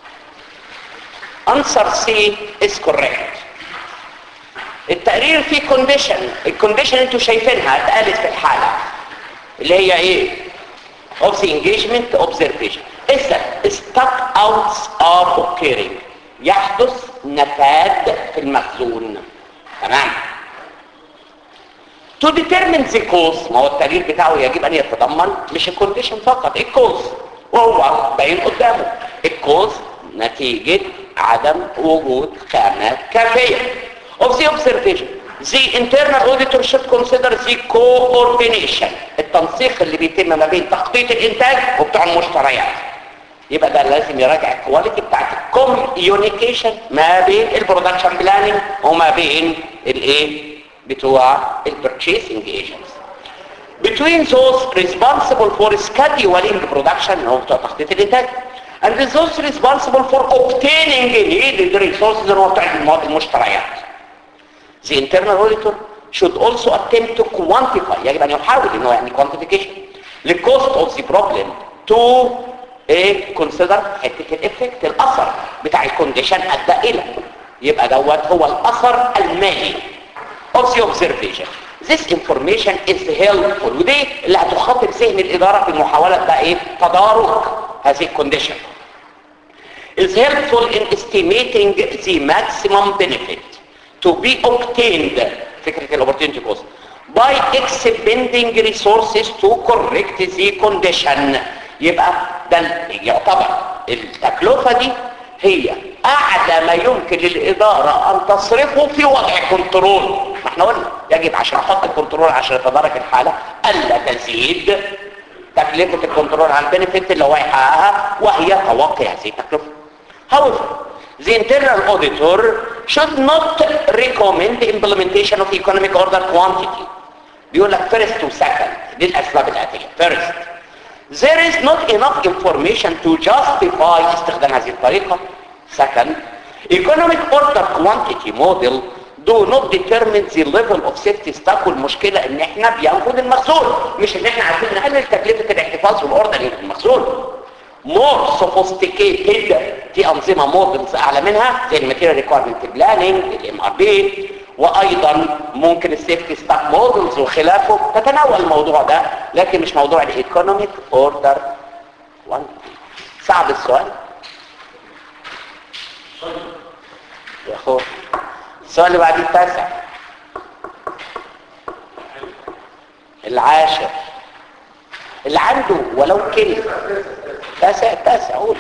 answer C is correct التقرير فيه كونديشن الكونديشن انتوا شايفينها اتقالت في الحالة اللي هي ايه of the engagement observation إذا stock outs are occurring يحدث نفاد في المخزون تمام to determine the cause ما هو التقرير بتاعه يجب ان يتضمن مش الكونديشن فقط الكوز وهو باين قدامه الكوز نتيجة عدم وجود خامات كافية of the observation the internal auditor should consider the coordination التنسيق اللي بيتم ما بين تخطيط الانتاج وبتوع المشتريات يبقى ده لازم يراجع الكواليتي بتاعت الكوميونيكيشن ما بين البرودكشن بلاننج وما بين الايه بتوع البرتشيسنج ايجنتس between those responsible for scheduling production اللي هو بتوع تخطيط الانتاج and those responsible for obtaining needed resources اللي هو بتوع المشتريات the internal auditor should also attempt to quantify يجب ان يحاول انه يعني quantification the cost of the problem to ايه consider حته الافكت الاثر بتاع الكونديشن ادى الى يبقى دوت هو الاثر المالي of the observation this information is helpful ودي اللي هتخاطب ذهن الاداره في محاوله بقى ايه تدارك هذه الكونديشن is helpful in estimating the maximum benefit to be obtained فكرة الopportunity cost by expending resources to correct the condition يبقى ده يعتبر التكلفة دي هي اعلى ما يمكن للادارة ان تصرفه في وضع كنترول ما احنا قلنا يجب عشان احط الكنترول عشان يتدارك الحالة الا تزيد تكلفة الكنترول عن البنفيت اللي هو يحققها وهي توقي هذه التكلفة However, the internal auditor should not recommend the implementation of economic order quantity. بيقول لك first to second للأسباب الآتية. First, there is not enough information to justify استخدام هذه الطريقة. Second, economic order quantity model do not determine the level of safety stock والمشكلة ان احنا بينفذ المخزون مش ان احنا عايزين نقلل تكلفة الاحتفاظ بالاوردر في المخزون more sophisticated في انظمه مودلز اعلى منها زي الماتيريال ريكويرمنت بلاننج الام ار بي وايضا ممكن السيفتي ستاك مودلز وخلافه تتناول الموضوع ده لكن مش موضوع الايكونوميك اوردر 1 صعب السؤال يا اخو السؤال اللي بعديه التاسع العاشر اللي عنده ولو كلمه تاسع تاسع قول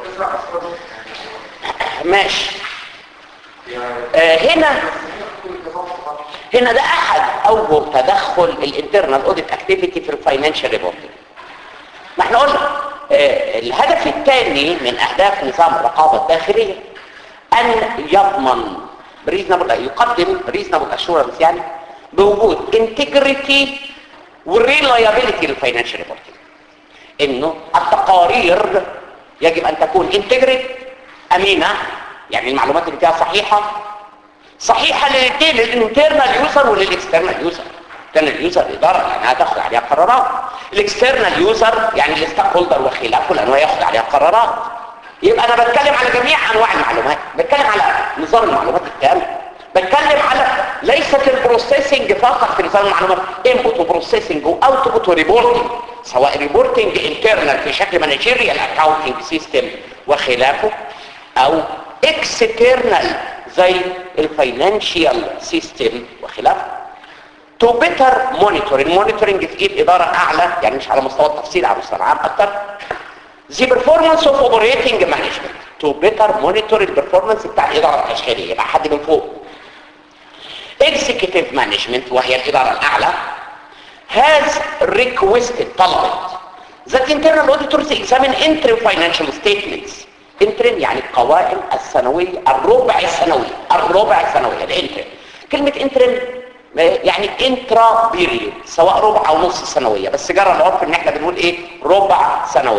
ماشي آه هنا هنا ده احد اوجه تدخل الانترنال اوديت اكتيفيتي في الفاينانشال ريبورتنج ما احنا قلنا آه الهدف الثاني من اهداف نظام الرقابه الداخليه ان يضمن ريزنبل يقدم ريزنبل اشورنس يعني بوجود انتجريتي والريلايابيلتي للفاينانشال ريبورتنج انه التقارير يجب ان تكون انتجريت امينه يعني المعلومات اللي فيها صحيحه صحيحه للاثنين للانترنال يوزر وللاكسترنال يوزر الانترنال يوزر الاداره لانها تاخذ عليها قرارات الاكسترنال يوزر يعني الستيك هولدر وخلافه لانه ياخذ عليها قرارات يبقى انا بتكلم على جميع انواع المعلومات بتكلم على نظام المعلومات التام بتكلم على ليست البروسيسنج فقط في نظام المعلومات انبوت وبروسيسنج واوتبوت وريبورتنج سواء ريبورتنج انترنال في شكل مانجيريال اكاونتنج سيستم وخلافه او اكسترنال زي الفاينانشال سيستم وخلافه تو بيتر مونيتور المونيتورنج في ايد اداره اعلى يعني مش على مستوى التفصيل على مستوى العام اكتر the performance of operating management to better monitor البرفورمانس بتاع الاداره التشغيليه يبقى حد من فوق executive management وهي الاداره الاعلى has requested طلبت that internal auditors examine interim financial statements interim يعني القوائم السنويه الربع السنوي الربع السنوي الانترم كلمه انترم يعني انترا بيريود سواء ربع او نص سنويه بس جرى العرف ان احنا بنقول ايه ربع سنوي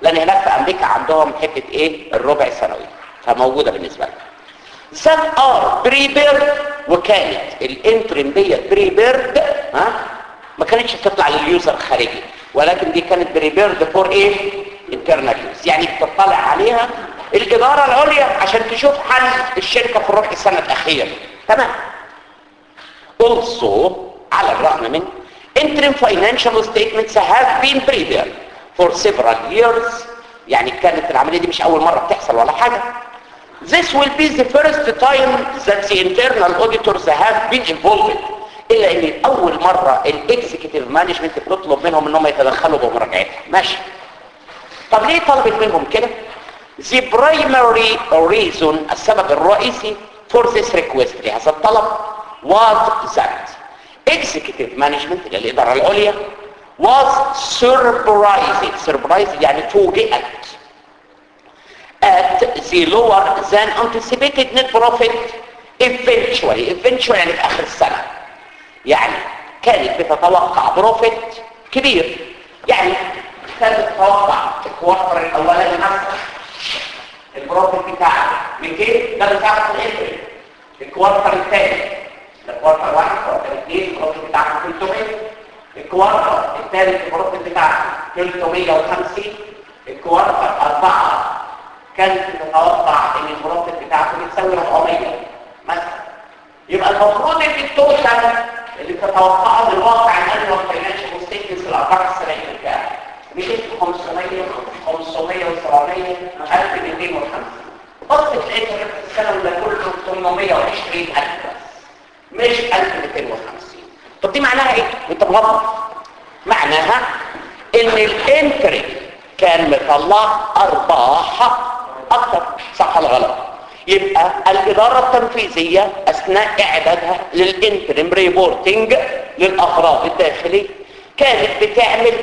لان هناك في امريكا عندهم حته ايه الربع سنوي فموجوده بالنسبه لنا that are prepared وكانت الانترم ديت بريبيرد ها ما كانتش بتطلع لليوزر الخارجي ولكن دي كانت بريبيرد فور ايه internal use يعني بتطلع عليها الاداره العليا عشان تشوف حل الشركه في الربع السنه الاخير تمام also على الرغم من interim financial statements have been prepared for several years يعني كانت العمليه دي مش اول مره بتحصل ولا حاجه This will be the first time that the internal auditors have been involved إلا إن أول مرة الإكزيكتيف مانجمنت بتطلب منهم إنهم يتدخلوا بمراجعتها ماشي طب ليه طلبت منهم كده؟ The primary reason السبب الرئيسي for this request لهذا الطلب was that executive management اللي الإدارة العليا was surprised surprised يعني فوجئت at the lower than anticipated net profit eventually eventually يعني في آخر السنة يعني كانت بتتوقع بروفيت كبير يعني كانت تتوقع الكوارتر الأولاني مثلا البروفيت بتاعه 200 ده بتاعه في الانتري الكوارتر الثاني ده كوارتر واحد كوارتر اثنين البروفيت بتاعه 300 الكوارتر الثالث البروفيت بتاعه 350 الكوارتر أربعة كانت تتوقع ان البروفيت بتاعته بتساوي 400 مثلا يبقى المفروض ان التوتال اللي تتوقعه بالواقع الانوال فاينانشال ستيتمنتس الاربع السنويه بتاعه 200 500 500 و700 1250 بص تلاقي السنه ده كله 820000 بس مش 1250 طب دي معناها ايه؟ انت مغلط معناها ان الانتري كان مطلع ارباح اكتر صح ولا غلط يبقى الاداره التنفيذيه اثناء اعدادها للانترم ريبورتنج للافراد الداخلي كانت بتعمل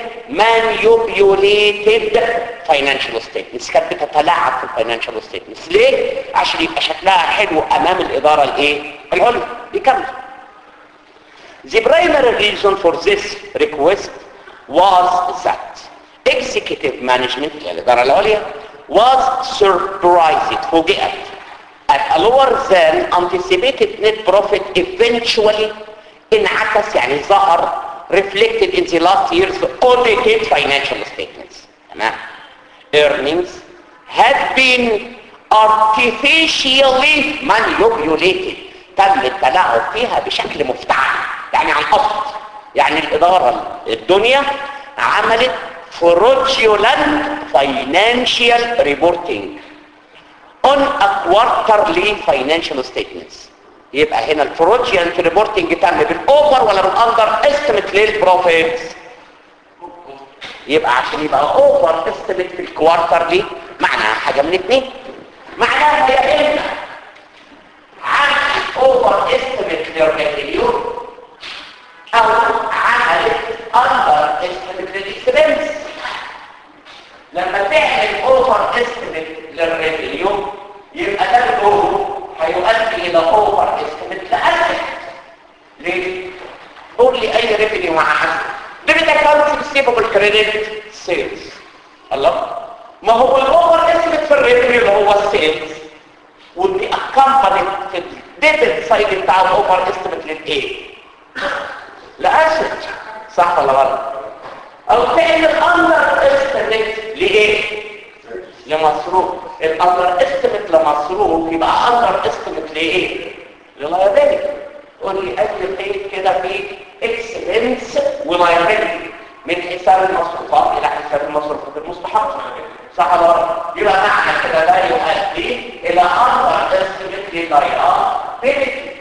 مانيوبيوليتد فاينانشال ستيتمنتس كانت بتتلاعب في الفاينانشال ستيتمنتس ليه عشان يبقى شكلها حلو امام الاداره الايه العليا دي كامله The primary reason for this request was that executive management الإدارة العليا was surprised فوجئت at a lower than anticipated net profit eventually انعكس يعني ظهر reflected in the last year's audited financial statements تمام earnings had been artificially manipulated تم التلاعب فيها بشكل مفتعل يعني عن قصد يعني الإدارة الدنيا عملت fraudulent financial reporting on a quarterly financial statements يبقى هنا الفروجيانت ريبورتنج تم بالاوفر ولا بالاندر استيميت للبروفيتس يبقى عشان يبقى اوفر استيميت في الكوارترلي معناها حاجه من اثنين معناها هي اما عملت اوفر استيميت للريفينيو او عملت اندر استيميت للاكسبنس لما تعمل اوفر استيميت للريفينيو يبقى ده الجهد هيؤدي الى اوفر استيميت لاسف ليه؟ قول لي اي ريفينيو مع اسف ديبت اكونت ريسيفبل كريدت سيلز الله ما هو الاوفر استيميت في الريفينيو اللي هو السيلز ودي اكمباني في الديبت سايد بتاع الاوفر استيميت للايه؟ لاسف صح ولا غلط؟ او تعمل اندر استيميت لايه؟ لمصروف الاندر استيميت لمصروف يبقى اندر استيميت لايه للايبيلتي قول لي اي قيد كده في اكسبنس ولايبيلتي من حساب المصروفات الى حساب المصروفات المستحقه صح ولا لا يبقى معنى كده لا يؤدي الى اندر استيميت للايبيلتي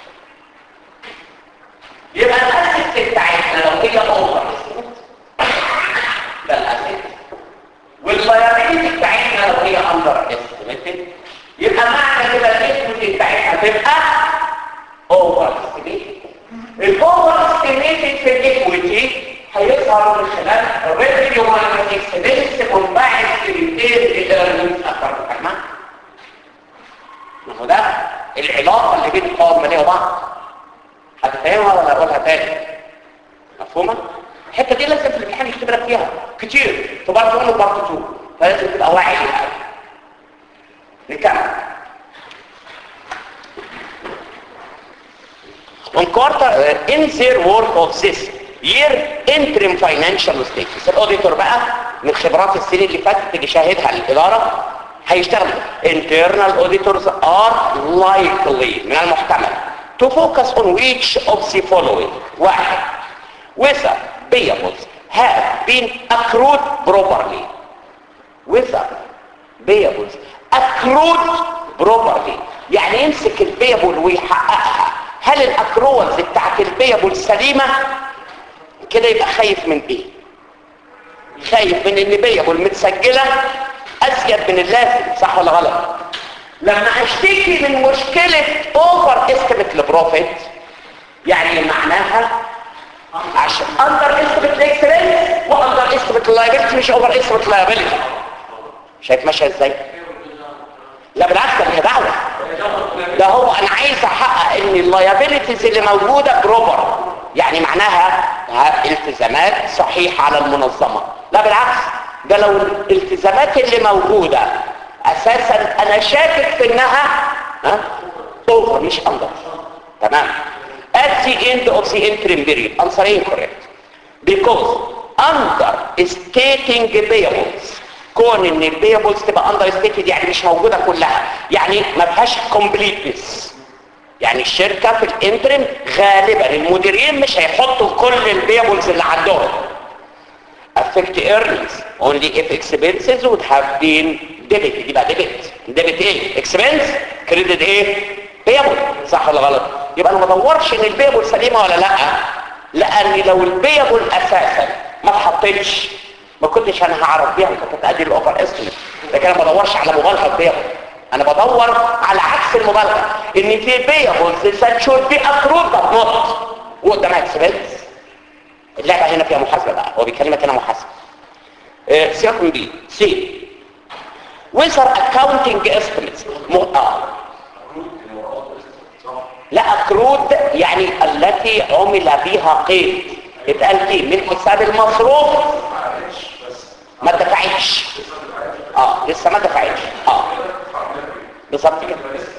يبقى الاسيت بتاعتنا لو هي اوفر استيميت ده الاسيت واللايبيلتي بتاعتنا لو هي اندر استيميتد يبقى معنى كده الايكويتي بتاعتها تبقى اوفر استيميتد الاوفر استيميتد في الايكويتي هيظهر من خلال الريفينيو ماينس اكسبنس كومبايند بريبير الايرنينجز اكتر كمان ما هو ده العلاقه اللي بين القوائم الماليه وبعض هتفهمها ولا اقولها تاني مفهومه الحته دي لازم في الامتحان يختبرك فيها كتير في بارت 1 وبارت 2 فلازم تبقى واعي ليها نكمل on quarter uh, in their work of this year interim financial statements الاوديتور بقى من خبرات السنين اللي فاتت اللي شاهدها الاداره هيشتغل internal auditors are likely من المحتمل to focus on which of the following واحد whether payables have been accrued properly whether payables accrued properly يعني يمسك البيبل ويحققها هل الاكروالز بتاعت البيبل سليمة كده يبقى خايف من ايه خايف من ان بيبل متسجلة ازيد من اللازم صح ولا غلط لما اشتكي من مشكلة اوفر استيميت لبروفيت يعني معناها عشان اندر استيميت لاكسلنس واندر استيميت لايبيلتي مش اوفر استيميت لايبيلتي شايف ماشيه ازاي لا بالعكس ده هي دعوه ده هو انا عايز احقق ان اللايبيلتيز اللي موجوده بروبر يعني معناها ها التزامات صحيحه على المنظمه لا بالعكس ده لو الالتزامات اللي موجوده اساسا انا شاكك في انها ها اوفر مش اندر تمام at the end of the interim period answer incorrect because under stating payables كون ان البيبلز تبقى اندر ستيتد يعني مش موجوده كلها يعني ما فيهاش كومبليتنس يعني الشركه في الانترم غالبا المديرين مش هيحطوا كل البيبلز اللي عندهم affect earnings only if expenses would have been debited يبقى debit debit ايه expense credit ايه payable صح ولا غلط يبقى انا ما ادورش ان البيبل سليمه ولا لا لان لو البيبل اساسا ما اتحطتش ما كنتش انا هعرف بيها كنت ادي الاوفر استيميت لكن انا ما بدورش على مبالغه بيها انا بدور على عكس المبالغه ان في بيبلز ذات شود بي ابروفد بات نوت وقدامها اكسبنس اللعبه هنا فيها محاسبه بقى هو بيكلمك هنا محاسبه آه، سياق بي سي ويزر اكاونتنج استيميتس اه لا اكرود يعني التي عمل بها قيد اتقال دي من حساب المصروف ما دفعتش اه لسه ما دفعتش اه بالظبط كده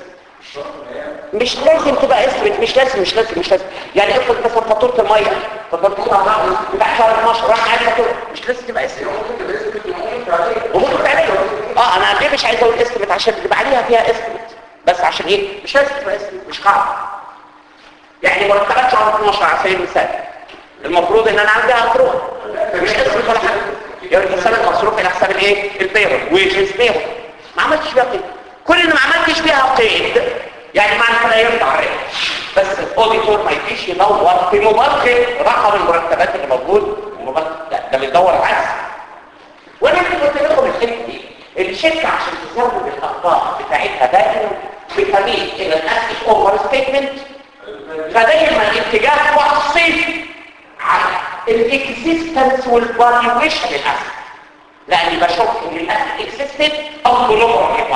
مش لازم تبقى اسمت مش لازم مش لازم مش لازم يعني افرض مثلا فاتوره الميه فاتوره الميه بتاع شهر 12 راح على فاتوره مش لازم تبقى اسمت وممكن تعملها اه انا ليه مش عايز اقول اسمت عشان تبقى عليها فيها اسمت بس عشان ايه مش لازم تبقى اسمت مش قاعده يعني مرتبات شهر 12 على سبيل المثال المفروض ان انا عندي اكروه مش اسمت ولا حاجه يعني الحساب المصروف الى حساب الايه البيرول ويجز بيرول ما عملتش بيها قيد كل اللي ما عملتش بيها قيد يعني معنى كده يرفع الريت بس الاوديتور ما يجيش يدور في مبالغه رقم المرتبات اللي موجود مبالغه لا ده بيدور عكس وانا كنت قلت لكم الحته دي الشركه عشان تزود الاخطاء بتاعتها دايما بتميل الى الاسيت اوفر ستيتمنت فدايما اتجاه وصيف على الاكزيستنس والفاليويشن للاسيت لاني بشوف ان الاسيت اكزيستد او بلوغ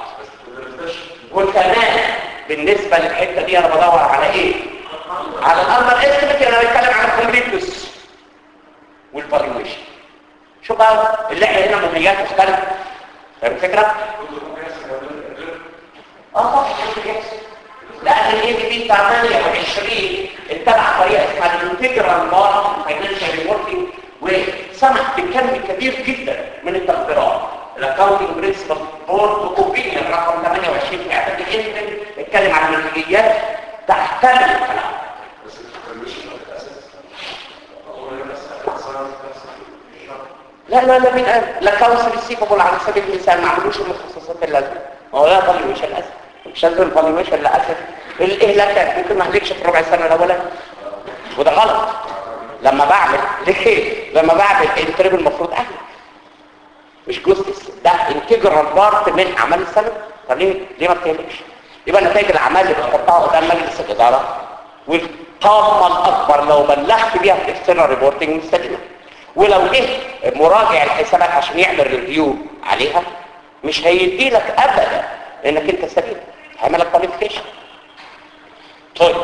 وكمان بالنسبه للحته دي انا بدور على ايه على الاندر استيميت انا بتكلم على الكومبليتنس والفاليويشن شوف بقى اللعبه هنا مهيات مختلفه فاهم الفكره اه طبعا لان الاي دي بي 28 اتبع طريقه اسمها الانتجرال ماركت فاينانشال ريبورتنج وسمح بكم كبير جدا من التقديرات الاكونتنج برنسبل بورد اوبينيون رقم 28 في اعداد الانترن اتكلم عن المنتجيات تحتمل الكلام لا لا لا مين قال لا كونسل ريسيفبل على سبيل المثال ما عملوش المخصصات اللازمه هو لا فاليويشن اسف مش لازم الفاليويشن للاسف الاهلاكات ممكن ما اهلكش في ربع سنه الاولاني وده غلط لما بعمل ليه لما بعمل انترب المفروض اهلك مش جزء ده انتجرال بارت من اعمال السنه طب ليه ليه ما بتهلكش يبقى نتائج الاعمال اللي بتحطها قدام مجلس الاداره والطامه الاكبر لو بلغت بيها في الاكسترنال ريبورتنج مستديمه ولو جه مراجع الحسابات عشان يعمل ريفيو عليها مش هيدي لك ابدا انك انت سليم هيعمل لك كواليفيكيشن طيب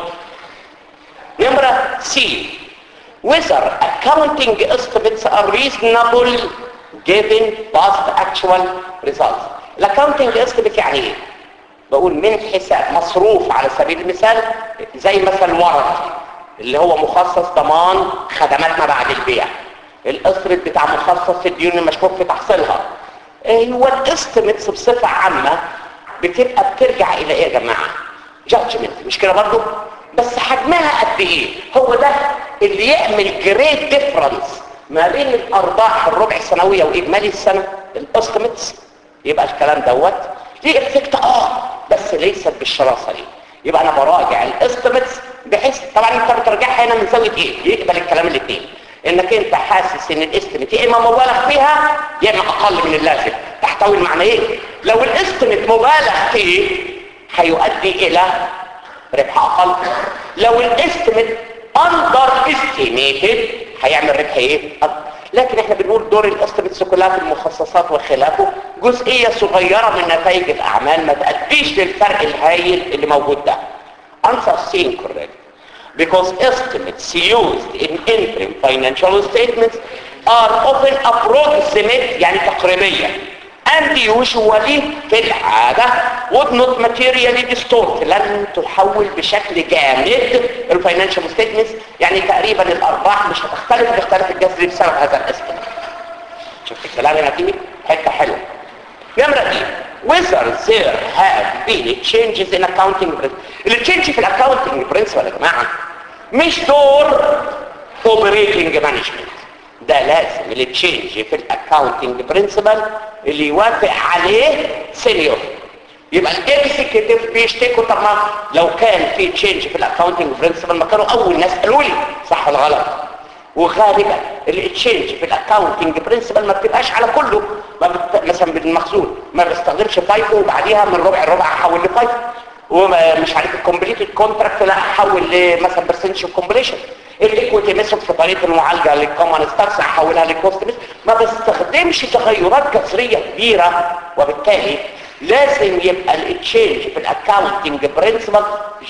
نمره سي whether accounting estimates are reasonable given past actual results الاكاونتنج estimate يعني ايه بقول من حساب مصروف على سبيل المثال زي مثلا ورق اللي هو مخصص ضمان خدمات ما بعد البيع الاسترد بتاع مخصص الديون المشكوك في تحصيلها هو الاستيميتس بصفه عامه بتبقى بترجع الى ايه يا جماعه جادجمنت مش كده برضو بس حجمها قد ايه هو ده اللي يعمل جريد ديفرنس ما بين الارباح الربع سنويه واجمالي السنه الاستيميتس يبقى الكلام دوت ليه افكت اه بس ليست بالشراسه دي يبقى انا براجع الاستيميتس بحيث طبعا انت بترجعها هنا من زاويه ايه يقبل الكلام الاثنين انك انت حاسس ان الاستيميت يا اما مبالغ فيها يا اما اقل من اللازم تحتوي المعنيين لو الاستيميت مبالغ فيه هيؤدي الى ربح اقل لو الاستيميت اندر استيميتد هيعمل ربح ايه أكبر. لكن احنا بنقول دور الاستيميتس كلها في المخصصات وخلافه جزئيه صغيره من نتائج الاعمال ما تاديش للفرق الهائل اللي موجود ده answer C incorrect because estimates used in interim financial statements are often approximate يعني تقريبية and usually في العادة would not materially distort لن تحول بشكل جامد الفاينانشال ستيتمنتس يعني تقريبا الارباح مش هتختلف باختلاف الجذري بسبب هذا الاستيميت شفت الكلام هنا فيه حته حلوه نمرة دي whether there have been changes in accounting principles التشينج في الاكاونتنج برنسبل يا جماعه مش دور operating management ده لازم التشينج في الاكاونتنج برنسبل اللي يوافق عليه سينيور يبقى الاكسكيوتيف بيشتكوا طب ما لو كان في تشينج في الاكاونتنج برنسبل ما كانوا اول ناس قالوا لي صح ولا غلط وغالبا التشينج في الاكاونتنج برنسبل ما بتبقاش على كله ما بت... مثلا بالمخزون ما بستخدمش فايفو وبعديها من ربع الربع احول لفايفو ومش عارف الكومبليتد كونتراكت لا احول لمثلا برسنتج كومبليشن الايكويتي ميثود في طريقه المعالجه للكومن ستارس احولها للكوست ميثود ما بستخدمش تغيرات جذريه كبيره وبالتالي لازم يبقى التشينج في الاكاونتنج برنسبل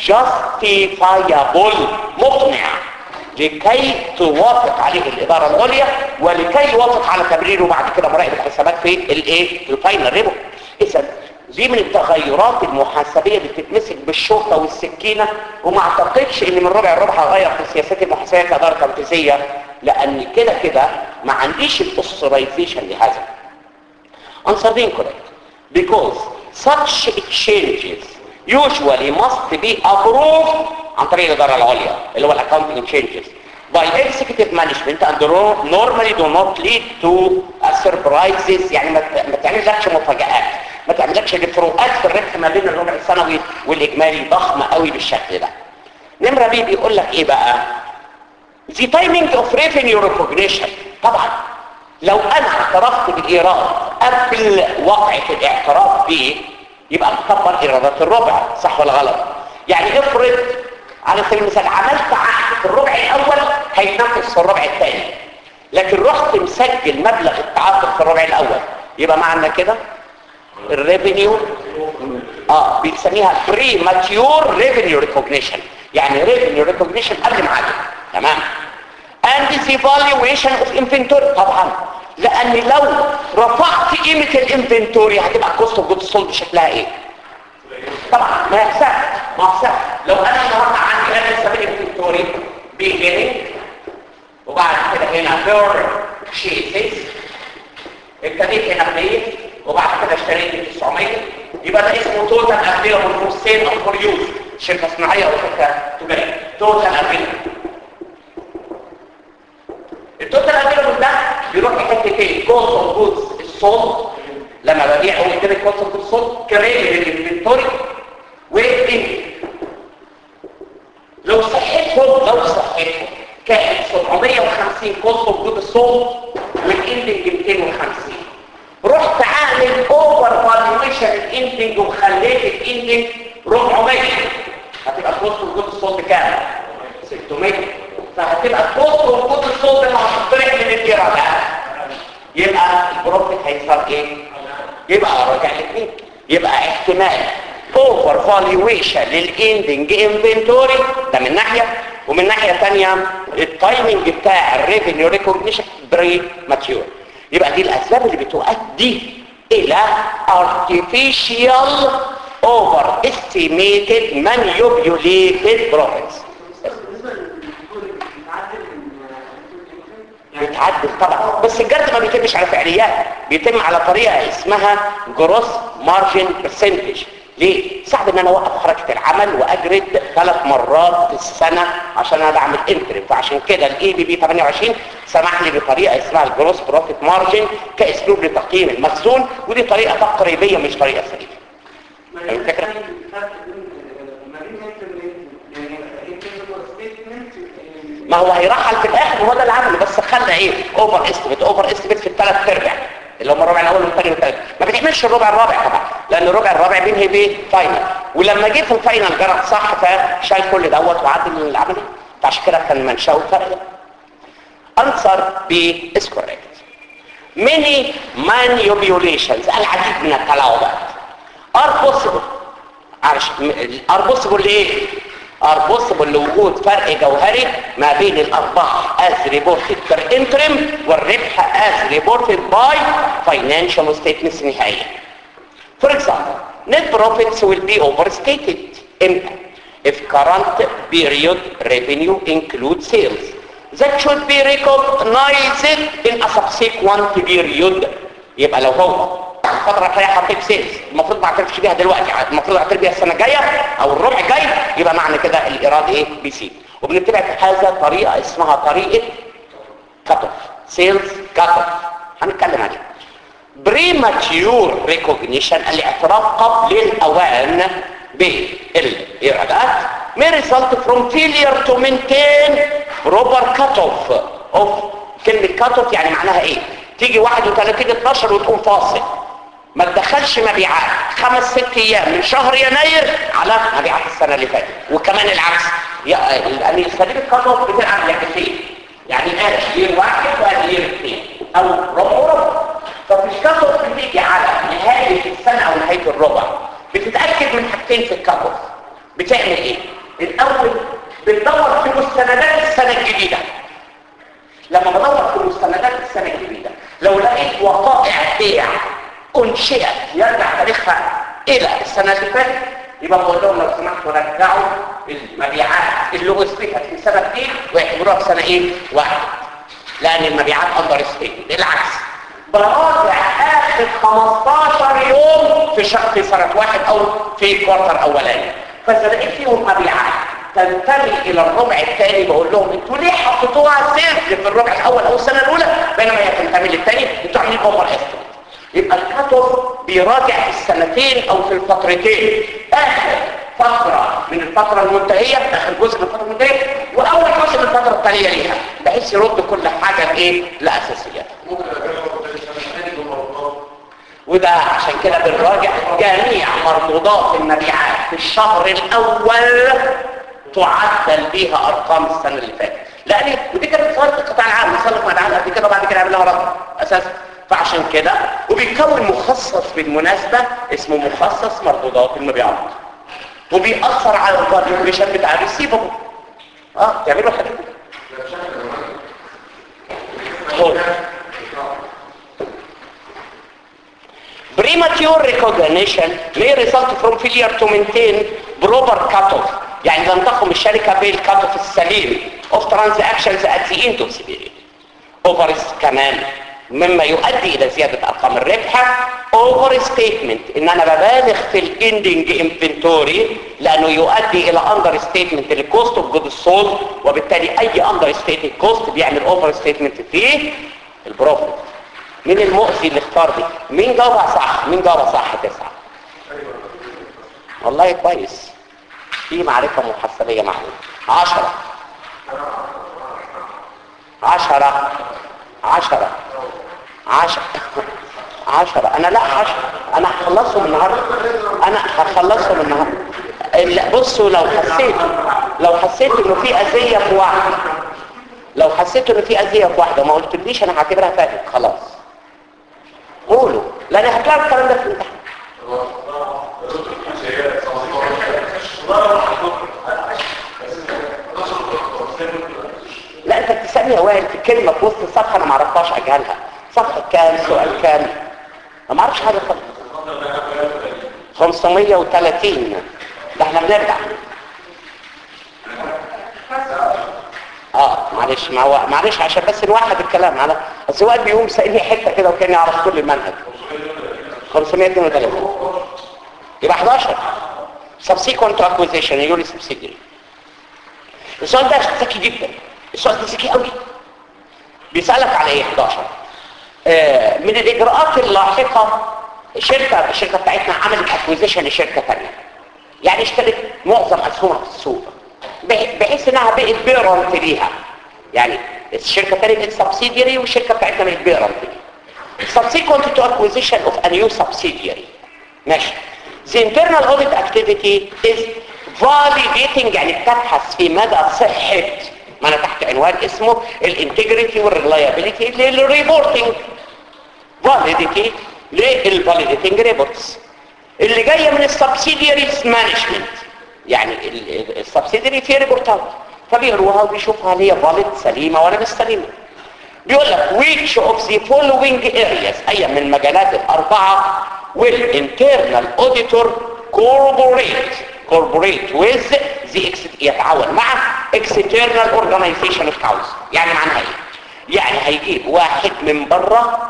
جاستيفايبل مقنع لكي توافق عليه الاداره العليا ولكي يوافق على تبريره بعد كده مراقب الحسابات في الايه الفاينل ريبو اذا دي من التغيرات المحاسبيه اللي بتتمسك بالشرطه والسكينه وما اعتقدش ان من ربع الربع هغير في سياسات المحاسبيه كاداره تنفيذيه لان كده كده ما عنديش الاوثرايزيشن لهذا answer incorrect because such exchanges usually must be approved عن طريق الاداره العليا اللي هو الاكونتنج changes by executive management and normally do not lead to surprises يعني ما ما تعملش مفاجآت ما تعملكش الفروقات في الربح ما بين الربع السنوي والاجمالي ضخمه قوي بالشكل ده نمره بي بيقول لك ايه بقى the timing of revenue recognition طبعا لو انا اعترفت بالايراد قبل وقعه الاعتراف به يبقى مكبر ايرادات الربع صح ولا غلط يعني افرض على سبيل المثال عملت عقد في الربع الاول هيتنفذ في الربع الثاني لكن رحت مسجل مبلغ التعاقد في الربع الاول يبقى معنى كده الريفينيو اه بنسميها بري ماتيور ريفينيو ريكوجنيشن يعني ريفينيو ريكوجنيشن قبل ميعاده تمام and the valuation of inventory طبعا لان لو رفعت قيمه الانفنتوري هتبقى كوست اوف جود سولد شكلها ايه طبعا ما يحسب ما يحسب لو انا النهارده عندي انا سبيل انفنتوري بيجيننج وبعد كده هنا بير شيسز ابتديت هنا ب 100 وبعد كده اشتريت ب 900 يبقى ده اسمه توتال افيلابل فور سيل او فور يوز شركه صناعيه او شركه تجاريه توتال افيلابل التوتال افيلابل ده بيروح لحتتين كوست اوف جودز الصولد لما ببيع هو كده كوست اوف جودز صولد كريم الانفنتوري والانفنتوري لو صحتهم لو صحتهم كانت 750 كوست اوف جود الصولد والاندنج 250 رحت عامل اوفر فالويشن الاندنج وخليت الاندنج 400 هتبقى كوست اوف جود الصولد كام 600 فهتبقى كوست اوف جود الصولد اللي هتطرح من الايرادات يبقى البروفيت هيصير ايه يبقى راجع الاثنين يبقى احتمال اوفر فالويشن للاندنج انفنتوري ده من ناحيه ومن ناحيه ثانيه التايمنج بتاع الريفينيو ريكوجنيشن بري ماتيور يبقى دي الاسباب اللي بتؤدي الى artificial overestimated manipulated profits بيتعدل طبعا بس الجرد ما بيتمش على فعليات بيتم على طريقه اسمها جروس مارجن برسنتج ليه؟ صعب ان انا اوقف حركه العمل واجرد ثلاث مرات في السنه عشان انا بعمل انترم فعشان كده الاي بي بي 28 سمح لي بطريقه اسمها الجروس بروفيت مارجن كاسلوب لتقييم المخزون ودي طريقه تقريبيه مش طريقه سليمه فاهم الفكره؟ ما هو هيرحل في الاخر وهو ده اللي عمله بس خلى ايه اوفر استيميت اوفر استيميت في الثلاث ارباع اللي هم الربع الاول والثاني والثالث ما بتعملش الربع الرابع طبعا لان الربع الرابع بينهي بايه فاينل ولما جه في الفاينل جرب صح فشال كل دوت وعدل العمليه فعشان كده كان منشاه الفرق ده answer B is correct many manipulations العديد من التلاعبات are possible عرش are possible ليه are possible لوجود فرق جوهري ما بين الارباح as reported per interim والربح as reported by financial statements نهائيا For example, net profits will be overstated امتى? If current period revenue includes sales that should be recognized in a subsequent period يبقى لو هو الفترة الجاية حطيت سيلز المفروض ما اعترفش بيها دلوقتي المفروض اعترف بيها السنة الجاية او الربع الجاي يبقى معنى كده الايراد ايه بيزيد وبنتبع في هذا طريقة اسمها طريقة كاتوف سيلز كاتوف هنتكلم عليها بريماتيور ريكوجنيشن الاعتراف قبل الاوان بالايرادات may result from failure to maintain proper cutoff of كلمة cutoff يعني معناها ايه تيجي 31 12 وتقوم فاصل ما تدخلش مبيعات خمس ست ايام من شهر يناير على مبيعات السنة اللي فاتت وكمان العكس يعني السليم الكاتوف بتلعب لعبتين يعني ادي يير واحد وادي يير اثنين او ربع وربع ففي الكاتوف بتيجي على نهاية السنة او نهاية الربع بتتأكد من حاجتين في الكاتوف بتعمل ايه الاول بتدور في مستندات السنة الجديدة لما بدور في مستندات السنة الجديدة لو لقيت وقائع بيع انشئت يرجع تاريخها الى السنة اللي فاتت يبقى بقول لهم لو سمحتوا رجعوا المبيعات اللي اثبتت في سنة اثنين ويعتبروها في سنة ايه؟ واحد لان المبيعات اندر ستيت العكس براجع اخر 15 يوم في شهر في سنة واحد او في كوارتر اولاني فاذا لقيت فيهم مبيعات تنتمي الى الربع الثاني بقول لهم انتوا ليه حطيتوها سيف في الربع الاول او السنه الاولى بينما هي تنتمي للثاني انتوا عاملين اوفر استيميت يبقى الكاتوف بيراجع في السنتين او في الفترتين اخر فترة من الفترة المنتهية اخر جزء من الفترة المنتهية واول جزء من الفترة الثانية ليها بحيث يرد كل حاجة بايه لاساسيات وده عشان كده بنراجع جميع مردودات المبيعات في الشهر الاول تعدل بيها ارقام السنه اللي فاتت لان ودي كانت صارت القطاع العام نسلك مبيعات قد كده وبعد كده عمل لها رقم اساسا فعشان كده وبيتكون مخصص بالمناسبه اسمه مخصص مردودات المبيعات وبيأثر على الفاليويشن بتاع الريسيفبل اه تعملوا حاجه Premature recognition may result from failure to maintain proper cutoff يعني لم تقم الشركة بالكاتوف السليم of transactions at the end of the period over كمان مما يؤدي إلى زيادة أرقام الربح over statement إن أنا ببالغ في الاندنج انفنتوري لأنه يؤدي إلى under statement للكوست of goods sold وبالتالي أي under stated cost بيعمل over statement فيه البروفيت مين المؤذي اللي اختار دي مين جاوبها صح مين جاوبها صح تسعة والله كويس في معرفة محسبية معلومة عشرة عشرة عشرة عشرة عشرة انا لا عشرة انا هخلصهم النهاردة انا هخلصهم النهاردة بصوا لو حسيت لو حسيت انه في اذية في واحدة لو حسيت انه في اذية في واحدة وما قلتليش انا هعتبرها فاتت خلاص قولوا لان هتلاقوا الكلام ده في الامتحان لا انت بتسالني يا وائل في كلمه في وسط الصفحه انا ما اعرفهاش اجهلها صفحة كام سؤال كام ما اعرفش حاجة خالص 530 ده احنا بنرجع اه معلش ما هو معلش عشان بس نوحد الكلام على اصل وقت بيقوم سائلني حته كده وكان يعرف كل المنهج 532 يبقى 11 subsequent to acquisition يقول subsidiary السؤال ده ذكي جدا السؤال ده ذكي قوي بيسألك على ايه 11 آه من الاجراءات اللاحقة شركة الشركة بتاعتنا عملت اكوزيشن لشركة ثانيه يعني اشترت معظم اسهمها في السوق بح- بحيث انها بقت بيرنت ليها يعني الشركة الثانيه بقت سبسيديري والشركة بتاعتنا بقت بيرنت ليها subsequent to acquisition of a new subsidiary ماشي the internal audit activity is validating يعني بتبحث في مدى صحة ما انا تحت عنوان اسمه الانتجريتي والريلايابيليتي للريبورتنج validity للفاليديتنج ريبورتس اللي جايه من السبسيدياريز مانجمنت يعني السبسيدياري فيه ريبورتات فبيقروها وبيشوفوا هل هي فاليد سليمه ولا مش سليمه بيقول لك which of the following areas اي من المجالات الاربعه will internal auditor corroborate corroborate with the ex- يتعاون مع external organization of council يعني معناها ايه يعني هيجيب واحد من بره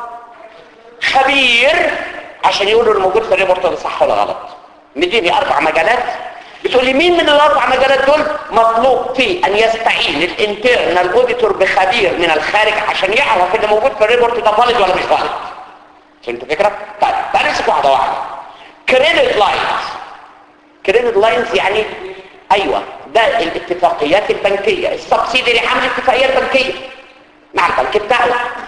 خبير عشان يقولوا الموجود في الريبورت ده صح ولا غلط مديني اربع مجالات بتقول لي مين من الاربع مجالات دول مطلوب فيه ان يستعين الانترنال اوديتور بخبير من الخارج عشان يعرف اللي موجود في الريبورت ده فاليد ولا مش فاليد فهمت الفكره طيب تعالى نمسك واحده واحده كريدت لاينز كريدت لاينز يعني ايوه ده الاتفاقيات البنكيه السبسيدري عامل اتفاقيات بنكيه مع البنك بتاعه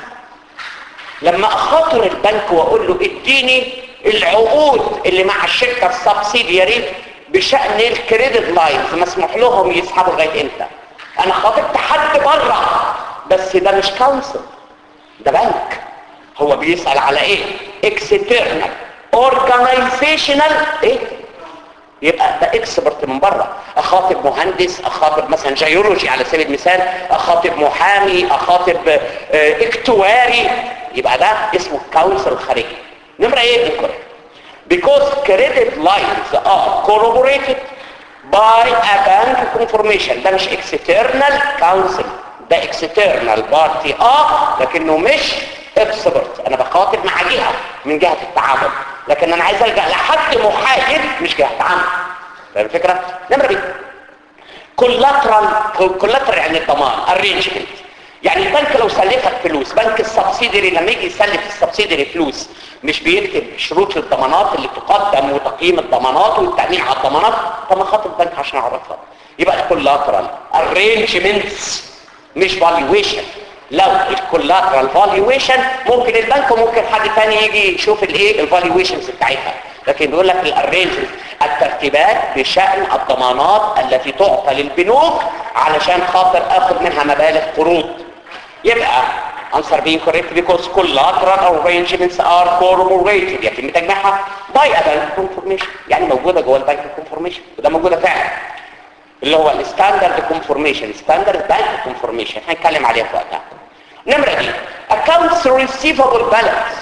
لما اخاطر البنك واقول له اديني العقود اللي مع الشركه السبسيدياري بشان الكريدت لاينز مسموح لهم يسحبوا لغايه امتى انا خاطبت حد بره بس ده مش كونسل ده بنك هو بيسال على ايه اكسترنال اورجانيزيشنال ايه يبقى ده اكسبرت من بره اخاطب مهندس اخاطب مثلا جيولوجي على سبيل المثال اخاطب محامي اخاطب آه، اكتواري يبقى ده اسمه الكونسل الخارجي نمره ايه incorrect because credit lines are corroborated by a bank confirmation ده مش external counsel ده external party اه لكنه مش expert انا بخاطب مع جهه من جهه التعامل لكن انا عايز الجا لحد محايد مش جهه تعامل فاهم الفكره نمره بي كولاترال كولاترال يعني الضمان arrangement يعني البنك لو سلفك فلوس بنك السبسيدري لما يجي يسلف السبسيدري فلوس مش بيكتب شروط الضمانات اللي تقدم وتقييم الضمانات والتأمين على الضمانات طب ما خاطب البنك عشان اعرفها يبقى الكولاترال arrangements مش valuation لو الكولاترال valuation ممكن البنك وممكن حد تاني يجي يشوف الايه الفالويشنز بتاعتها لكن بيقول لك الارينجمنت الترتيبات بشأن الضمانات التي تعطى للبنوك علشان خاطر اخذ منها مبالغ قروض يبقى answer being correct because collateral arrangements are corroborated يتم تجميعها by a bank confirmation يعني موجودة جوه البنك confirmation وده موجودة فعلا اللي هو الستاندرد كونفورميشن ستاندرد بانك كونفورميشن هنتكلم عليها في وقتها نمرة دي accounts receivable balance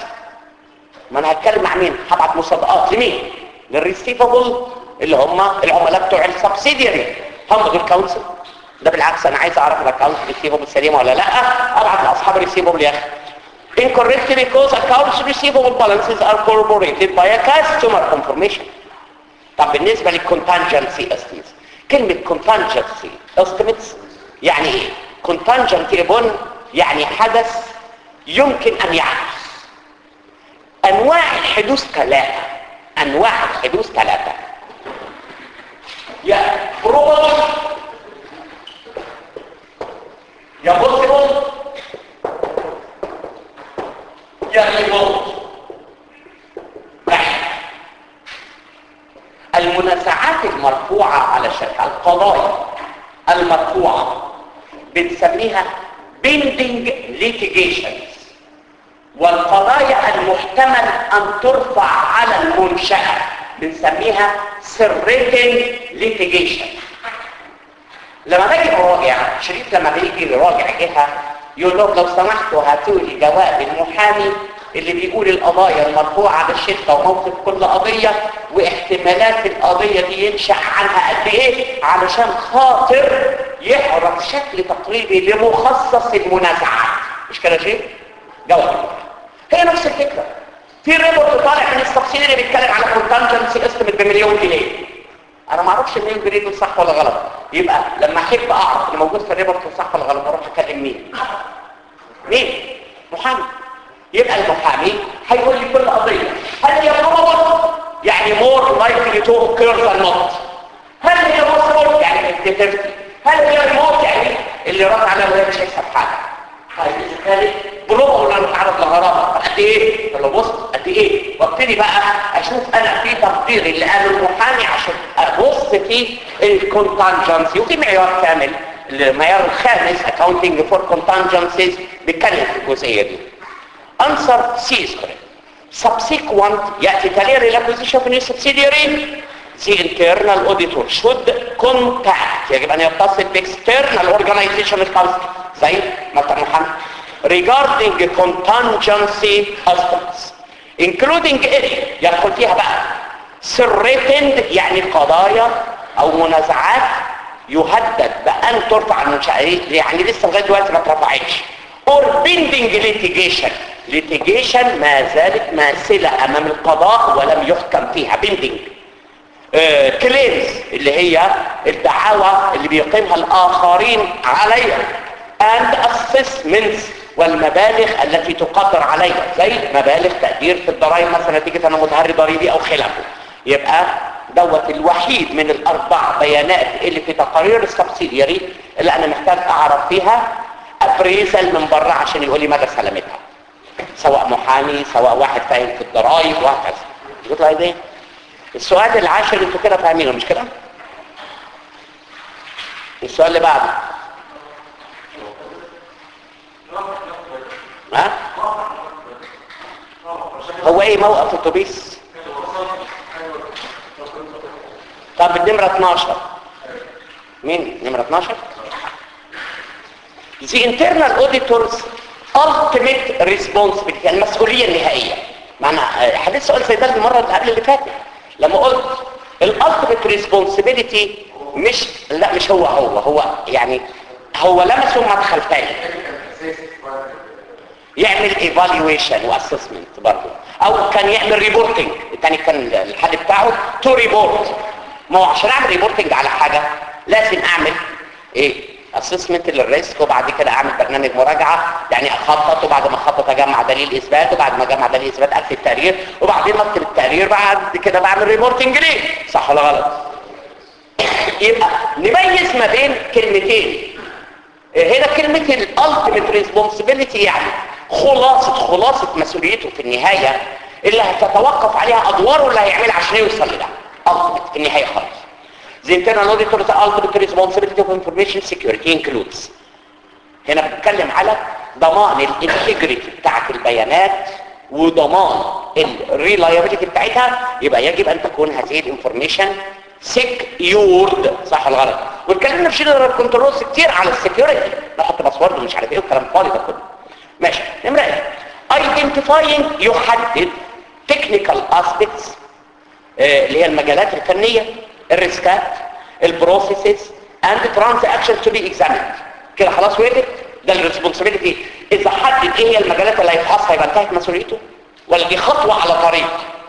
ما انا هتكلم مع مين هبعت مصادقات لمين للريسيفبل اللي هم العملاء بتوع السبسيدياري هم دول كونسل ده بالعكس انا عايز اعرف الاكونت ريسيفبل سليمه ولا لا ابعت لاصحاب الريسيفبل يا اخي incorrect because accounts receivable balances are corroborated by a customer confirmation طب بالنسبة للcontingency estimates كلمة contingency estimates يعني ايه contingent upon يعني حدث يمكن ان يحدث انواع الحدوث ثلاثة انواع الحدوث ثلاثة يا probable يا possible يا remote واحد المنازعات المرفوعة على الشركة القضايا المرفوعة بنسميها pending litigations والقضايا المحتمل أن ترفع على المنشأة بنسميها certain litigation لما باجي براجع شريف لما بيجي يراجع جهة يقول لهم لو سمحتوا هاتوا لي جواب المحامي اللي بيقول القضايا المرفوعة على الشركة وموقف كل قضية واحتمالات القضية دي ينشأ عنها قد ايه علشان خاطر يعرف شكل تقريبي لمخصص المنازعات مش كده شيء؟ جواب المحامي هي نفس الفكرة في ريبورت طالع من التفصيل اللي بيتكلم على كونتنجنسي استمت بمليون جنيه انا ما اعرفش المليون جنيه دول صح ولا غلط يبقى لما احب اعرف اللي موجود في الريبورت صح ولا غلط اروح اكلم مين مين محامي يبقى المحامي هيقول لي كل قضيه هل هي probable يعني more likely to occur than not هل هي possible يعني 50 هل هي remote يعني اللي رد على وهي مش هيكسب حاجه طيب اذا كانت بلوغه ولا نتعرض لغرامه قد ايه طب بص قد ايه وابتدي بقى اشوف انا في تقدير اللي قاله المحامي عشان ابص في الكونتنجنسي وفي معيار كامل المعيار الخامس accounting for contingencies بيتكلم في الجزئيه دي answer C is correct subsequent ياتي تالي reacquisition of new subsidiary the internal auditor should contact يجب ان يتصل باكسترنال organization الخاص زي مثلا محمد regarding contingency aspects including any يدخل فيها بقى threatened يعني قضايا او منازعات يهدد بان ترفع المنشأة يعني لسه لغايه دلوقتي ما اترفعتش or pending litigation litigation ما زالت ماثلة امام القضاء ولم يحكم فيها pending كليمز اللي هي الدعاوى اللي بيقيمها الاخرين عليها and assessments والمبالغ التي تقدر عليها زي مبالغ تقدير في الضرائب مثلا نتيجة انا متهري ضريبي او خلافه يبقى دوت الوحيد من الاربع بيانات اللي في تقارير السبسيدياري اللي انا محتاج اعرف فيها ابريزل من بره عشان يقول لي مدى سلامتها سواء محامي سواء واحد فاهم في الضرائب وهكذا يطلع ايه السؤال العاشر انتوا كده فاهمينه مش كده السؤال اللي بعده ها هو ايه موقف اتوبيس طب النمرة 12 مين نمرة 12 The internal auditor's ultimate responsibility المسؤولية النهائية معنى حديث سؤال زي ده المرة اللي قبل اللي فاتت لما قلت الالتيميت ريسبونسبيلتي مش لا مش هو هو هو يعني هو لمسه مدخل تاني يعمل ايفالويشن واسسمنت برضه او كان يعمل ريبورتنج الثاني كان الحل بتاعه تو ريبورت ما هو عشان اعمل ريبورتنج على حاجه لازم اعمل ايه اسسمنت للريسك وبعد كده اعمل برنامج مراجعه يعني اخطط وبعد ما اخطط اجمع دليل اثبات وبعد ما اجمع دليل اثبات اكتب تقرير وبعدين اكتب التقرير بعد كده بعمل ريبورتنج ليه صح ولا غلط يبقى نميز ما بين كلمتين هنا كلمة الالتيميت ريسبونسبيلتي يعني خلاصة خلاصة مسؤوليته في النهاية اللي هتتوقف عليها ادواره اللي هيعملها عشان يوصل لده ultimate في النهاية خالص The internal auditor's ultimate responsibility of information security includes هنا بنتكلم على ضمان الانتجريتي بتاعت البيانات وضمان الريلايبيليتي بتاعتها يبقى يجب ان تكون هذه الانفورميشن سكيورد صح ولا غلط واتكلمنا في جنرال كنترولز كتير على السكيورتي نحط باسورد ومش عارف ايه والكلام الفاضي ده كله ماشي نمره ايه ايدنتيفاينج يحدد تكنيكال اسبيكتس اللي هي المجالات الفنيه الريسكات البروسيسز اند ترانزاكشن تو بي اكزاميند كده خلاص وقفت ده الريسبونسبيلتي اذا حدد ايه هي المجالات اللي هيفحصها يبقى انتهت مسؤوليته ولا دي خطوه على طريق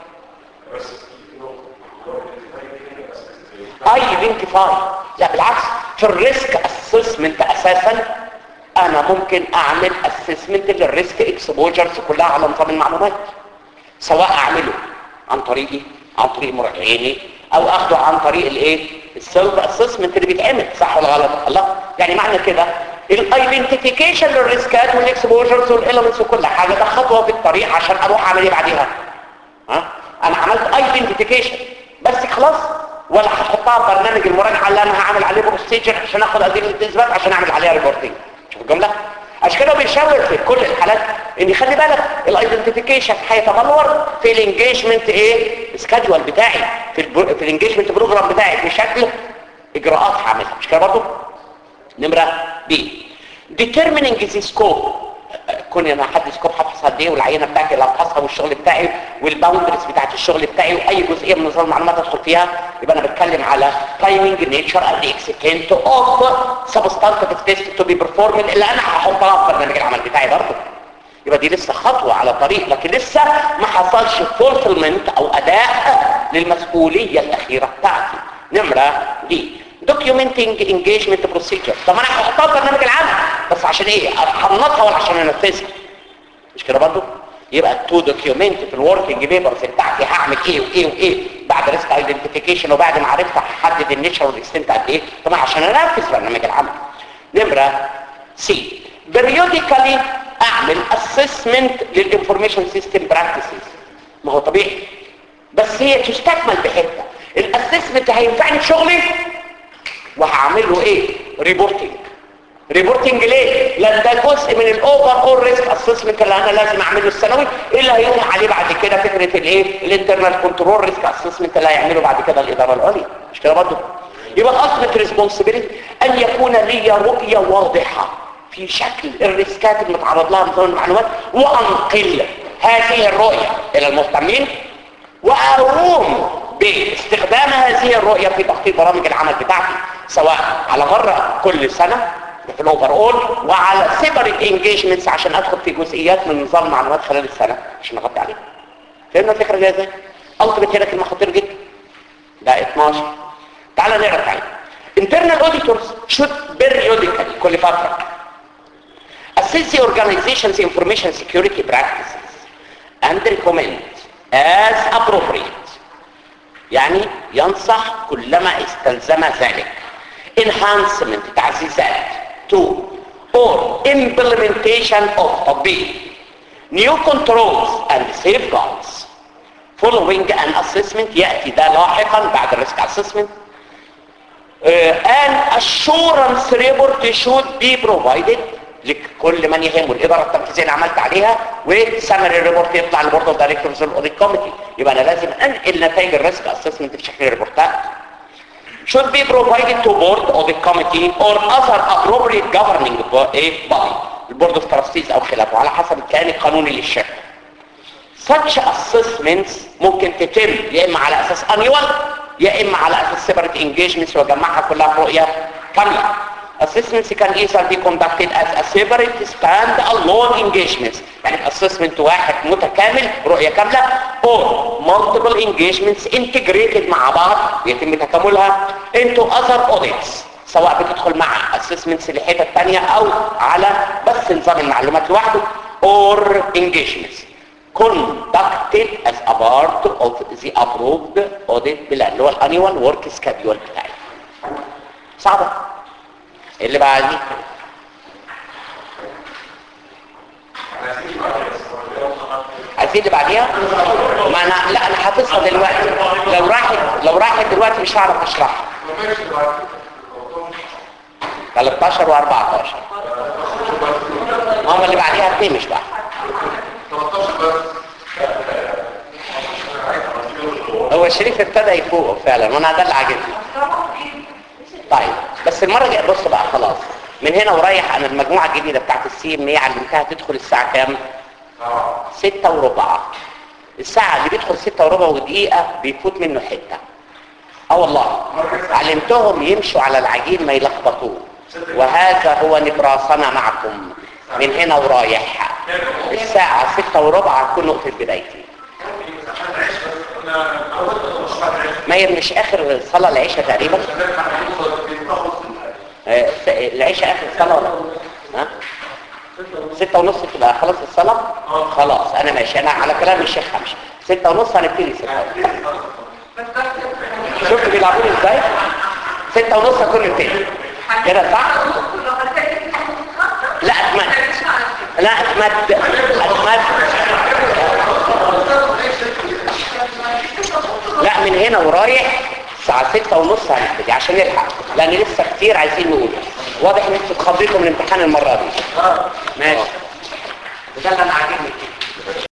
ايدنتيفاي لا بالعكس في الريسك اسسمنت اساسا انا ممكن اعمل اسسمنت للريسك اكسبوجرز كلها على نظام المعلومات سواء اعمله عن طريقي عن طريق مراجعيني او اخده عن طريق الايه السيلف اسسمنت اللي بيتعمل صح ولا غلط الله يعني معنى كده الايدنتيفيكيشن للريسكات والاكسبوجرز والاليمنتس وكل حاجه ده خطوه في الطريق عشان اروح اعمل ايه بعديها ها انا عملت ايدنتيفيكيشن بس خلاص ولا هحطها في برنامج المراجعه اللي انا هعمل عليه بروسيجر عشان اخد ادله الاثبات عشان اعمل عليها ريبورتنج شوف الجمله عشان كده بيشاور في كل الحالات ان خلي بالك الايدنتيفيكيشن هيتبلور في الانجيجمنت ايه سكادول بتاعي في البر... في الانجيجمنت بروجرام بتاعي بشكل اجراءات هعملها مش كده برضه نمره بي determining the scope كون انا حد سكوب هفحص قد ايه والعينه بتاعتي اللي هفحصها والشغل بتاعي والباوندرز بتاعت الشغل بتاعي واي جزئيه من نظام المعلومات ادخل فيها يبقى انا بتكلم على timing nature and extent of substantive test to be performed اللي انا هحطها في برنامج العمل بتاعي برضه يبقى دي لسه خطوة على طريق لكن لسه ما حصلش fulfillment او اداء للمسؤولية الاخيرة بتاعتي نمرة دي documenting engagement procedure طب انا هحطها في برنامج العمل بس عشان ايه احنطها ولا عشان انفذها مش كده برضه يبقى تو دوكيومنت في الوركينج بيبرز بتاعتي هعمل ايه وايه وايه بعد ريسك ايدنتيفيكيشن وبعد ما عرفت هحدد النيتشر والاكستنت قد ايه طبعا عشان انفذ برنامج العمل نمره سي periodically اعمل assessment للانفورميشن سيستم براكتسز ما هو طبيعي بس هي تستكمل بحته الاسسمنت هينفعني في شغلي وهعمل له ايه ريبورتنج ريبورتنج ليه لان ده جزء من الاوفر اول ريسك اسسمنت اللي انا لازم اعمله السنوي اللي هيقوم عليه بعد كده فكره الايه الانترنال كنترول ريسك اسسمنت اللي هيعمله بعد كده الاداره العليا مش كده برضه يبقى الالتيميت ريسبونسبيلتي ان يكون لي رؤيه واضحه في شكل الريسكات اللي متعرض لها نظام المعلومات وانقل هذه الرؤيه الى المهتمين واقوم باستخدام هذه الرؤيه في تخطيط برامج العمل بتاعتي سواء على مره كل سنه في الاوفر اول وعلى سيبريت انجيجمنتس عشان ادخل في جزئيات من نظام المعلومات خلال السنه عشان اغطي عليها فهمنا الفكره جايه ازاي التيميت هنا كلمه خطير جدا ده 12 تعال نقرا تاني internal auditors should periodically كل فتره assess the organization's information security practices and recommend as appropriate يعني ينصح كلما استلزم ذلك enhancement تعزيزات to or implementation of تطبيق new controls and safeguards following an assessment يأتي ده لاحقا بعد الريسك assessment uh, an assurance report should be provided لكل من يهمه الاداره التنفيذيه اللي عملت عليها وسمري ريبورت يطلع للبورد اوف دايركتورز والاوديت كوميتي يبقى انا لازم انقل نتائج الريسك اسسمنت في شكل ريبورتات should be provided to board audit committee or other appropriate governing body البورد اوف تراستيز او خلافه على حسب الكيان القانوني للشركه such assessments ممكن تتم يا اما على اساس annual يا اما على اساس separate engagements واجمعها كلها في رؤيه كامله assessments can either be conducted as a separate stand-alone engagements يعني assessment واحد متكامل رؤية كاملة or multiple engagements integrated مع بعض يتم تكاملها into other audits سواء بتدخل مع assessments لحتة تانية او على بس نظام المعلومات لوحده or engagements conducted as a part of the approved audit plan اللي هو الانيوال work schedule بتاعي صعبة اللي بعديه عايزين اللي بعديها ما انا لا انا حافظها دلوقتي لو راحت لو راحت دلوقتي مش هعرف اشرحها 13 و14 هما اللي بعديها اثنين مش واحد هو شريف ابتدى يفوق فعلا وانا ده اللي عاجبني طيب بس المره الجايه بص بقى خلاص من هنا ورايح انا المجموعه الجديده بتاعت السي ام اي علمتها تدخل الساعه كام ستة وربع الساعه اللي بيدخل ستة وربع ودقيقه بيفوت منه حته اه والله علمتهم يمشوا على العجين ما يلخبطوه وهذا هو نبراسنا معكم من هنا ورايح الساعة ستة وربع هتكون نقطة بدايتي ما هي مش اخر صلاة العشاء تقريبا آه، العشاء اخر صلاة ولا ها ستة ونص تبقى خلاص الصلاة خلاص انا ماشي انا على كلام الشيخ همشي ستة ونص هنبتدي ستة ونص شفت بيلعبوني ازاي ستة ونص هكون نبتدي كده صح لا اتمد لا اتمد اتمد لا من هنا ورايح الساعة ستة ونص هنبتدي عشان نلحق لان لسه كتير عايزين نقول واضح ان انتوا اتخضيتوا من الامتحان المرة دي ماشي ده اللي انا عاجبني